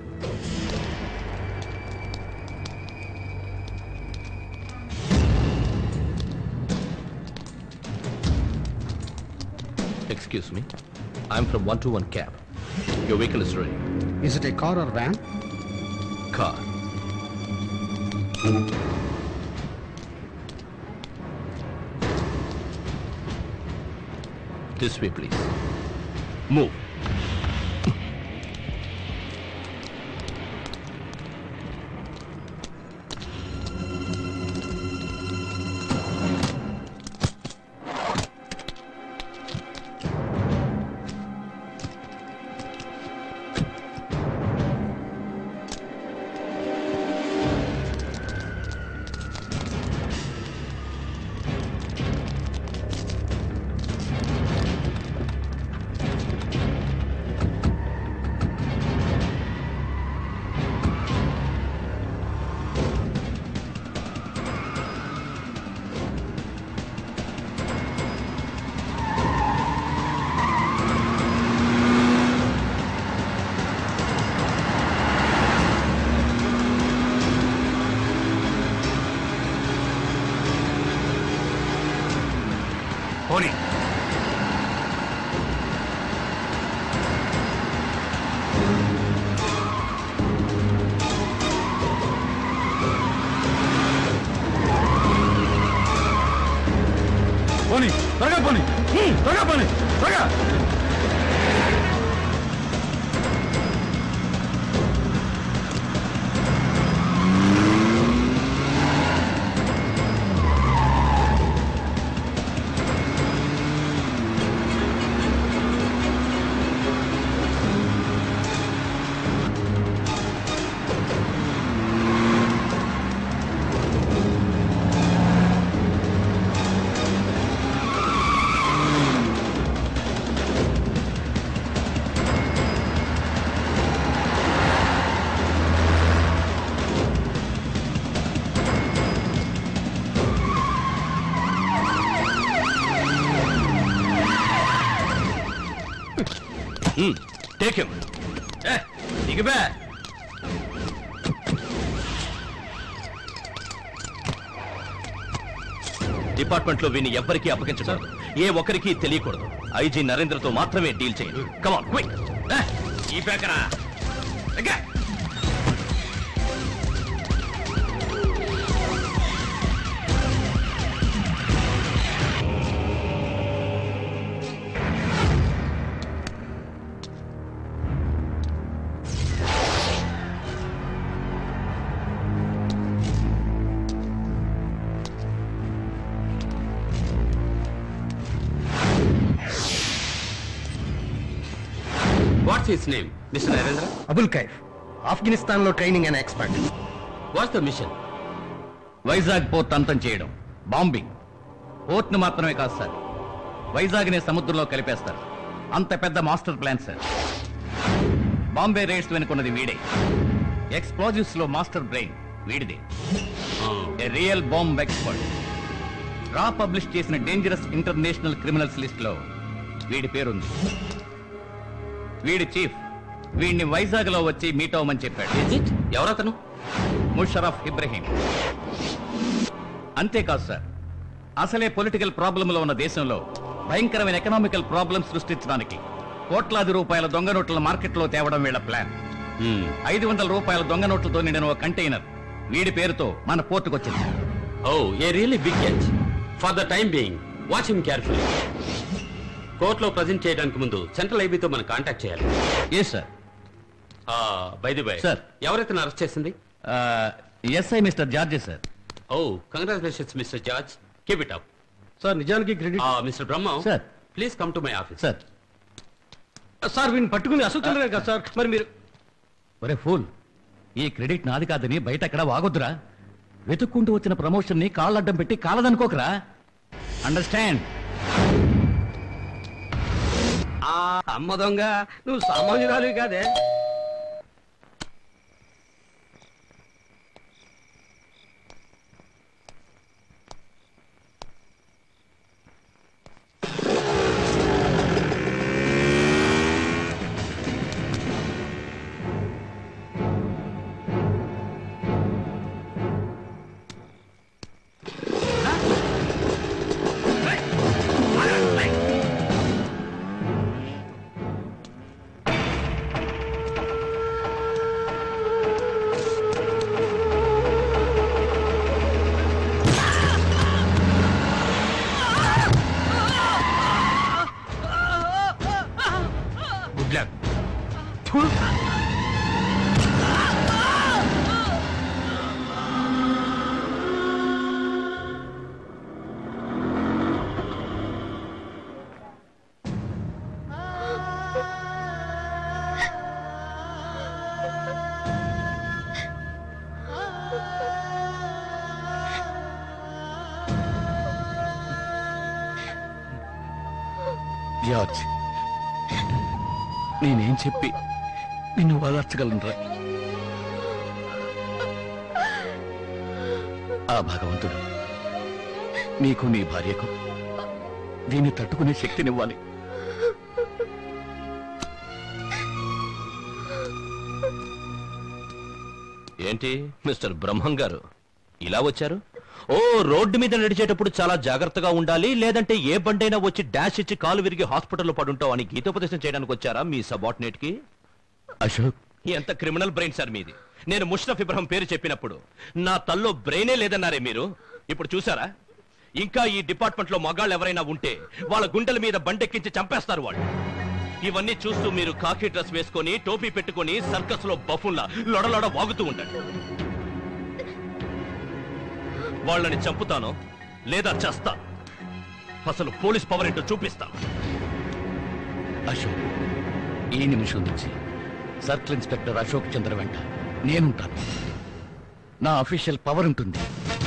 Excuse me. I'm from 121 cab. Your vehicle is ready. Is it a car or van? Car. This way, please. Move. పోనీ పోనీ త్వరగా పోనీ హ్మ్, త్వరగా పోనీ త్వరగా Hmm. Take him. Eh, దిగిపే డిపార్ట్మెంట్ లో వీని ఎవ్వరికీ అప్పగించకూడదు ఏ ఒక్కరికి తెలియకూడదు ఐజీ నరేంద్రతో మాత్రమే డీల్ చేయండి కమాన్ క్విక్ ఈ పేకరా what's his name mister Narendra Abul Kaif Afghanistan లో ట్రైనింగ్ అయిన expert what's the mission Vizag port అంతం చేయడం బాంబింగ్ పోర్ట్ ను మాత్రమే కాదు సార్ వైజాగ్ ని సముద్రంలో కలిపేస్తారు అంత పెద్ద master plan sir Bombay riots వెనుకున్నది వీడే ఎక్స్ప్లోజివ్స్ లో మాస్టర్ బ్రెయిన్ వీడిదే ఏ రియల్ బాంబ్ ఎక్స్పర్ట్ రా పబ్లిష్ చేసిన డేంజరస్ ఇంటర్నేషనల్ క్రిమినల్స్ లిస్ట్ లో వీడి పేరుంది వీడి చీఫ్ వీడిని వైజాగ్ లో వచ్చి మీట్ అవ్వమని చెప్పాడు ఎవరతను ముషరఫ్ ఇబ్రహీం అంతేకాదు సార్ అసలే పొలిటికల్ ప్రాబ్లంలో ఉన్న దేశంలో భయంకరమైన ఎకనామికల్ ప్రాబ్లం సృష్టించడానికి కోట్లాది రూపాయల దొంగ నోట్ల మార్కెట్లో తేవడం వీళ్ళ ప్లాన్ ఐదు వందల రూపాయల దొంగ నోట్లతో నిండిన ఒక కంటైనర్ వీడి పేరుతో మన పోర్టుకు వచ్చింది oh a really big catch for the time being watch him carefully కోర్టులో ప్రజెంట్ చేయడానికి ముందు సెంట్రల్ ఐబీతో మనం కాంటాక్ట్ చేయాలి ఏ సార్ బైది బై Sir. ఎవరైతే అరెస్ట్ చేసింది SI mister George sir oh congratulations mister George keep it up sir నిజానికి credit mister Brahma Sir. Please come to my office sir sir వీడిని పట్టుకుని అశోక్ చంద్ర కదా సార్ మరి మీరు ఒరే ఫూల్ ఈ క్రెడిట్ నాది కాదని బయట ఎక్కడ వాగొద్దురా వెతుక్కుంటూ వచ్చిన ప్రమోషన్ ని కాళ్ళడ్డం పెట్టి కాలదనుకోకరా అండర్స్టాండ్ ఆ అమ్మ దొంగ నువ్వు సామాన్యురాలు కాదే గుడ్ లక్ జార్జ్ నేనేం చెప్పి నిన్ను ఓదార్చగలనురా ఆ భగవంతుడు నీకు నీ భార్యకు దీన్ని తట్టుకునే శక్తినివ్వాలి ఏంటి మిస్టర్ బ్రహ్మం గారు ఇలా వచ్చారు ఓ రోడ్డు మీద నడిచేటప్పుడు చాలా జాగ్రత్తగా ఉండాలి లేదంటే ఏ బండైనా వచ్చి డాష్ ఇచ్చి కాలు విరిగి హాస్పిటల్లో పడుంటావు అని గీతోపదేశం చేయడానికి వచ్చారా మీ సబార్డినేట్ కి అశోక్ ఎంత క్రిమినల్ బ్రెయిన్ సార్ మీది నేను ముష్రఫ్ ఇబ్రహం పేరు చెప్పినప్పుడు నా తల్లో బ్రెయినే లేదన్నారే మీరు ఇప్పుడు చూసారా ఇంకా ఈ డిపార్ట్మెంట్ లో మగాళ్ళు ఎవరైనా ఉంటే వాళ్ళ గుండెల మీద బండెక్కించి చంపేస్తారు వాళ్ళు ఇవన్నీ చూస్తూ మీరు కాకి డ్రెస్ వేసుకొని టోపీ పెట్టుకొని సర్కస్ లో బఫున్లా లొడలొడ వాగుతూ ఉండండి వాళ్ళని చంపుతాను లేదా చస్తా అసలు పోలీస్ పవర్ ఏంటో చూపిస్తాను అశోక్ ఈ నిమిషం నుంచి సర్కిల్ ఇన్స్పెక్టర్ అశోక్ చంద్ర వెంట నేనుంటాను నా అఫీషియల్ పవర్ ఉంటుంది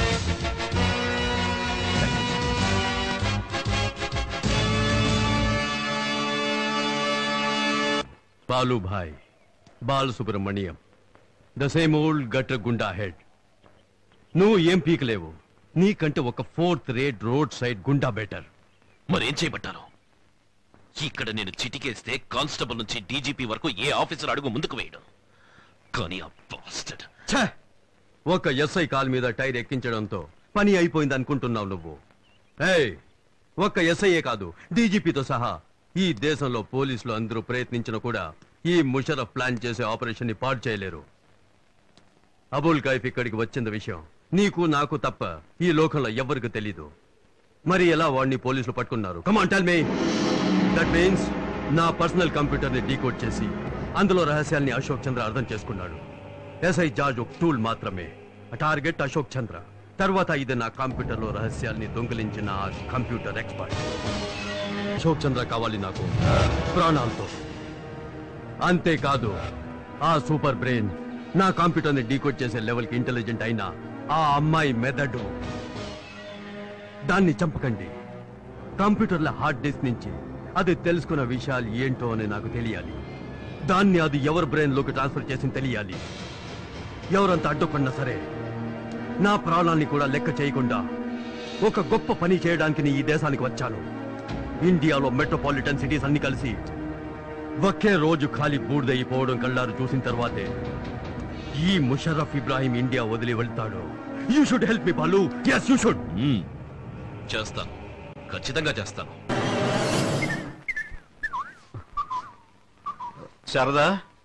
Balubhai Bal Subrahmanyam the same old గట్ర గుండా హెడ్ నువ్వు ఏం పీకలేవు నీకంటే ఒక fourth rate road side goonda better మరేం చేయబట్టారు ఇక్కడ నేను చిటికేస్తే కానిస్టేబుల్ నుంచి డీజీపీ వరకు ఏ ఆఫీసర్ అడుగు ముందుకు వేయడం కానీ ఆ bastard ఛే! ఒక ఎస్ఐ కాల్ మీద టైర్ ఎక్కించడంతో పని అయిపోయింది అనుకుంటున్నావు నువ్వు ఏయ్ ఒక్క ఎస్ఐఏ కాదు డీజీపీతో సహా ఈ దేశంలో పోలీసులు అందరూ ప్రయత్నించినా కూడా ఈ ముషరఫ్ ప్లాన్ చేసే ఆపరేషన్ ని పాడు చేయలేరు అబుల్ కైఫ్ ఇక్కడికి వచ్చిన విషయం నీకు నాకు తప్ప ఈ లోకంలో ఎవ్వరికి తెలీదు మరి ఎలా వాడిని పోలీసులు పట్టుకున్నారు come on tell me that means నా పర్సనల్ కంప్యూటర్ ని డీకోడ్ చేసి అందులో రహస్యాల్ని అశోక్ చంద్ర అర్థం చేసుకున్నాడు ఎస్ఐ జార్జ్ ఒక టూల్ మాత్రమే టార్గెట్ అశోక్ చంద్ర తర్వాత ఇది నా కంప్యూటర్ లో రహస్యాల్ని దొంగిలించిన ఆ కంప్యూటర్ ఎక్స్పర్ట్ అశోక్ చంద్ర కావాలి నాకు ప్రాణాలతో అంతేకాదు ఆ సూపర్ బ్రెయిన్ నా కంప్యూటర్ని డీకోడ్ చేసే లెవెల్కి ఇంటెలిజెంట్ అయిన ఆ అమ్మాయి మెదడు దాన్ని చంపకండి కంప్యూటర్ల హార్డ్ డిస్క్ నుంచి అది తెలుసుకున్న విషయాలు ఏంటో అని నాకు తెలియాలి దాన్ని అది ఎవరి బ్రెయిన్ లోకి ట్రాన్స్ఫర్ చేసింది తెలియాలి ఎవరంత అడ్డుకున్నా సరే నా ప్రాణాన్ని కూడా లెక్క చేయకుండా ఒక గొప్ప పని చేయడానికి నీ ఈ దేశానికి వచ్చాను ఇండియాలో మెట్రోపాలిటన్ సిటీస్ అన్ని కలిసి ఒకే రోజు ఖాళీ బూడిదైపోవడం కళ్ళారు చూసిన తర్వాతే ఈ ముషర్రఫ్ ఇబ్రాహిం ఇండియా వదిలి వెళ్తాడు you should help me Balu yes you should చేస్తాను ఖచ్చితంగా చేస్తాను శారదా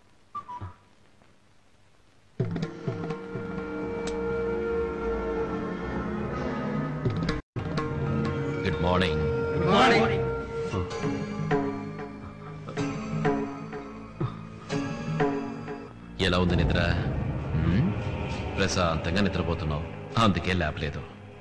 గుడ్ మార్నింగ్ ఎలా ఉంది నిద్ర హ్మ్? ప్రశాంతంగా నిద్రపోతున్నావు అందుకే లేపలేదు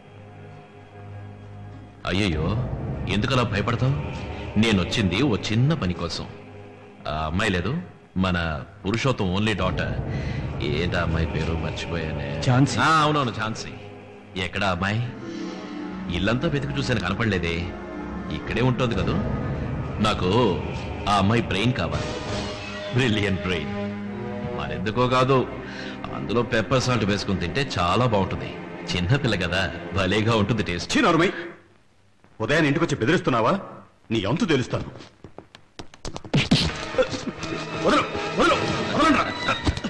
అయ్యయ్యో ఎందుకలా భయపడతావు నేనొచ్చింది ఓ చిన్న పని కోసం ఆ అమ్మాయి లేదు మన పురుషోత్తం ఓన్లీ డాటర్ ఏదా అమ్మాయి పేరు మర్చిపోయానే ఝాన్సీ. ఆ, అవునవును ఝాన్సీ ఎక్కడా అమ్మాయి ఇల్లంతా వెతికి చూశాను కనపడలేదే ఇక్కడే ఉంటుంది కదూ నాకు ఆ అమ్మాయి బ్రెయిన్ కావాలి బ్రిలియన్ బ్రెయిన్ మరెందుకో కాదు అందులో పెప్పర్ సాల్ట్ వేసుకుని తింటే చాలా బాగుంటుంది చిన్న పిల్ల కదా భలేగా ఉంటుంది టేస్ట్ నోర్మై ఉదయాన్ని ఇంటికి వచ్చి బెదిరిస్తున్నావా నీ అంతు తెలుస్తాను వదలు వదలు వదలండ్రా.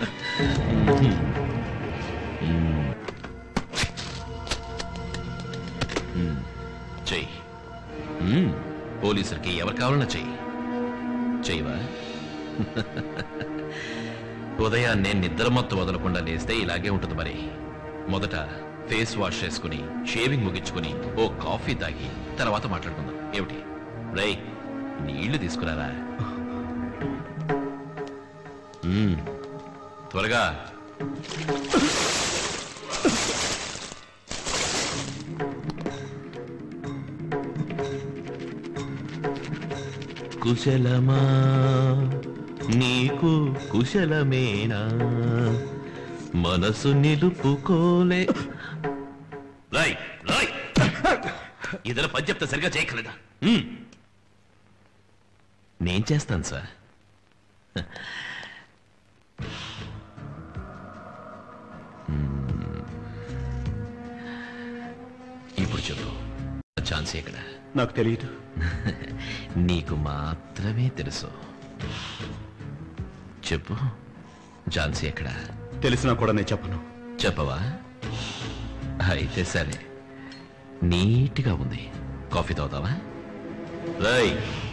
మ్మ్. చెయ్యి మ్మ్. పోలీసులకి ఎవరు కావాలన్నా చెయ్యి చెయ్యవా ఉదయాన్నే నిద్ర మొత్తం వదలకుండా లేస్తే ఇలాగే ఉంటుంది మరి మొదట ఫేస్ వాష్ చేసుకుని షేవింగ్ ముగించుకుని ఓ కాఫీ తాగి తర్వాత మాట్లాడుకుందాం ఏమిటి రై నీళ్లు తీసుకురారా మ్మ్. త్వరగా కుశలమా నీకు కుశలమేనా మనసు నిలుపుకోలే రాయ్ రాయ్ ఇదిలో పని చెప్తే సరిగా చేయగలదా మ్మ్. నేను చేస్తాను సార్ మ్మ్. ఇప్పుడు చెప్పు ఛాన్స్ ఎక్కడ నాకు తెలియదు నీకు మాత్రమే తెలుసు చెప్పు ఝాన్సీ ఎక్కడ తెలిసినా కూడా నేను చెప్పను చెప్పవా అయితే సరే నీట్గా ఉంది కాఫీ తాగుతావా రై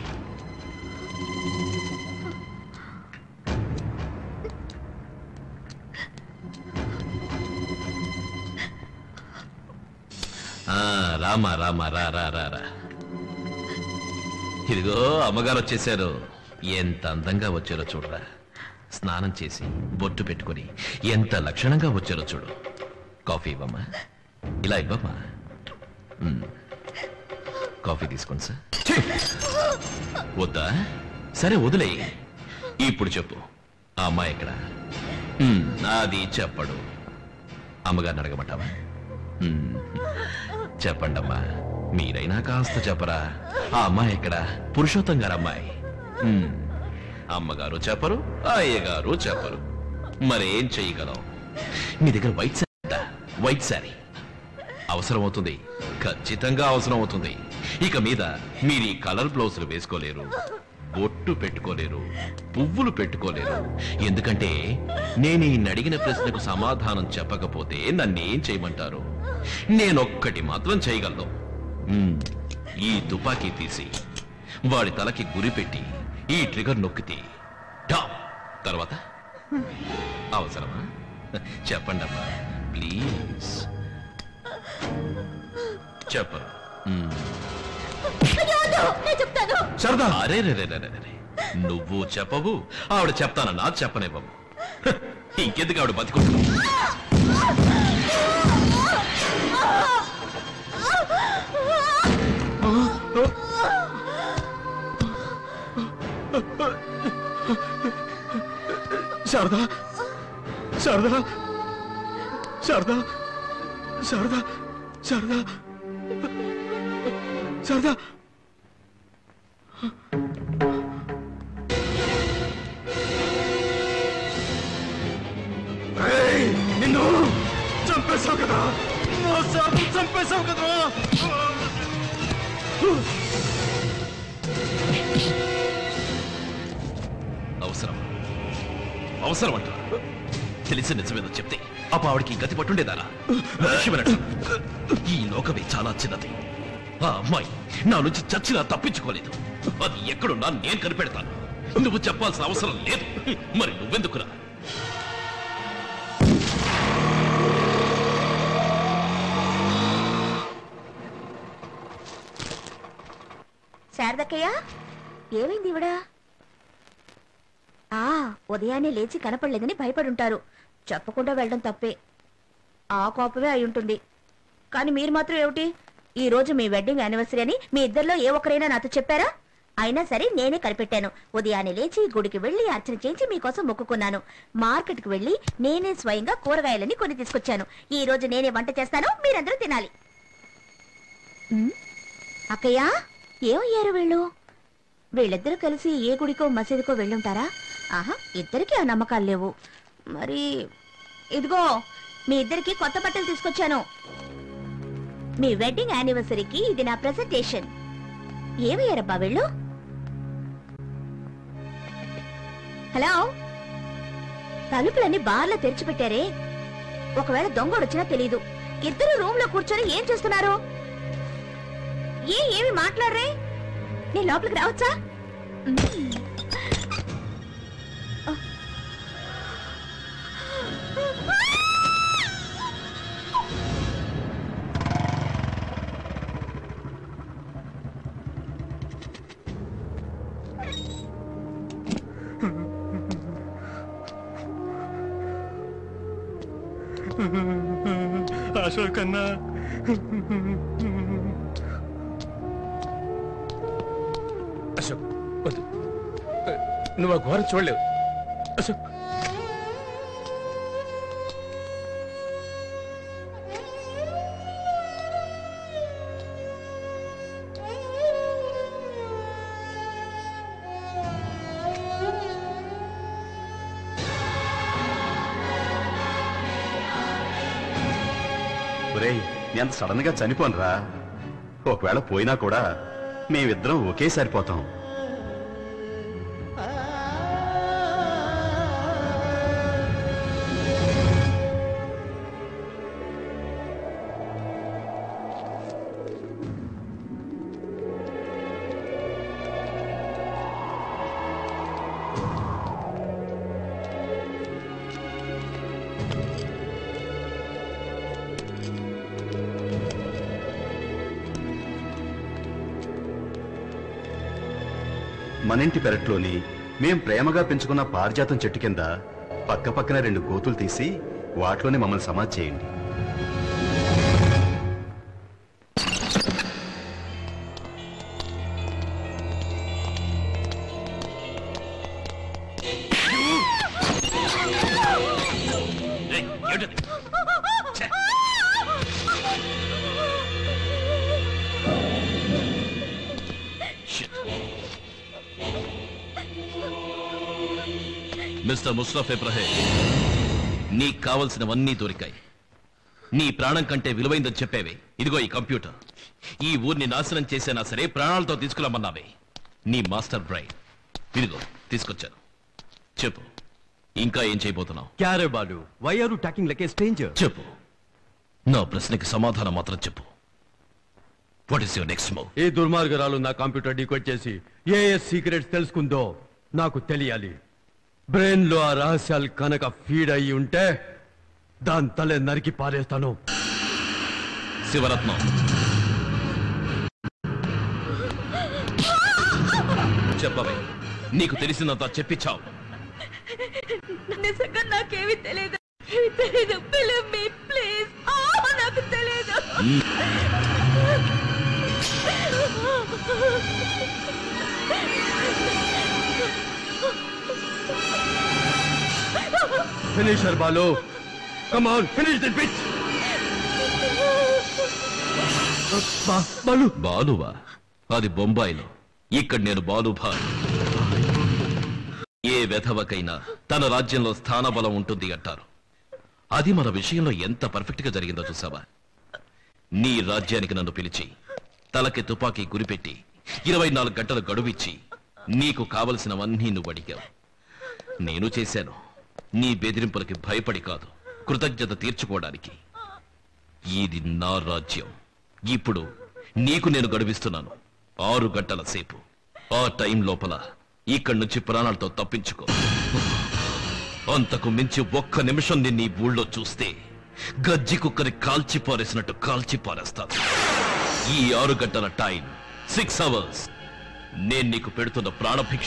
ఆ, రామా రామా రా రా రా రా ఇదిగో అమ్మగారు వచ్చేసారు ఎంత అందంగా వచ్చారో చూడరా స్నానం చేసి బొట్టు పెట్టుకొని ఎంత లక్షణంగా వచ్చారో చూడు కాఫీ ఇవ్వమ్మా ఇలా ఇవ్వమ్మా మ్మ్. కాఫీ తీసుకోండి సార్ వద్దా సరే వదిలే ఇప్పుడు చెప్పు ఆ అమ్మాయి ఎక్కడ మ్మ్, అది చెప్పడు అమ్మగారిని అడగమంటావా మ్మ్. చెప్పండమ్మా మీరైనా కాస్త చెప్పరా ఆ అమ్మాయి ఎక్కడ పురుషోత్తం గారు అమ్మాయి మ్మ్. అమ్మగారు చెప్పరు అయ్యగారు చెప్పరు మరేం చెయ్యగలం మీ దగ్గర వైట్ శారీ ఉందా? వైట్ శారీ అవసరం అవుతుంది ఖచ్చితంగా అవసరం అవుతుంది ఇక మీద మీరు ఈ కలర్ బ్లౌజులు వేసుకోలేరు బొట్టు పెట్టుకోలేరు పువ్వులు పెట్టుకోలేరు ఎందుకంటే నేను ఈ అడిగిన ప్రశ్నకు సమాధానం చెప్పకపోతే నన్నేం చేయమంటారు నేనొక్కటి మాత్రం చేయగలను మ్మ్. ఈ తుపాకీ తీసి వాడి తలకి గురి పెట్టి ఈ ట్రిగర్ నొక్కితే డామ్ తర్వాత అవసరమా చెప్పండి అమ్మా ప్లీజ్ చెప్పరు మ్మ్. నేను చెప్తాను సరదా అరే రే రే రే రే రే. నువ్వు చెప్పవు ఆవిడ చెప్తానన్నా చెప్పనివ్వవు హ, ఇంకెందుకు ఆవిడ బతికుంటుంది శారదా శారదా శారదా శారదా శారదా శారదా ఏయ్, నిన్ను చంపేశావు కదా నా శాపం చంపేశావు కదా అవసరం అవసరం అంట తెలిసి నిజమేదో చెప్తే అప్పుడు ఆవిడికి గతి పట్టుండేదారా మనిషి వినటం. ఈ లోకమే చాలా చిన్నది ఆ అమ్మాయి నా నుంచి చచ్చినా తప్పించుకోలేదు అది ఎక్కడున్నా నేను కనిపెడతాను నువ్వు చెప్పాల్సిన అవసరం లేదు మరి నువ్వెందుకురా శారదక్కయ్య ఏమైంది ఇవిడా ఆ ఉదయాన్నే లేచి కనపడలేదని భయపడుంటారు చెప్పకుండా వెళ్ళడం తప్పే ఆ కోపమే అయి ఉంటుంది కానీ మీరు మాత్రం ఏమిటి ఈ రోజు మీ వెడ్డింగ్ యానివర్సరీ అని మీ ఇద్దరిలో ఏ ఒక్కరైనా నాతో చెప్పారా అయినా సరే నేనే కనిపెట్టాను ఉదయాన్నే లేచి గుడికి వెళ్లి అర్చన చేయించి మీకోసం మొక్కుకున్నాను మార్కెట్కి వెళ్లి నేనే స్వయంగా కూరగాయలని కొని తీసుకొచ్చాను ఈ రోజు నేనే వంట చేస్తాను మీరందరూ తినాలి ఉమ్, అక్కయ్య ఏమయ్యారు వీళ్ళు వీళ్ళిద్దరూ కలిసి ఏ గుడికో మసీదుకో వెళ్ళుంటారా ఆహా ఇద్దరికి ఆ నమ్మకాలు లేవు మరి ఇదిగో మీ ఇద్దరికి కొత్త బట్టలు తీసుకొచ్చాను మీ వెడ్డింగ్ యానివర్సరీకి ఇది నా ప్రెజెంటేషన్ ఏమయ్యారబ్బా వీళ్ళు హలో తలుపులన్నీ బార్లో తెరిచిపెట్టారే ఒకవేళ దొంగోడు వచ్చినా తెలీదు ఇద్దరు రూమ్ లో కూర్చొని ఏం చేస్తున్నారు ఏ ఏమి మాట్లాడరే నేను లోపలికి రావచ్చా మ్మ్. అశోక్ అన్నా అశోక్ వద్దు నువ్వు ఆ ఘోరం చూడలేవు అశోక్ ఒరేయ్ నేను అంత సడన్ గా చనిపోనురా ఒకవేళ పోయినా కూడా మేమిద్దరం ఒకేసారి పోతాం మనింటి పెరట్లోని మేం ప్రేమగా పెంచుకున్న పారిజాతం చెట్టు కింద పక్క పక్కన రెండు గోతులు తీసి వాటిలోనే మమ్మల్ని సమాధి చేయండి ఏయ్, ఏమిటది? ఛే! Shit. మిస్టర్ ముస్రఫ్ ఇబ్రహీం నీకు కావలసినవన్నీ దొరికాయి నీ ప్రాణం కంటే విలువైందని చెప్పేవి ఇదిగో ఈ కంప్యూటర్ ఈ ఊరిని నాశనం చేసేనా సరే ప్రాణాలతో తీసుకురమ్మన్నావే నీ మాస్టర్ బ్రైన్ ఇదిగో తీసుకొచ్చాను చెప్పు ఇంకా ఏం చేయబోతున్నావు क्या रे बालू why are you talking like a stranger చెప్పు నా ప్రశ్నకి సమాధానం మాత్రం చెప్పు what is your next move ఈ దుర్మార్గరాలు నా కంప్యూటర్ డీకోడ్ చేసి ఏ ఏ సీక్రెట్స్ తెలుసుకుందో నాకు తెలియాలి బ్రెయిన్ లో ఆ రహస్యాలు కనుక ఫీడ్ అయ్యి ఉంటే దాని తలే నరికి పారేస్తాను శివరత్నం చెప్పవే నీకు తెలిసినంత చెప్పించావు నిజంగా నాకేమీ తెలియదు ఏమీ తెలియదు బిలీవ్ మీ ప్లీజ్ నాకు తెలియదు finish her Balu come on finish the bitch Balu బాలువా అది బొంబాయిలో ఇక్కడ నేను బాలుభాయ్ ఏ వెధవకైనా తన రాజ్యంలో స్థానబలం ఉంటుంది అంటారు అది మన విషయంలో ఎంత పర్ఫెక్ట్ గా జరిగిందో చూసావా నీ రాజ్యానికి నన్ను పిలిచి తలకి తుపాకీ గురిపెట్టి ఇరవై నాలుగు గంటలు గడువిచ్చి నీకు కావలసినవన్నీ నువ్వు అడిగావు నేను చేశాను నీ బెదిరింపులకి భయపడి కాదు కృతజ్ఞత తీర్చుకోవడానికి ఇది నా రాజ్యం ఇప్పుడు నీకు నేను గడువిస్తున్నాను ఆరు గంటల సేపు ఆ టైం లోపల ఇక్కడి నుంచి ప్రాణాలతో తప్పించుకో అంతకు మించి ఒక్క నిమిషం నిన్ను ఈ ఊళ్ళో చూస్తే గజ్జి కుక్కని కాల్చి పారేసినట్టు కాల్చి పారేస్తాను ఈ ఆరు గంటల టైం సిక్స్ అవర్స్ నేను నీకు పెడుతున్న ప్రాణభిక్ష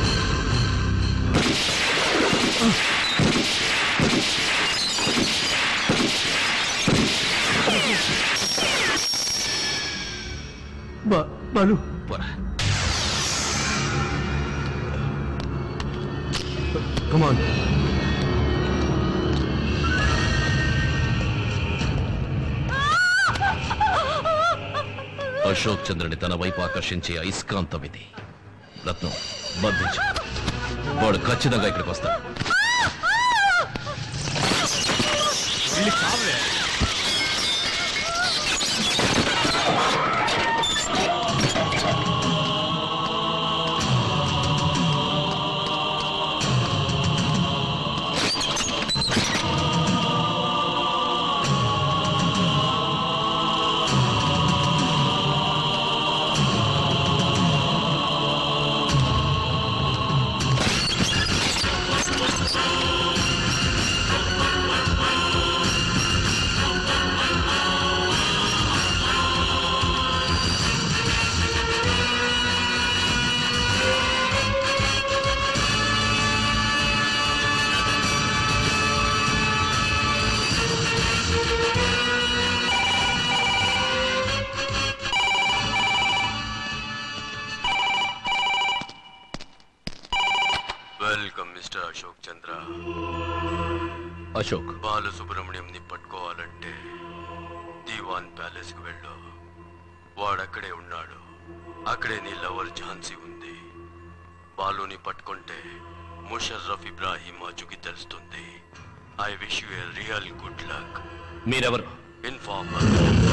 బాలు కమాన్ అశోక్ చంద్రుని తన వైపు ఆకర్షించే అయస్కాంతం ఇది రత్నం బంధించు వాడు ఖచ్చితంగా ఇక్కడికి వస్తాడు వెల్కమ్ మిస్టర్ అశోక్ చంద్ర అశోక్ బాల సుబ్రహ్మణ్యంని పట్టుకోవాలంటే దీవాన్ ప్యాలెస్ కు వెళ్ళు వాడక్కడే ఉన్నాడు అక్కడే నీ లవర్ ఝాన్సీ ఉంది బాలుని పట్టుకుంటే ముషర్రఫ్ ఇబ్రాహీం అజుకి తెలుస్తుంది I wish you a real good luck మీరెవరు ఇన్ఫార్మర్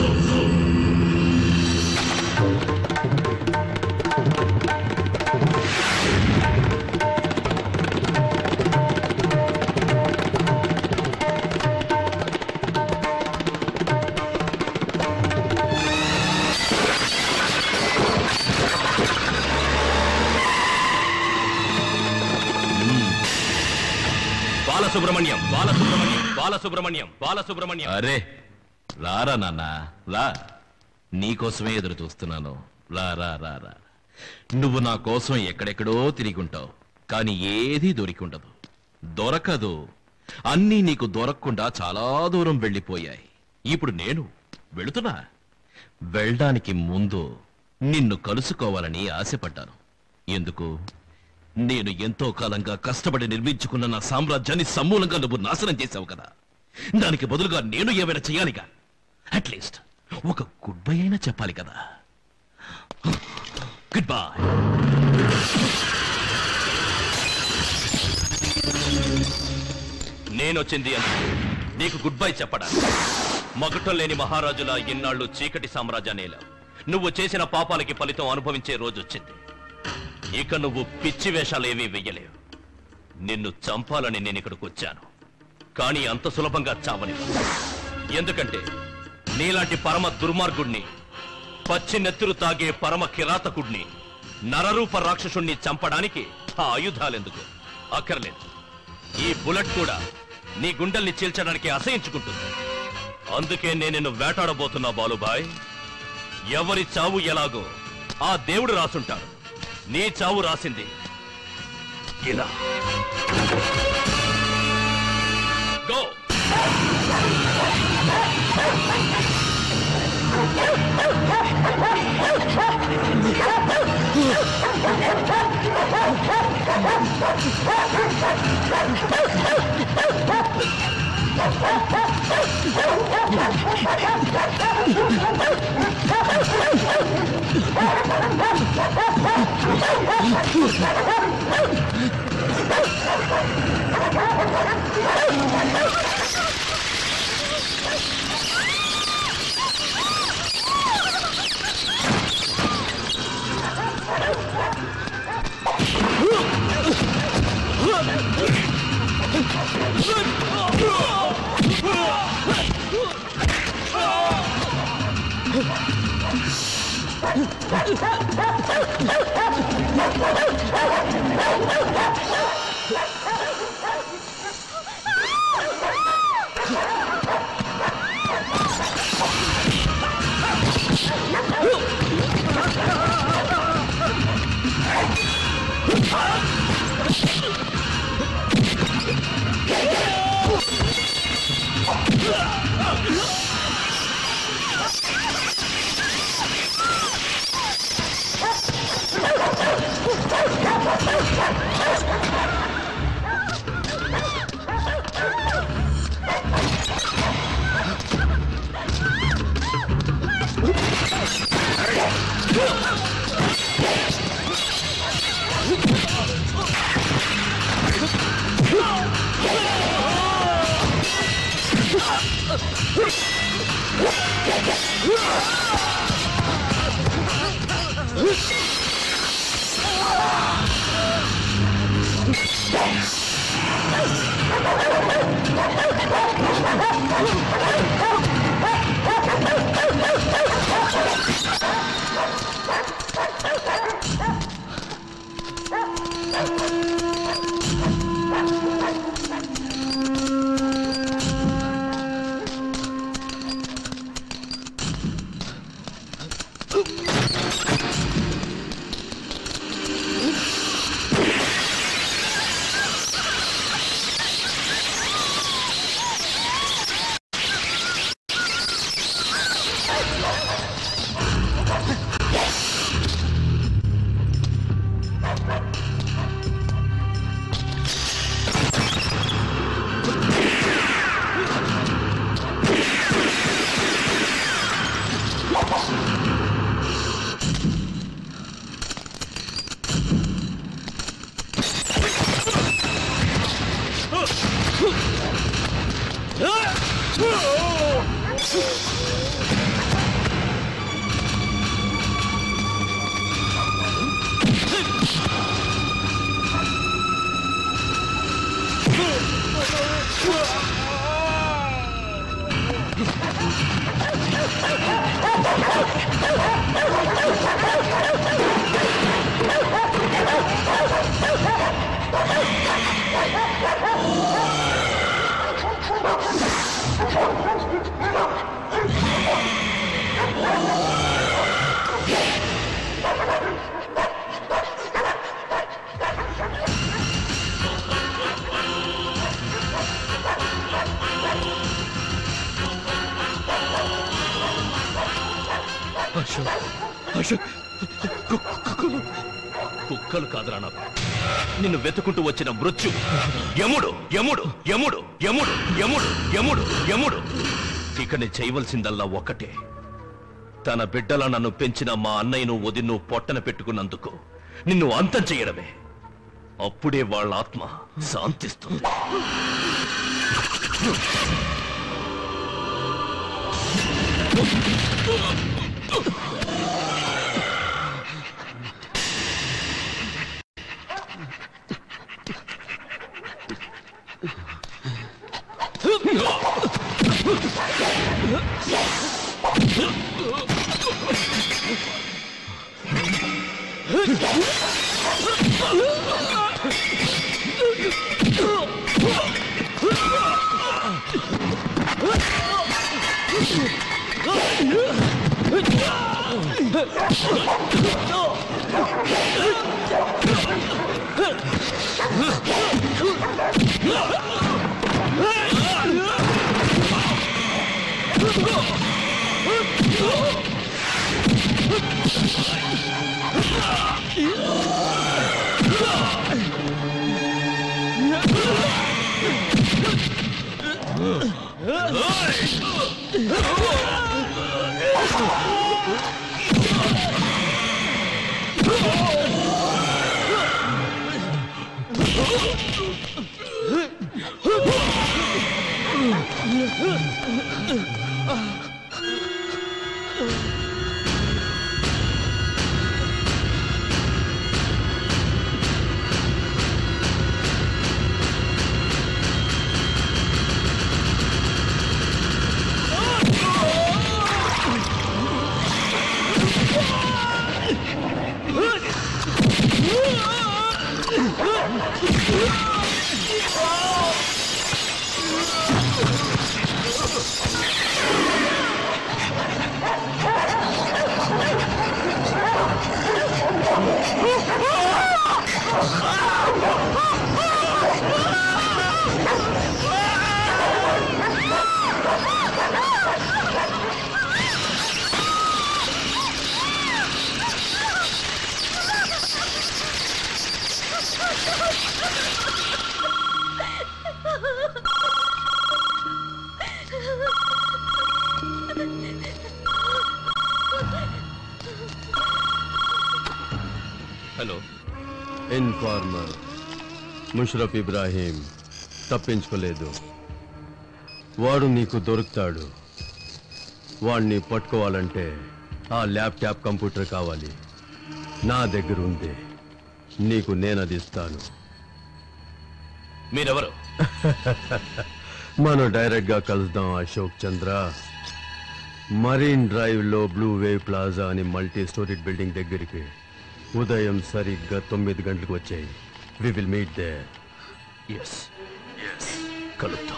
బాలసుబ్రహ్మణ్యం బాలసుబ్రహ్మణ్యం బాలసుబ్రహ్మణ్యం బాలసుబ్రహ్మణ్యం అరే రారా నాన్న రా నీకోసమే ఎదురు చూస్తున్నాను రా రా రా రా నువ్వు నా కోసం ఎక్కడెక్కడో తిరిగి ఉంటావు కానీ ఏదీ దొరికి ఉండదు దొరకదు అన్నీ నీకు దొరకకుండా చాలా దూరం వెళ్ళిపోయాయి ఇప్పుడు నేను వెళుతున్నా వెళ్ళడానికి ముందు నిన్ను కలుసుకోవాలని ఆశపడ్డాను ఎందుకు నేను ఎంతో కాలంగా కష్టపడి నిర్మించుకున్న నా సామ్రాజ్యాన్ని సమూలంగా నువ్వు నాశనం చేశావు కదా దానికి బదులుగా నేను ఏమైనా చేయాలిగా అట్లీస్ట్ ఒక గుడ్ బై అయినా చెప్పాలి కదా గుడ్ బై నేనొచ్చింది అని నీకు గుడ్ బై చెప్పడా మగటం లేని మహారాజుల ఇన్నాళ్ళు చీకటి సామ్రాజ్యానేలా నువ్వు చేసిన పాపాలకి ఫలితం అనుభవించే రోజు వచ్చింది ఇక నువ్వు పిచ్చి వేషాలేవీ వెయ్యలేవు నిన్ను చంపాలని నేను ఇక్కడికి వచ్చాను కానీ అంత సులభంగా చావని ఎందుకంటే నీలాంటి పరమ దుర్మార్గుణ్ణి పచ్చి నెత్తురు తాగే పరమ కిరాతకుణ్ణి నరరూప రాక్షసుణ్ణి చంపడానికి ఆ ఆయుధాలెందుకు అక్కర్లేదు ఈ బుల్లెట్ కూడా నీ గుండెల్ని చీల్చడానికి అసహించుకుంటుంది అందుకే నేను నిన్ను వేటాడబోతున్నా బాలుబాయ్ ఎవరి చావు ఎలాగో ఆ దేవుడు రాసుంటాడు నీ చావు రాసింది ఇలా గో Thank you. కుక్కలు కాదురా నాకు నిన్ను వెతుకుంటూ వచ్చిన మృత్యు యముడు యముడు యముడు యముడు యముడు యముడు యముడు ఇక నేను చేయవలసిందల్లా ఒక్కటే తన బిడ్డలా నన్ను పెంచిన మా అన్నయ్యను వదిన్ను పొట్టన పెట్టుకున్నందుకు నిన్ను అంతం చేయడమే అప్పుడే వాళ్ళ ఆత్మ శాంతిస్తుంది హలో ఇన్ఫార్మర్ ముషరఫ్ ఇబ్రాహీం తప్పించుకోలేదు వాడు నీకు దొరుకుతాడు వాడిని పట్టుకోవాలంటే ఆ ల్యాప్టాప్ కంప్యూటర్ కావాలి నా దగ్గర ఉంది నీకు నేనది ఇస్తాను మీరెవరు మనం డైరెక్ట్ గా కలుద్దాం అశోక్ చంద్ర మరీన్ డ్రైవ్ లో బ్లూ వేవ్ ప్లాజా అని మల్టీ స్టోరీ బిల్డింగ్ దగ్గరికి ఉదయం సరిగ్గా తొమ్మిది గంటలకు వచ్చాయి we will meet there yes కలుద్దాం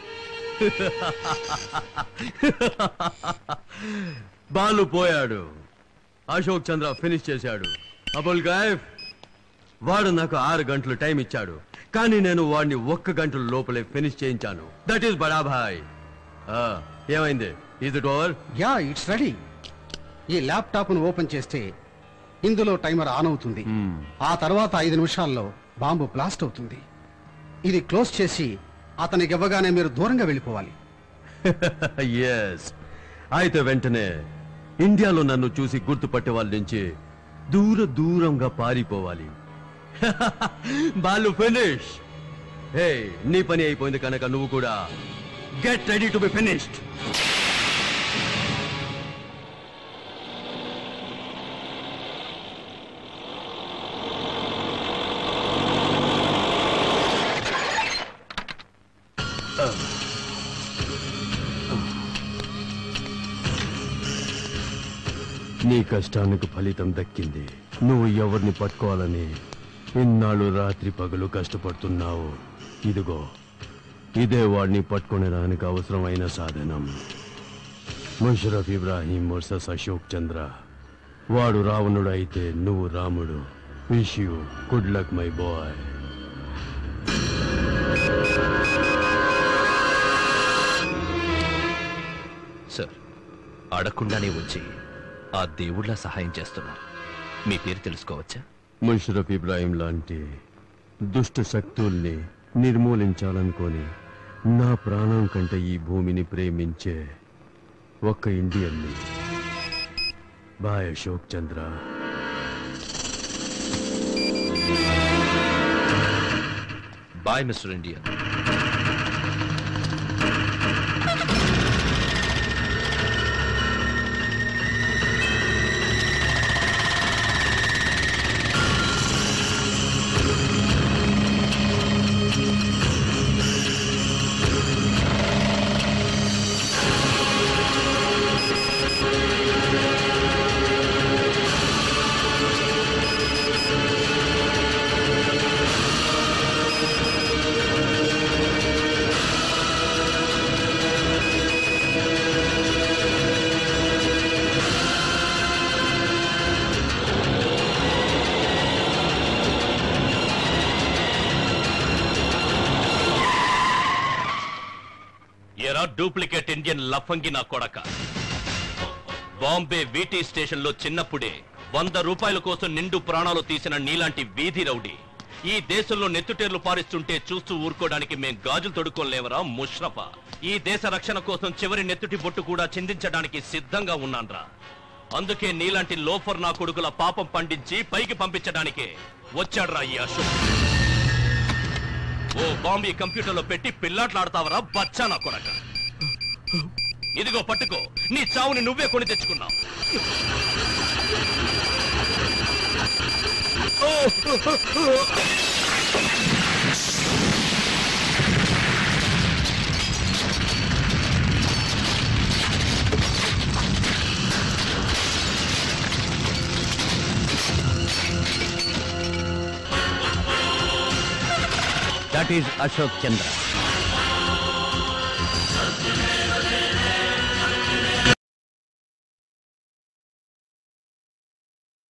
బాలు పోయాడు అశోక్ చంద్ర ఫినిష్ చేశాడు అబుల్ గాయఫ్ వాడు నాకు ఆరు గంటలు టైం ఇచ్చాడు కానీ నేను వాడిని ఒక్క గంటల లోపలే ఫినిష్ చేయించాను దట్ ఈస్ బడాభాయ్ ఏమైంది ఇది ఓవర్ యా ఇట్స్ రెడీ ఈ ల్యాప్టాప్ను ఓపెన్ చేస్తే ఇందులో టైమర్ ఆన్ అవుతుంది ఆ తర్వాత ఐదు నిమిషాల్లో బాంబు బ్లాస్ట్ అవుతుంది ఇది క్లోజ్ చేసి అతనికి ఇవ్వగానే మీరు దూరంగా వెళ్ళిపోవాలి ఎస్ అయితే వెంటనే ఇండియాలో నన్ను చూసి గుర్తుపట్టే వాళ్ళ నుంచి దూర దూరంగా పారిపోవాలి బాలు ఫినిష్ హే నీ పని అయిపోయింది కనుక నువ్వు కూడా get ready to be finished నీ కష్టానికి ఫలితం దక్కింది నువ్వు ఎవరిని పట్టుకోవాలని ఇన్నాళ్ళు రాత్రి పగలు కష్టపడుతున్నావు ఇదిగో ఇదే వాడిని పట్టుకునేదానికి అవసరమైన సాధనం ముషరఫ్ ఇబ్రాహీం వర్సెస్ అశోక్ చంద్ర వాడు రావణుడు అయితే నువ్వు రాముడు wish you good luck my boy sir అడగకుండానే వచ్చి ఆ దేవుళ్ళ సహాయం చేస్తున్నారు మీ పేరు తెలుసుకోవచ్చా ముషరఫ్ ఇబ్రాహీం లాంటి దుష్ట శక్తుల్ని నిర్మూలించాలనుకొని నా ప్రాణం కంటే ఈ భూమిని ప్రేమించే ఒక్క ఇండియన్ని bye Ashok Chandra bye mister India ఎరా డూప్లికేట్ ఇండియన్ లఫంగి నా కొడక బాంబే వీటీ స్టేషన్ లో చిన్నప్పుడే వంద రూపాయల కోసం నిండు ప్రాణాలు తీసిన నీలాంటి వీధి రౌడీ ఈ దేశంలో నెత్తుటేర్లు పారిస్తుంటే చూస్తూ ఊరుకోవడానికి మేం గాజులు తొడుక్కోలేవరా ముష్రఫ ఈ దేశ రక్షణ కోసం చివరి నెత్తుటి బొట్టు కూడా చిందించడానికి సిద్ధంగా ఉన్నాన్రా అందుకే నీలాంటి లోఫర్ నా కొడుకుల పాపం పండించి పైకి పంపించడానికే వచ్చాడ్రా ఈ అశోక్ ఓ బాంబే కంప్యూటర్లో పెట్టి పిల్లాట్లాడతావరా బచ్చా నా కొడక ఇదిగో పట్టుకో నీ చావుని నువ్వే కొని తెచ్చుకున్నావు దట్ ఈజ్ అశోక్ చంద్ర